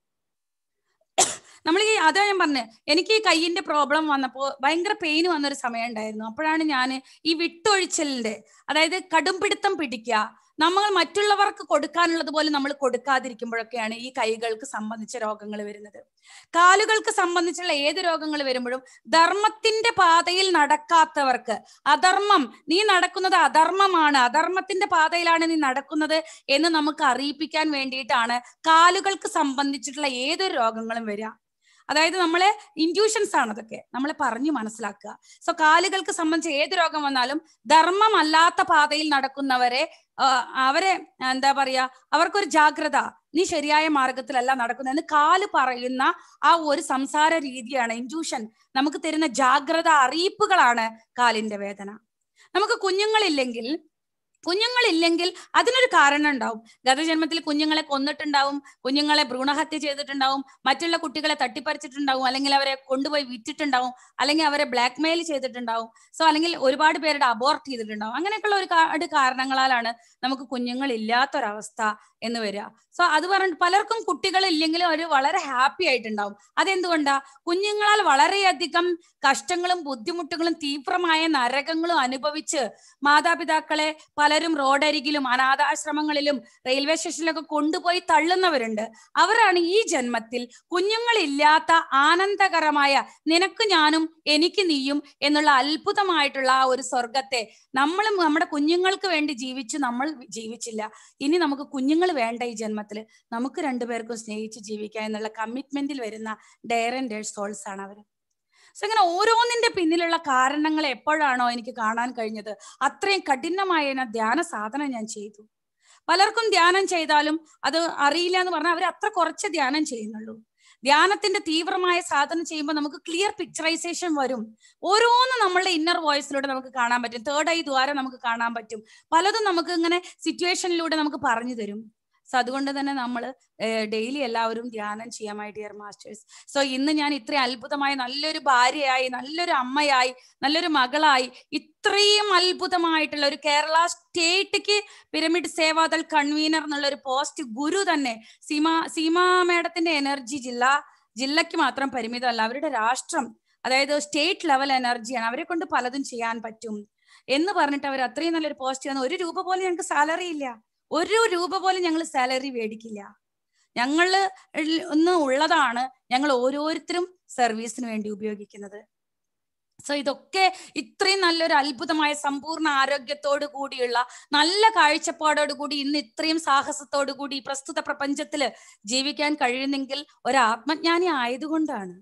നമ്മൾ ഈ അതാ ഞാൻ പറഞ്ഞത് എനിക്ക് ഈ കയ്യിന്റെ പ്രോബ്ലം വന്നപ്പോൾ ഭയങ്കര പെയിൻ വന്നൊരു സമയം ഉണ്ടായിരുന്നു അപ്പോഴാണ് ഞാൻ ഈ വിട്ടൊഴിച്ചലിന്റെ അതായത് കടുംപിടുത്തം പിടിക്കുക നമ്മൾ മറ്റുള്ളവർക്ക് കൊടുക്കാനുള്ളത് പോലെ നമ്മൾ കൊടുക്കാതിരിക്കുമ്പോഴൊക്കെയാണ് ഈ കൈകൾക്ക് സംബന്ധിച്ച രോഗങ്ങൾ വരുന്നത് കാലുകൾക്ക് സംബന്ധിച്ചുള്ള ഏത് രോഗങ്ങൾ വരുമ്പോഴും ധർമ്മത്തിന്റെ പാതയിൽ നടക്കാത്തവർക്ക് അധർമ്മം നീ നടക്കുന്നത് അധർമ്മമാണ് അധർമ്മത്തിന്റെ പാതയിലാണ് നീ നടക്കുന്നത് എന്ന് നമുക്ക് അറിയിപ്പിക്കാൻ വേണ്ടിയിട്ടാണ് കാലുകൾക്ക് സംബന്ധിച്ചിട്ടുള്ള ഏതൊരു രോഗങ്ങളും വരിക അതായത് നമ്മളെ ഇൻഡ്യൂഷൻസ് ആണ് അതൊക്കെ നമ്മളെ പറഞ്ഞു മനസ്സിലാക്കുക സോ കാലുകൾക്ക് സംബന്ധിച്ച് ഏത് രോഗം വന്നാലും ധർമ്മമല്ലാത്ത പാതയിൽ നടക്കുന്നവരെ ആ, അവരെ എന്താ പറയാ അവർക്കൊരു ജാഗ്രത നീ ശരിയായ മാർഗത്തിലല്ല നടക്കുന്നതെന്ന് കാല് പറയുന്ന ആ ഒരു സംസാര രീതിയാണ് ഇൻഡ്യൂഷൻ നമുക്ക് തരുന്ന ജാഗ്രത അറിയിപ്പുകളാണ് കാലിന്റെ വേദന നമുക്ക് കുഞ്ഞുങ്ങളില്ലെങ്കിൽ കുഞ്ഞുങ്ങളില്ലെങ്കിൽ അതിനൊരു കാരണം ഉണ്ടാവും ഗതജന്മത്തിൽ കുഞ്ഞുങ്ങളെ കൊന്നിട്ടുണ്ടാവും കുഞ്ഞുങ്ങളെ ഭ്രൂണഹത്യ ചെയ്തിട്ടുണ്ടാവും മറ്റുള്ള കുട്ടികളെ തട്ടിപ്പറിച്ചിട്ടുണ്ടാവും അല്ലെങ്കിൽ അവരെ കൊണ്ടുപോയി വിറ്റിട്ടുണ്ടാവും അല്ലെങ്കിൽ അവരെ ബ്ലാക്ക് മെയിൽ ചെയ്തിട്ടുണ്ടാവും സോ അല്ലെങ്കിൽ ഒരുപാട് പേരുടെ അബോർട്ട് ചെയ്തിട്ടുണ്ടാവും അങ്ങനെയൊക്കെയുള്ള ഒരുപാട് കാരണങ്ങളാലാണ് നമുക്ക് കുഞ്ഞുങ്ങൾ ഇല്ലാത്തൊരവസ്ഥ എന്ന് വരിക സോ അത് പറഞ്ഞിട്ട് പലർക്കും കുട്ടികൾ ഇല്ലെങ്കിലും അവർ വളരെ ഹാപ്പി ആയിട്ടുണ്ടാവും അതെന്തുകൊണ്ടാ കുഞ്ഞുങ്ങളാൽ വളരെയധികം കഷ്ടങ്ങളും ബുദ്ധിമുട്ടുകളും തീവ്രമായ നരകങ്ങളും അനുഭവിച്ച് മാതാപിതാക്കളെ പലരും റോഡരികിലും അനാഥാശ്രമങ്ങളിലും റെയിൽവേ സ്റ്റേഷനിലൊക്കെ കൊണ്ടുപോയി തള്ളുന്നവരുണ്ട് അവരാണ് ഈ ജന്മത്തിൽ കുഞ്ഞുങ്ങളില്ലാത്ത ആനന്ദകരമായ നിനക്ക് ഞാനും എനിക്ക് നീയും എന്നുള്ള അത്ഭുതമായിട്ടുള്ള ആ ഒരു സ്വർഗത്തെ നമ്മളും നമ്മുടെ കുഞ്ഞുങ്ങൾക്ക് വേണ്ടി ജീവിച്ചു നമ്മൾ ജീവിച്ചില്ല ഇനി നമുക്ക് കുഞ്ഞുങ്ങൾ വേണ്ട ഈ ജന്മത്തില് നമുക്ക് രണ്ടുപേർക്കും സ്നേഹിച്ച് ജീവിക്കാം എന്നുള്ള കമ്മിറ്റ്മെന്റിൽ വരുന്ന ഡെയർ ആൻഡ് ഡെയർ സോൾസ് ആണ് അവർ സോ ഇങ്ങനെ ഓരോന്നിന്റെ പിന്നിലുള്ള കാരണങ്ങൾ എപ്പോഴാണോ എനിക്ക് കാണാൻ കഴിഞ്ഞത് അത്രയും കഠിനമായ ഞാൻ ധ്യാന സാധന ഞാൻ ചെയ്തു പലർക്കും ധ്യാനം ചെയ്താലും അത് അറിയില്ല എന്ന് പറഞ്ഞാൽ അവർ അത്ര കുറച്ച് ധ്യാനം ചെയ്യുന്നുള്ളൂ ധ്യാനത്തിന്റെ തീവ്രമായ സാധന ചെയ്യുമ്പോൾ നമുക്ക് ക്ലിയർ പിക്ചറൈസേഷൻ വരും ഓരോന്നും നമ്മളുടെ ഇന്നർ വോയിസിലൂടെ നമുക്ക് കാണാൻ പറ്റും തേർഡ് ഐ ദ്വാരം നമുക്ക് കാണാൻ പറ്റും പലതും നമുക്ക് ഇങ്ങനെ സിറ്റുവേഷനിലൂടെ നമുക്ക് പറഞ്ഞു തരും സോ അതുകൊണ്ട് തന്നെ നമ്മൾ ഡെയിലി എല്ലാവരും ധ്യാനം ചെയ്യാൻ മൈ ഡിയർ മാസ്റ്റേഴ്സ് സോ ഇന്ന് ഞാൻ ഇത്രയും അത്ഭുതമായി നല്ലൊരു ഭാര്യയായി നല്ലൊരു അമ്മയായി നല്ലൊരു മകളായി ഇത്രയും അത്ഭുതമായിട്ടുള്ള ഒരു കേരള സ്റ്റേറ്റിക്ക് പിരമിഡ് സേവാദൾ കൺവീനർ എന്നുള്ള ഒരു പോസ്റ്റ് ഗുരു തന്നെ സീമ സീമ മേഡത്തിന്റെ എനർജി ജില്ല ജില്ലയ്ക്ക് മാത്രം പരിമിതമല്ല അവരുടെ രാഷ്ട്രം അതായത് സ്റ്റേറ്റ് ലെവൽ എനർജിയാണ് അവരെ കൊണ്ട് പലതും ചെയ്യാൻ പറ്റും എന്ന് പറഞ്ഞിട്ട് അവർ അത്രയും നല്ലൊരു പോസ്റ്റ് തന്നു ഒരു രൂപ പോലും ഞങ്ങൾക്ക് സാലറി ഇല്ല ഒരു രൂപ പോലും ഞങ്ങൾ സാലറി മേടിക്കില്ല ഞങ്ങൾ ഒന്ന് ഉള്ളതാണ് ഞങ്ങൾ ഓരോരുത്തരും സർവീസിന് വേണ്ടി ഉപയോഗിക്കുന്നത് സോ ഇതൊക്കെ ഇത്രയും നല്ലൊരു അത്ഭുതമായ സമ്പൂർണ്ണ ആരോഗ്യത്തോടു കൂടിയുള്ള നല്ല കാഴ്ചപ്പാടോട് കൂടി ഇന്ന് ഇത്രയും സാഹസത്തോടു കൂടി ഈ പ്രസ്തുത പ്രപഞ്ചത്തില് ജീവിക്കാൻ കഴിയുന്നെങ്കിൽ ഒരു ആത്മജ്ഞാനി ആയതുകൊണ്ടാണ്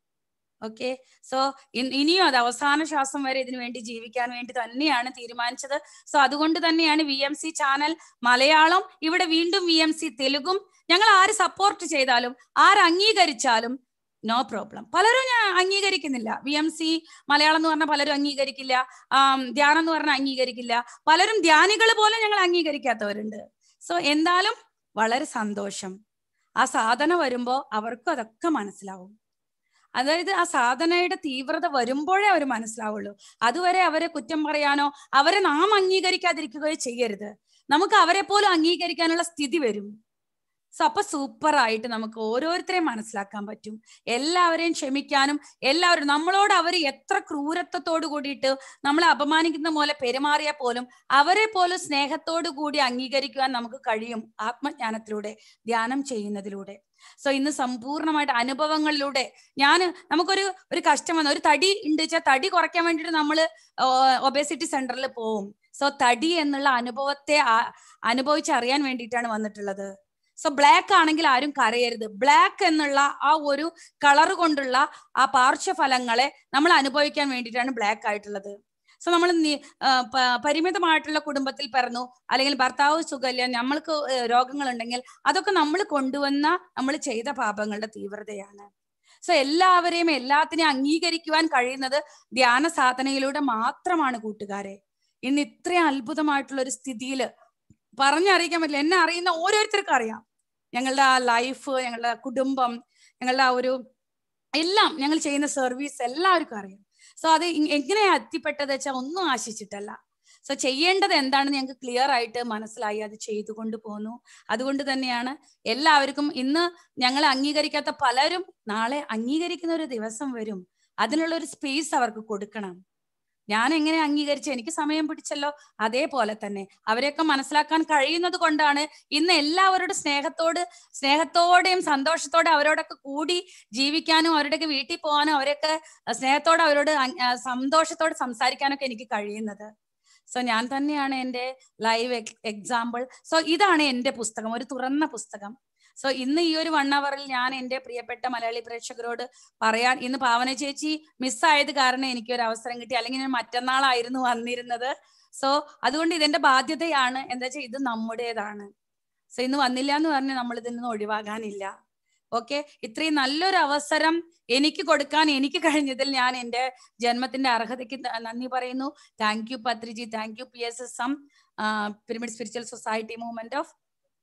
ഓക്കെ സോ ഇനിയും അത് അവസാന ശ്വാസം വരെ ഇതിനു വേണ്ടി ജീവിക്കാൻ വേണ്ടി തന്നെയാണ് തീരുമാനിച്ചത് സോ അതുകൊണ്ട് തന്നെയാണ് V M C channel Malayalam ഇവിടെ വീണ്ടും വി എം സി തെലുഗും ഞങ്ങൾ ആര് സപ്പോർട്ട് ചെയ്താലും ആര് അംഗീകരിച്ചാലും നോ പ്രോബ്ലം പലരും ഞാൻ അംഗീകരിക്കുന്നില്ല വി എം സി മലയാളം എന്ന് പറഞ്ഞാൽ പലരും അംഗീകരിക്കില്ല ധ്യാനം എന്ന് പറഞ്ഞാൽ അംഗീകരിക്കില്ല പലരും ധ്യാനികൾ പോലും ഞങ്ങൾ അംഗീകരിക്കാത്തവരുണ്ട് സോ എന്തായാലും വളരെ സന്തോഷം ആ സാധന വരുമ്പോൾ അവർക്കും അതൊക്കെ മനസ്സിലാവും അതായത് ആ സാധനയുടെ തീവ്രത വരുമ്പോഴേ അവർ മനസ്സിലാവുള്ളൂ അതുവരെ അവരെ കുറ്റം പറയാനോ അവരെ നാം അംഗീകരിക്കാതിരിക്കുകയോ ചെയ്യരുത് നമുക്ക് അവരെ പോലും അംഗീകരിക്കാനുള്ള സ്ഥിതി വരും സോ അപ്പൊ സൂപ്പർ ആയിട്ട് നമുക്ക് ഓരോരുത്തരെയും മനസ്സിലാക്കാൻ പറ്റും എല്ലാവരെയും ക്ഷമിക്കാനും എല്ലാവരും നമ്മളോട് അവർ എത്ര ക്രൂരത്വത്തോട് കൂടിയിട്ട് നമ്മളെ അപമാനിക്കുന്ന പോലെ പെരുമാറിയാൽ പോലും അവരെ പോലും സ്നേഹത്തോടു കൂടി അംഗീകരിക്കുവാൻ നമുക്ക് കഴിയും ആത്മജ്ഞാനത്തിലൂടെ ധ്യാനം ചെയ്യുന്നതിലൂടെ സോ ഇന്ന് സമ്പൂർണ്ണമായിട്ട് അനുഭവങ്ങളിലൂടെ ഞാൻ നമുക്കൊരു ഒരു കഷ്ടം വന്ന ഒരു തടി ഉണ്ട് വെച്ചാൽ തടി കുറയ്ക്കാൻ വേണ്ടിയിട്ട് നമ്മൾ ഒബേസിറ്റി സെന്ററിൽ പോവും സോ തടി എന്നുള്ള അനുഭവത്തെ അനുഭവിച്ചറിയാൻ വേണ്ടിയിട്ടാണ് വന്നിട്ടുള്ളത് സോ ബ്ലാക്ക് ആണെങ്കിൽ ആരും കരയരുത് ബ്ലാക്ക് എന്നുള്ള ആ ഒരു കളർ കൊണ്ടുള്ള ആ പാർശ്വഫലങ്ങളെ നമ്മൾ അനുഭവിക്കാൻ വേണ്ടിയിട്ടാണ് ബ്ലാക്ക് ആയിട്ടുള്ളത് സോ നമ്മൾ പരിമിതമായിട്ടുള്ള കുടുംബത്തിൽ പിറന്നു അല്ലെങ്കിൽ ഭർത്താവ് സുഖമില്ല നമ്മൾക്ക് രോഗങ്ങൾ ഉണ്ടെങ്കിൽ അതൊക്കെ നമ്മൾ കൊണ്ടുവന്ന നമ്മൾ ചെയ്ത പാപങ്ങളുടെ തീവ്രതയാണ് സോ എല്ലാവരെയും എല്ലാത്തിനെയും അംഗീകരിക്കുവാൻ കഴിയുന്നത് ധ്യാന സാധനയിലൂടെ മാത്രമാണ് കൂട്ടുകാരെ ഇന്ന് ഇത്രയും അത്ഭുതമായിട്ടുള്ള ഒരു സ്ഥിതിയിൽ പറഞ്ഞറിയിക്കാൻ പറ്റില്ല എന്നെ അറിയുന്ന ഓരോരുത്തർക്കും അറിയാം ഞങ്ങളുടെ ആ ലൈഫ് ഞങ്ങളുടെ കുടുംബം ഞങ്ങളുടെ ആ ഒരു എല്ലാം ഞങ്ങൾ ചെയ്യുന്ന സർവീസ് എല്ലാവർക്കും അറിയാം സോ അത് എങ്ങനെയാ എത്തിപ്പെട്ടത് വെച്ചാൽ ഒന്നും ആശിച്ചിട്ടല്ല സോ ചെയ്യേണ്ടത് എന്താണെന്ന് ഞങ്ങൾക്ക് ക്ലിയർ ആയിട്ട് മനസ്സിലായി അത് ചെയ്തുകൊണ്ട് പോന്നു അതുകൊണ്ട് തന്നെയാണ് എല്ലാവർക്കും ഇന്ന് ഞങ്ങളെ അംഗീകരിക്കാത്ത പലരും നാളെ അംഗീകരിക്കുന്ന ഒരു ദിവസം വരും അതിനുള്ള ഒരു സ്പേസ് അവർക്ക് കൊടുക്കണം ഞാൻ എങ്ങനെ അംഗീകരിച്ചു എനിക്ക് സമയം പിടിച്ചല്ലോ അതേപോലെ തന്നെ അവരെയൊക്കെ മനസ്സിലാക്കാൻ കഴിയുന്നത് കൊണ്ടാണ് ഇന്ന് എല്ലാവരുടെ സ്നേഹത്തോട് സ്നേഹത്തോടെയും സന്തോഷത്തോടെ അവരോടൊക്കെ കൂടി ജീവിക്കാനും അവരുടെയൊക്കെ വീട്ടിൽ പോകാനും അവരെയൊക്കെ സ്നേഹത്തോടെ അവരോട് സന്തോഷത്തോടെ സംസാരിക്കാനൊക്കെ എനിക്ക് കഴിയുന്നത് സോ ഞാൻ തന്നെയാണ് എൻ്റെ ലൈവ് എക്സാമ്പിൾ സോ ഇതാണ് എൻ്റെ പുസ്തകം ഒരു തുറന്ന പുസ്തകം സോ ഇന്ന് ഈ ഒരു വൺ അവറിൽ ഞാൻ എൻ്റെ പ്രിയപ്പെട്ട മലയാളി പ്രേക്ഷകരോട് പറയാൻ ഇന്ന് പാവന ചേച്ചി മിസ്സായത് കാരണം എനിക്ക് ഒരു അവസരം കിട്ടി അല്ലെങ്കിൽ ഞാൻ മറ്റന്നാളായിരുന്നു വന്നിരുന്നത് സോ അതുകൊണ്ട് ഇതെന്റെ ബാധ്യതയാണ് എന്താ വെച്ചാൽ ഇത് നമ്മുടേതാണ് സോ ഇന്ന് വന്നില്ല എന്ന് പറഞ്ഞ് നമ്മൾ ഇതിൽ നിന്ന് ഒഴിവാകാനില്ല ഓക്കെ ഇത്രയും നല്ലൊരു അവസരം എനിക്ക് കൊടുക്കാൻ എനിക്ക് കഴിഞ്ഞതിൽ ഞാൻ എൻ്റെ ജന്മത്തിന്റെ അർഹതയ്ക്ക് നന്ദി പറയുന്നു thank you Patriji thank you P S S M pyramid spiritual society movement of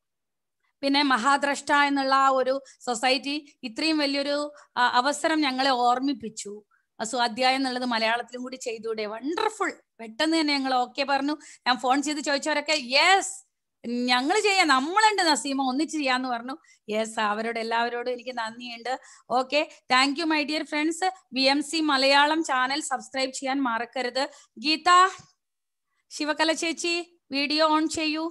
പിന്നെ മഹാദ്രഷ്ട എന്നുള്ള ആ ഒരു സൊസൈറ്റി ഇത്രയും വലിയൊരു അവസരം ഞങ്ങളെ ഓർമ്മിപ്പിച്ചു സ്വാധ്യായം എന്നുള്ളത് മലയാളത്തിലും കൂടി ചെയ്തൂടെ വണ്ടർഫുൾ പെട്ടെന്ന് തന്നെ ഞങ്ങൾ ഓക്കെ പറഞ്ഞു ഞാൻ ഫോൺ ചെയ്ത് ചോദിച്ചവരൊക്കെ യെസ് ഞങ്ങൾ ചെയ്യാം നമ്മളുണ്ട് നസീമ ഒന്നിച്ച് ചെയ്യാന്ന് പറഞ്ഞു യെസ് അവരോട് എല്ലാവരോടും എനിക്ക് നന്ദിയുണ്ട് okay thank you my dear friends V M C Malayalam channel subscribe ചെയ്യാൻ മറക്കരുത് ഗീത ശിവകല ചേച്ചി വീഡിയോ ഓൺ ചെയ്യൂ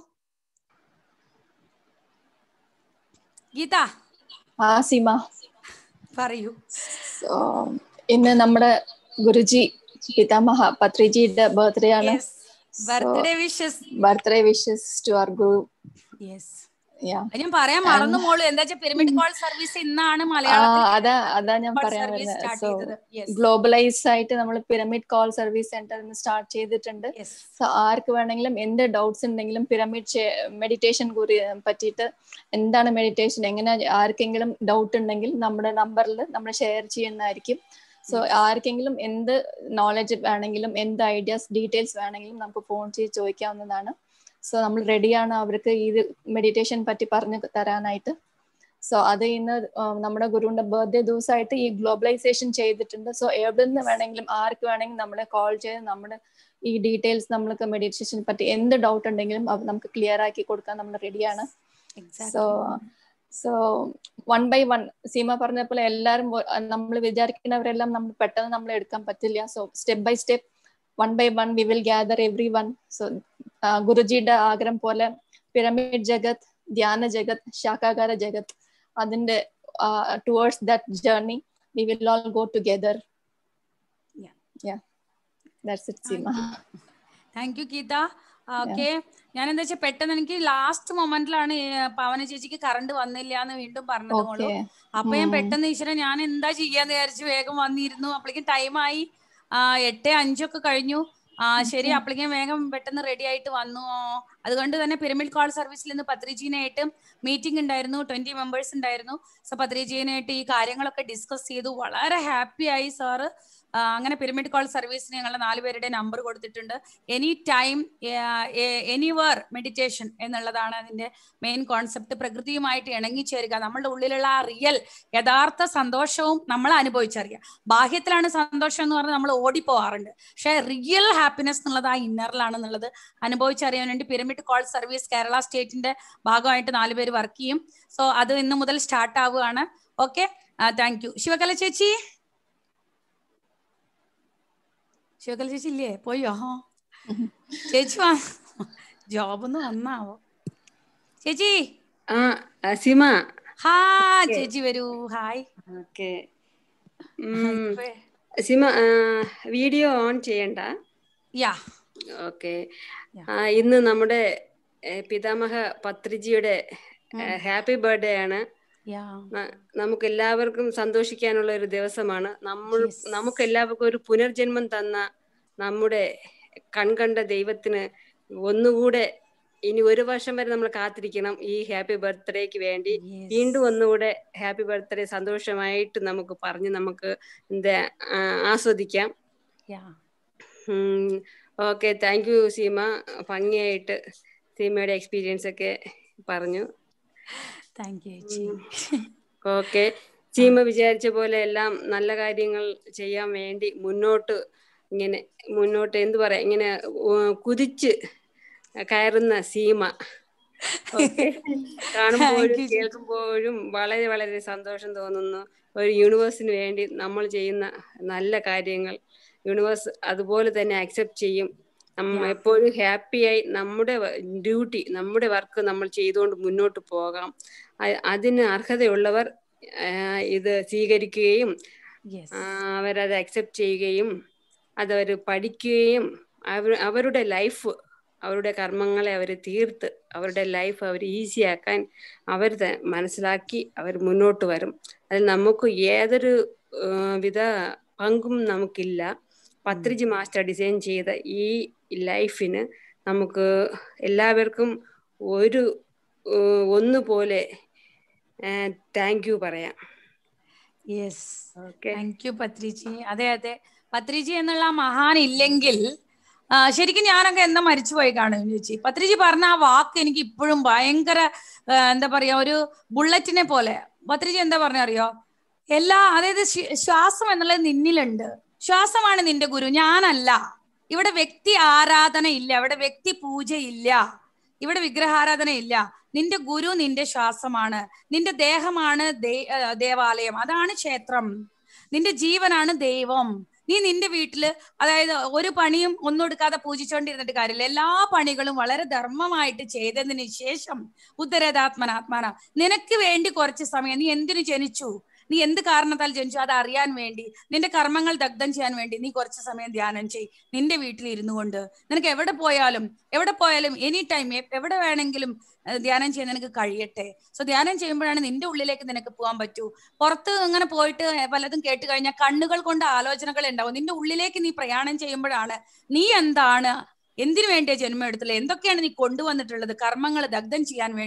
ഗീത ആ സീമ പറയൂ ഇന്ന് നമ്മുടെ ഗുരുജി പിതാമഹ പത്രിജിയുടെ ബർത്ത്ഡേ ആണ് birthday wishes birthday wishes to our guru yes ഞാൻ പറയാൻ മറന്നു മോളു എന്താ വെച്ചാൽ പിരമിഡ് കോൾ സർവീസ് ഇന്നാണ് അതാ അതാ ഞാൻ പറയാൻ വരുന്നത് ഗ്ലോബലൈസ് ആയിട്ട് നമ്മൾ പിരമിഡ് കോൾ സർവീസ് സെന്റർ ഇന്ന് സ്റ്റാർട്ട് ചെയ്തിട്ടുണ്ട് സോ ആർക്ക് വേണമെങ്കിലും എന്ത് ഡൗട്ട്സ് ഉണ്ടെങ്കിലും പിരമിഡ് മെഡിറ്റേഷൻ കുറി പറ്റിയിട്ട് എന്താണ് മെഡിറ്റേഷൻ എങ്ങനെ ആർക്കെങ്കിലും ഡൗട്ട് ഉണ്ടെങ്കിൽ നമ്മുടെ നമ്പറിൽ നമ്മൾ ഷെയർ ചെയ്യുന്നതായിരിക്കും സോ ആർക്കെങ്കിലും എന്ത് നോളജ് വേണമെങ്കിലും എന്ത് ഐഡിയാസ് ഡീറ്റെയിൽസ് വേണമെങ്കിലും നമുക്ക് ഫോൺ ചെയ്ത് ചോദിക്കാവുന്നതാണ് സോ നമ്മൾ റെഡിയാണ് അവർക്ക് ഈ മെഡിറ്റേഷൻ പറ്റി പറഞ്ഞു തരാനായിട്ട് സോ അത് ഇന്ന് നമ്മുടെ ഗുരുവിന്റെ ബർത്ത്ഡേ ദിവസമായിട്ട് ഈ ഗ്ലോബലൈസേഷൻ ചെയ്തിട്ടുണ്ട് സോ എവിടെ നിന്ന് വേണമെങ്കിലും ആർക്ക് വേണമെങ്കിലും നമ്മളെ കോൾ ചെയ്ത് നമ്മുടെ ഈ ഡീറ്റെയിൽസ് നമ്മൾക്ക് മെഡിറ്റേഷൻ പറ്റി എന്ത് ഡൗട്ട് ഉണ്ടെങ്കിലും നമുക്ക് ക്ലിയർ ആക്കി കൊടുക്കാൻ നമ്മൾ റെഡിയാണ് so so one by one Seema പറഞ്ഞ പോലെ എല്ലാവരും നമ്മൾ വിചാരിക്കുന്നവരെല്ലാം നമ്മൾ പെട്ടെന്ന് നമ്മൾ എടുക്കാൻ പറ്റില്ല so step by step one by one we will gather every one so ഗുരുജിയുടെ ആഗ്രഹം പോലെ പിരമിഡ് ജഗത് ധ്യാന ജഗത് ശാഖാകാര ജഗത് അതിന്റെ towards that journey we will all go together that's it Seema thank you Geetha okay ഞാൻ എന്താ വെച്ചാൽ പെട്ടെന്ന് എനിക്ക് ലാസ്റ്റ് മൊമെന്റിലാണ് പവന ചേച്ചിക്ക് കറണ്ട് വന്നില്ല എന്ന് വീണ്ടും പറഞ്ഞത് അപ്പൊ ഞാൻ പെട്ടെന്ന് ഈശ്വരൻ ഞാൻ എന്താ ചെയ്യാന്ന് വിചാരിച്ചു വേഗം വന്നിരുന്നു അപ്പോഴേക്കും ടൈമായി എട്ട് അഞ്ചൊക്കെ കഴിഞ്ഞു ആ ശരി അപ്പോഴേക്കും വേഗം പെട്ടെന്ന് റെഡി ആയിട്ട് വന്നു അതുകൊണ്ട് തന്നെ പിരമിഡ് കോൾ സർവീസിൽ ഇന്ന് പത്രിജീനായിട്ട് മീറ്റിംഗ് ഉണ്ടായിരുന്നു ട്വന്റി മെമ്പേഴ്സ് ഉണ്ടായിരുന്നു സോ പത്രിജീനായിട്ട് ഈ കാര്യങ്ങളൊക്കെ ഡിസ്കസ് ചെയ്തു വളരെ ഹാപ്പി ആയി സാറ് അങ്ങനെ പിരമിഡ് കോൾ സർവീസിന് ഞങ്ങളുടെ നാലുപേരുടെ നമ്പർ കൊടുത്തിട്ടുണ്ട് എനി ടൈം എനിവർ മെഡിറ്റേഷൻ എന്നുള്ളതാണ് അതിന്റെ മെയിൻ കോൺസെപ്റ്റ് പ്രകൃതിയുമായിട്ട് ഇണങ്ങിച്ചേരുക നമ്മളുടെ ഉള്ളിലുള്ള ആ റിയൽ യഥാർത്ഥ സന്തോഷവും നമ്മൾ അനുഭവിച്ചറിയാം ബാഹ്യത്തിലാണ് സന്തോഷം എന്ന് പറഞ്ഞാൽ നമ്മൾ ഓടിപ്പോവാറുണ്ട് പക്ഷെ റിയൽ ഹാപ്പിനെസ് എന്നുള്ളത് ആ ഇന്നറിലാണെന്നുള്ളത് അനുഭവിച്ചറിയാൻ വേണ്ടി പിരമിഡ് കോൾ സർവീസ് കേരള സ്റ്റേറ്റിന്റെ ഭാഗമായിട്ട് നാലുപേര് വർക്ക് ചെയ്യും സോ അത് ഇന്ന് മുതൽ സ്റ്റാർട്ട് ആവുകയാണ് ഓക്കെ താങ്ക് യു ശിവകല ചേച്ചി ശിവകല ചേച്ചി ഇല്ലേ പോയോ ചേച്ചി വാ ജോബ് ഒന്ന് വന്നാവോ ചേച്ചി ആ സിമ ഹാ ചേച്ചി വരൂ hi okay Seema video on ചെയ്യണ്ട യാ ഓക്കെ ഇന്ന് നമ്മുടെ പിതാമഹ പത്രിജിയുടെ ഹാപ്പി ബർത്ത്ഡേ ആണ് നമുക്ക് എല്ലാവർക്കും സന്തോഷിക്കാനുള്ള ഒരു ദിവസമാണ് നമ്മൾ നമുക്ക് എല്ലാവർക്കും ഒരു പുനർജന്മം തന്ന നമ്മുടെ കൺകണ്ട ദൈവത്തിന് ഒന്നുകൂടെ ഇനി ഒരു വർഷം വരെ നമ്മൾ കാത്തിരിക്കണം ഈ ഹാപ്പി ബർത്ത്ഡേക്ക് വേണ്ടി വീണ്ടും ഒന്നുകൂടെ ഹാപ്പി ബർത്ത്ഡേ സന്തോഷമായിട്ട് നമുക്ക് പറഞ്ഞ് നമുക്ക് എന്താ ആസ്വദിക്കാം ഓക്കെ താങ്ക് യു സീമ ഭംഗിയായിട്ട് സീമയുടെ എക്സ്പീരിയൻസ് ഒക്കെ പറഞ്ഞു ഓക്കെ സീമ വിചാരിച്ച പോലെ എല്ലാം നല്ല കാര്യങ്ങൾ ചെയ്യാൻ വേണ്ടി മുന്നോട്ട് ഇങ്ങനെ മുന്നോട്ട് എന്ത് പറയാ ഇങ്ങനെ കുതിച്ച് കയറുന്ന സീമ കാണുമ്പോഴും കേൾക്കുമ്പോഴും വളരെ വളരെ സന്തോഷം തോന്നുന്നു ഒരു യൂണിവേഴ്സിന് വേണ്ടി നമ്മൾ ചെയ്യുന്ന നല്ല കാര്യങ്ങൾ യൂണിവേഴ്സ് അതുപോലെ തന്നെ അക്സെപ്റ്റ് ചെയ്യും നമ്മ എപ്പോഴും ഹാപ്പിയായി നമ്മുടെ ഡ്യൂട്ടി നമ്മുടെ വർക്ക് നമ്മൾ ചെയ്തുകൊണ്ട് മുന്നോട്ട് പോകാം അതിന് അർഹതയുള്ളവർ ഇത് സ്വീകരിക്കുകയും അവരത് അക്സെപ്റ്റ് ചെയ്യുകയും അതവർ പഠിക്കുകയും അവർ അവരുടെ ലൈഫ് അവരുടെ കർമ്മങ്ങളെ അവർ തീർത്ത് അവരുടെ ലൈഫ് അവർ ഈസിയാക്കാൻ അവർ മനസ്സിലാക്കി അവർ മുന്നോട്ട് വരും അതിൽ നമുക്ക് ഏതൊരു വിധ പങ്കും നമുക്കില്ല പത്രിജി മാസ്റ്റർ ഡിസൈൻ ചെയ്ത ഈ ലൈഫിന് നമുക്ക് എല്ലാവർക്കും ഒരു ഒന്നുപോലെ താങ്ക് യു പറയാം യെസ് താങ്ക് യു പത്രിജി അതെ അതെ പത്രിജി എന്നുള്ള മഹാൻ ഇല്ലെങ്കിൽ ശരിക്കും ഞാനൊക്കെ എന്താ മരിച്ചുപോയി കാണും ചേച്ചി പത്രിജി പറഞ്ഞ ആ വാക്ക് എനിക്ക് ഇപ്പോഴും ഭയങ്കര എന്താ പറയാ ഒരു ബുള്ളറ്റിനെ പോലെ പത്രിജി എന്താ പറഞ്ഞ അറിയോ എല്ലാ അതായത് ശ്വാസം എന്നുള്ളത് നിന്നിലുണ്ട് ശ്വാസമാണ് നിന്റെ ഗുരു ഞാനല്ല ഇവിടെ വ്യക്തി ആരാധന ഇല്ല ഇവിടെ വ്യക്തി പൂജയില്ല ഇവിടെ വിഗ്രഹാരാധന ഇല്ല നിന്റെ ഗുരു നിന്റെ ശ്വാസമാണ് നിന്റെ ദേഹമാണ് ദേവാലയം അതാണ് ക്ഷേത്രം നിന്റെ ജീവനാണ് ദൈവം നീ നിന്റെ വീട്ടില് അതായത് ഒരു പണിയും ഒന്നും എടുക്കാതെ പൂജിച്ചോണ്ടിരുന്നിട്ട് കാര്യമില്ല എല്ലാ പണികളും വളരെ ധർമ്മമായിട്ട് ചെയ്തതിന് ശേഷം ഉത്തരേതാത്മനാത്മാന നിനക്ക് വേണ്ടി കുറച്ച് സമയം നീ എന്തിനു ജനിച്ചു നീ എന്ത് കാരണത്താൽ ജനിച്ചു അത് അറിയാൻ വേണ്ടി നിന്റെ കർമ്മങ്ങൾ ദഗ്ധം ചെയ്യാൻ വേണ്ടി നീ കുറച്ച് സമയം ധ്യാനം ചെയ് നിന്റെ വീട്ടിൽ ഇരുന്നു കൊണ്ട് നിനക്ക് എവിടെ പോയാലും എവിടെ പോയാലും എനി ടൈം എവിടെ വേണമെങ്കിലും ധ്യാനം ചെയ്യാൻ നിനക്ക് കഴിയട്ടെ സോ ധ്യാനം ചെയ്യുമ്പോഴാണ് നിന്റെ ഉള്ളിലേക്ക് നിനക്ക് പോകാൻ പറ്റൂ പുറത്ത് ഇങ്ങനെ പോയിട്ട് പലതും കേട്ട് കഴിഞ്ഞാൽ കണ്ണുകൾ കൊണ്ട് ആലോചനകൾ ഉണ്ടാവും നിന്റെ ഉള്ളിലേക്ക് നീ പ്രയാണം ചെയ്യുമ്പോഴാണ് നീ എന്താണ് എന്തിനു വേണ്ടിയ ജന്മം എടുത്തുള്ളത് എന്തൊക്കെയാണ് നീ കൊണ്ടുവന്നിട്ടുള്ളത് കർമ്മങ്ങൾ ദഗ്ധം ചെയ്യാൻ വേണ്ടി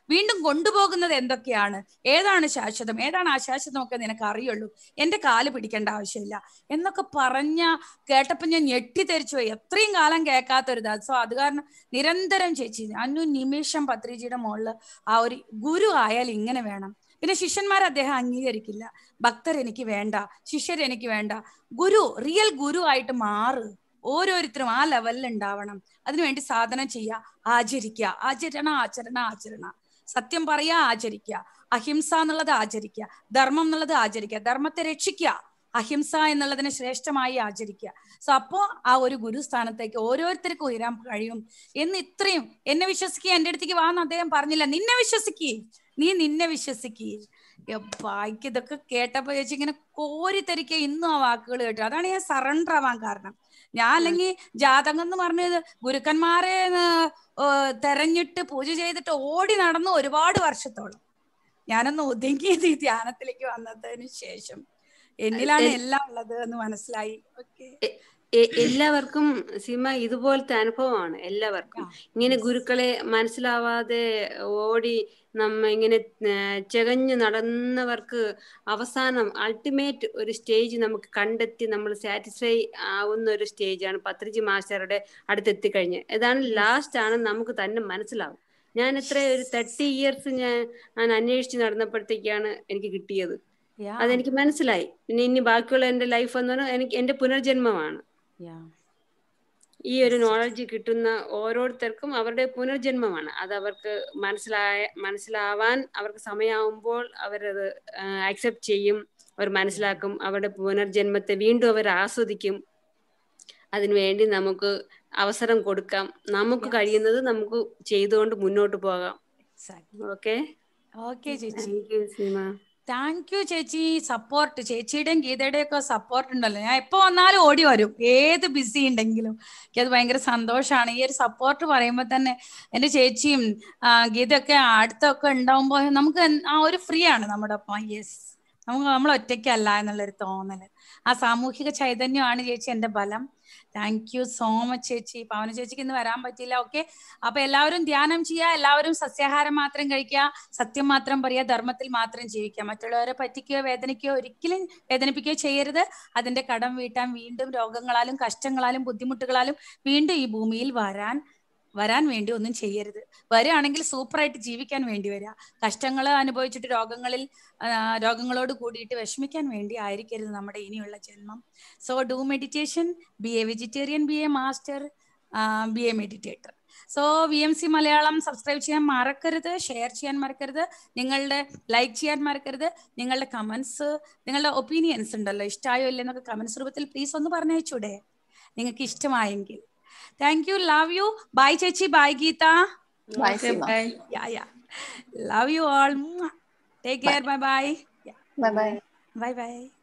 വീണ്ടും കൊണ്ടുപോകുന്നത് എന്തൊക്കെയാണ് ഏതാണ് ശാശ്വതം ഏതാണ് അശാശ്വതം ഒക്കെ നിനക്ക് അറിയുള്ളൂ എന്റെ കാല് പിടിക്കേണ്ട ആവശ്യമില്ല എന്നൊക്കെ പറഞ്ഞ കേട്ടപ്പോൾ ഞാൻ ഞെട്ടിത്തെരിച്ചു പോയി എത്രയും കാലം കേൾക്കാത്തൊരിത് സോ അത് കാരണം നിരന്തരം ചേച്ചി അന്നു നിമിഷം പത്രിജിയുടെ മുകളിൽ ആ ഒരു ഗുരു ആയാൽ ഇങ്ങനെ വേണം പിന്നെ ശിഷ്യന്മാർ അദ്ദേഹം അംഗീകരിക്കില്ല ഭക്തർ എനിക്ക് വേണ്ട ശിഷ്യർ എനിക്ക് വേണ്ട ഗുരു റിയൽ ഗുരു ആയിട്ട് മാറ് ഓരോരുത്തരും ആ ലെവലിൽ ഉണ്ടാവണം അതിനുവേണ്ടി സാധനം ചെയ്യുക ആചരിക്കുക ആചരണ ആചരണ ആചരണ സത്യം പറയുക ആചരിക്കുക അഹിംസ എന്നുള്ളത് ആചരിക്കുക ധർമ്മം എന്നുള്ളത് ആചരിക്കുക ധർമ്മത്തെ രക്ഷിക്കുക അഹിംസ എന്നുള്ളതിനെ ശ്രേഷ്ഠമായി ആചരിക്കുക സോ അപ്പോ ആ ഒരു ഗുരുസ്ഥാനത്തേക്ക് ഓരോരുത്തർക്കും ഉയരാൻ കഴിയും എന്ന് ഇത്രയും എന്നെ വിശ്വസിക്കുക എന്റെ അടുത്തേക്ക് വാന്ന് അദ്ദേഹം പറഞ്ഞില്ല നിന്നെ വിശ്വസിക്കുക നീ നിന്നെ വിശ്വസിക്കുക ബാക്കി ഇതൊക്കെ കേട്ടപ്പോ ചേച്ചി ഇങ്ങനെ കോരിത്തരിക്കുക ഇന്നും ആ വാക്കുകൾ കേട്ടു അതാണ് ഞാൻ സറണ്ടർ ആവാൻ കാരണം ഞാൻ അല്ലെങ്കിൽ ജാതകം എന്ന് പറഞ്ഞത് ഗുരുക്കന്മാരെ തെരഞ്ഞിട്ട് പൂജ ചെയ്തിട്ട് ഓടി നടന്നു ഒരുപാട് വർഷത്തോളം ഞാനൊന്ന് ഒതുങ്ങിയത് ഈ ധ്യാനത്തിലേക്ക് വന്നതിന് ശേഷം എന്നിലാണ് എല്ലാം ഉള്ളത് എന്ന് മനസ്സിലായി ഓക്കെ എല്ലാവർക്കും സീമ ഇതുപോലത്തെ അനുഭവമാണ് എല്ലാവർക്കും ഇങ്ങനെ ഗുരുക്കളെ മനസ്സിലാവാതെ ഓടി നമ്മ ഇങ്ങനെ ചെകഞ്ഞു നടന്നവർക്ക് അവസാനം അൾട്ടിമേറ്റ് ഒരു സ്റ്റേജ് നമുക്ക് കണ്ടെത്തി നമ്മൾ സാറ്റിസ്ഫൈ ആവുന്ന ഒരു സ്റ്റേജാണ് പത്രിജി മാസ്റ്ററുടെ അടുത്തെത്തിക്കഴിഞ്ഞ് ഇതാണ് ലാസ്റ്റ് ആണ് നമുക്ക് തന്നെ മനസ്സിലാവും ഞാൻ എത്ര ഒരു തേർട്ടി ഇയേഴ്സ് ഞാൻ ഞാൻ അന്വേഷിച്ച് നടന്നപ്പോഴത്തേക്കാണ് എനിക്ക് കിട്ടിയത് അതെനിക്ക് മനസ്സിലായി പിന്നെ ഇനി ബാക്കിയുള്ള എന്റെ ലൈഫ് എന്ന് പറഞ്ഞാൽ എനിക്ക് എന്റെ പുനർജന്മമാണ് ഈ ഒരു നോളജ് കിട്ടുന്ന ഓരോരുത്തർക്കും അവരുടെ പുനർജന്മമാണ് അത് അവർക്ക് മനസ്സിലായ മനസ്സിലാവാൻ അവർക്ക് സമയമാകുമ്പോൾ അവരത് ആക്സെപ്റ്റ് ചെയ്യും അവർ മനസ്സിലാക്കും അവരുടെ പുനർജന്മത്തെ വീണ്ടും അവർ ആസ്വദിക്കും അതിനുവേണ്ടി നമുക്ക് അവസരം കൊടുക്കാം നമുക്ക് കഴിയുന്നത് നമുക്ക് ചെയ്തുകൊണ്ട് മുന്നോട്ട് പോകാം ഓക്കെ ഓക്കെ ചേച്ചി thank you Seema thank you ചേച്ചി സപ്പോർട്ട് ചേച്ചിയുടെയും ഗീതയുടെയും ഒക്കെ സപ്പോർട്ട് ഉണ്ടല്ലോ ഞാൻ എപ്പോ വന്നാലും ഓടി വരും ഏത് ബിസി ഉണ്ടെങ്കിലും എനിക്കത് ഭയങ്കര സന്തോഷമാണ് ഈ ഒരു സപ്പോർട്ട് പറയുമ്പോൾ തന്നെ എൻ്റെ ചേച്ചിയും ഗീതയൊക്കെ അടുത്തൊക്കെ ഉണ്ടാവുമ്പോൾ നമുക്ക് ആ ഒരു ഫ്രീ ആണ് നമ്മുടെ ഒപ്പം യെസ് നമുക്ക് നമ്മൾ ഒറ്റയ്ക്കല്ല എന്നുള്ളൊരു തോന്നല് ആ സാമൂഹിക ചൈതന്യമാണ് ചേച്ചി എൻ്റെ ബലം താങ്ക് യു സോ മച്ച് ചേച്ചി പവന ചേച്ചിക്ക് ഇന്ന് വരാൻ പറ്റില്ല ഓക്കെ അപ്പൊ എല്ലാവരും ധ്യാനം ചെയ്യുക എല്ലാവരും സസ്യാഹാരം മാത്രം കഴിക്കുക സത്യം മാത്രം പറയുക ധർമ്മത്തിൽ മാത്രം ജീവിക്കുക മറ്റുള്ളവരെ പറ്റിക്കുകയോ വേദനിക്കുകയോ ഒരിക്കലും വേദനിപ്പിക്കുകയോ ചെയ്യരുത് അതിന്റെ കടം വീട്ടാൻ വീണ്ടും രോഗങ്ങളാലും കഷ്ടങ്ങളാലും ബുദ്ധിമുട്ടുകളാലും വീണ്ടും ഈ ഭൂമിയിൽ വരാൻ വരാൻ വേണ്ടി ഒന്നും ചെയ്യരുത് വരികയാണെങ്കിൽ സൂപ്പറായിട്ട് ജീവിക്കാൻ വേണ്ടി വരിക കഷ്ടങ്ങൾ അനുഭവിച്ചിട്ട് രോഗങ്ങളിൽ രോഗങ്ങളോട് കൂടിയിട്ട് വിഷമിക്കാൻ വേണ്ടി ആയിരിക്കരുത് നമ്മുടെ ഇനിയുള്ള ജന്മം so do meditation be a vegetarian be a master be a meditator so V M C Malayalam subscribe ചെയ്യാൻ മറക്കരുത് ഷെയർ ചെയ്യാൻ മറക്കരുത് നിങ്ങളുടെ ലൈക്ക് ചെയ്യാൻ മറക്കരുത് നിങ്ങളുടെ കമന്റ്സ് നിങ്ങളുടെ ഒപ്പീനിയൻസ് ഉണ്ടല്ലോ ഇഷ്ടമായോ ഇല്ലെന്നൊക്കെ കമന്റ്സ് രൂപത്തിൽ പ്ലീസ് ഒന്ന് പറഞ്ഞയച്ചൂടെ നിങ്ങൾക്ക് ഇഷ്ടമായെങ്കിൽ thank you love you bye ചേച്ചി bye Geetha Bye, Seema. yeah yeah love you all take care bye bye Bye bye. bye bye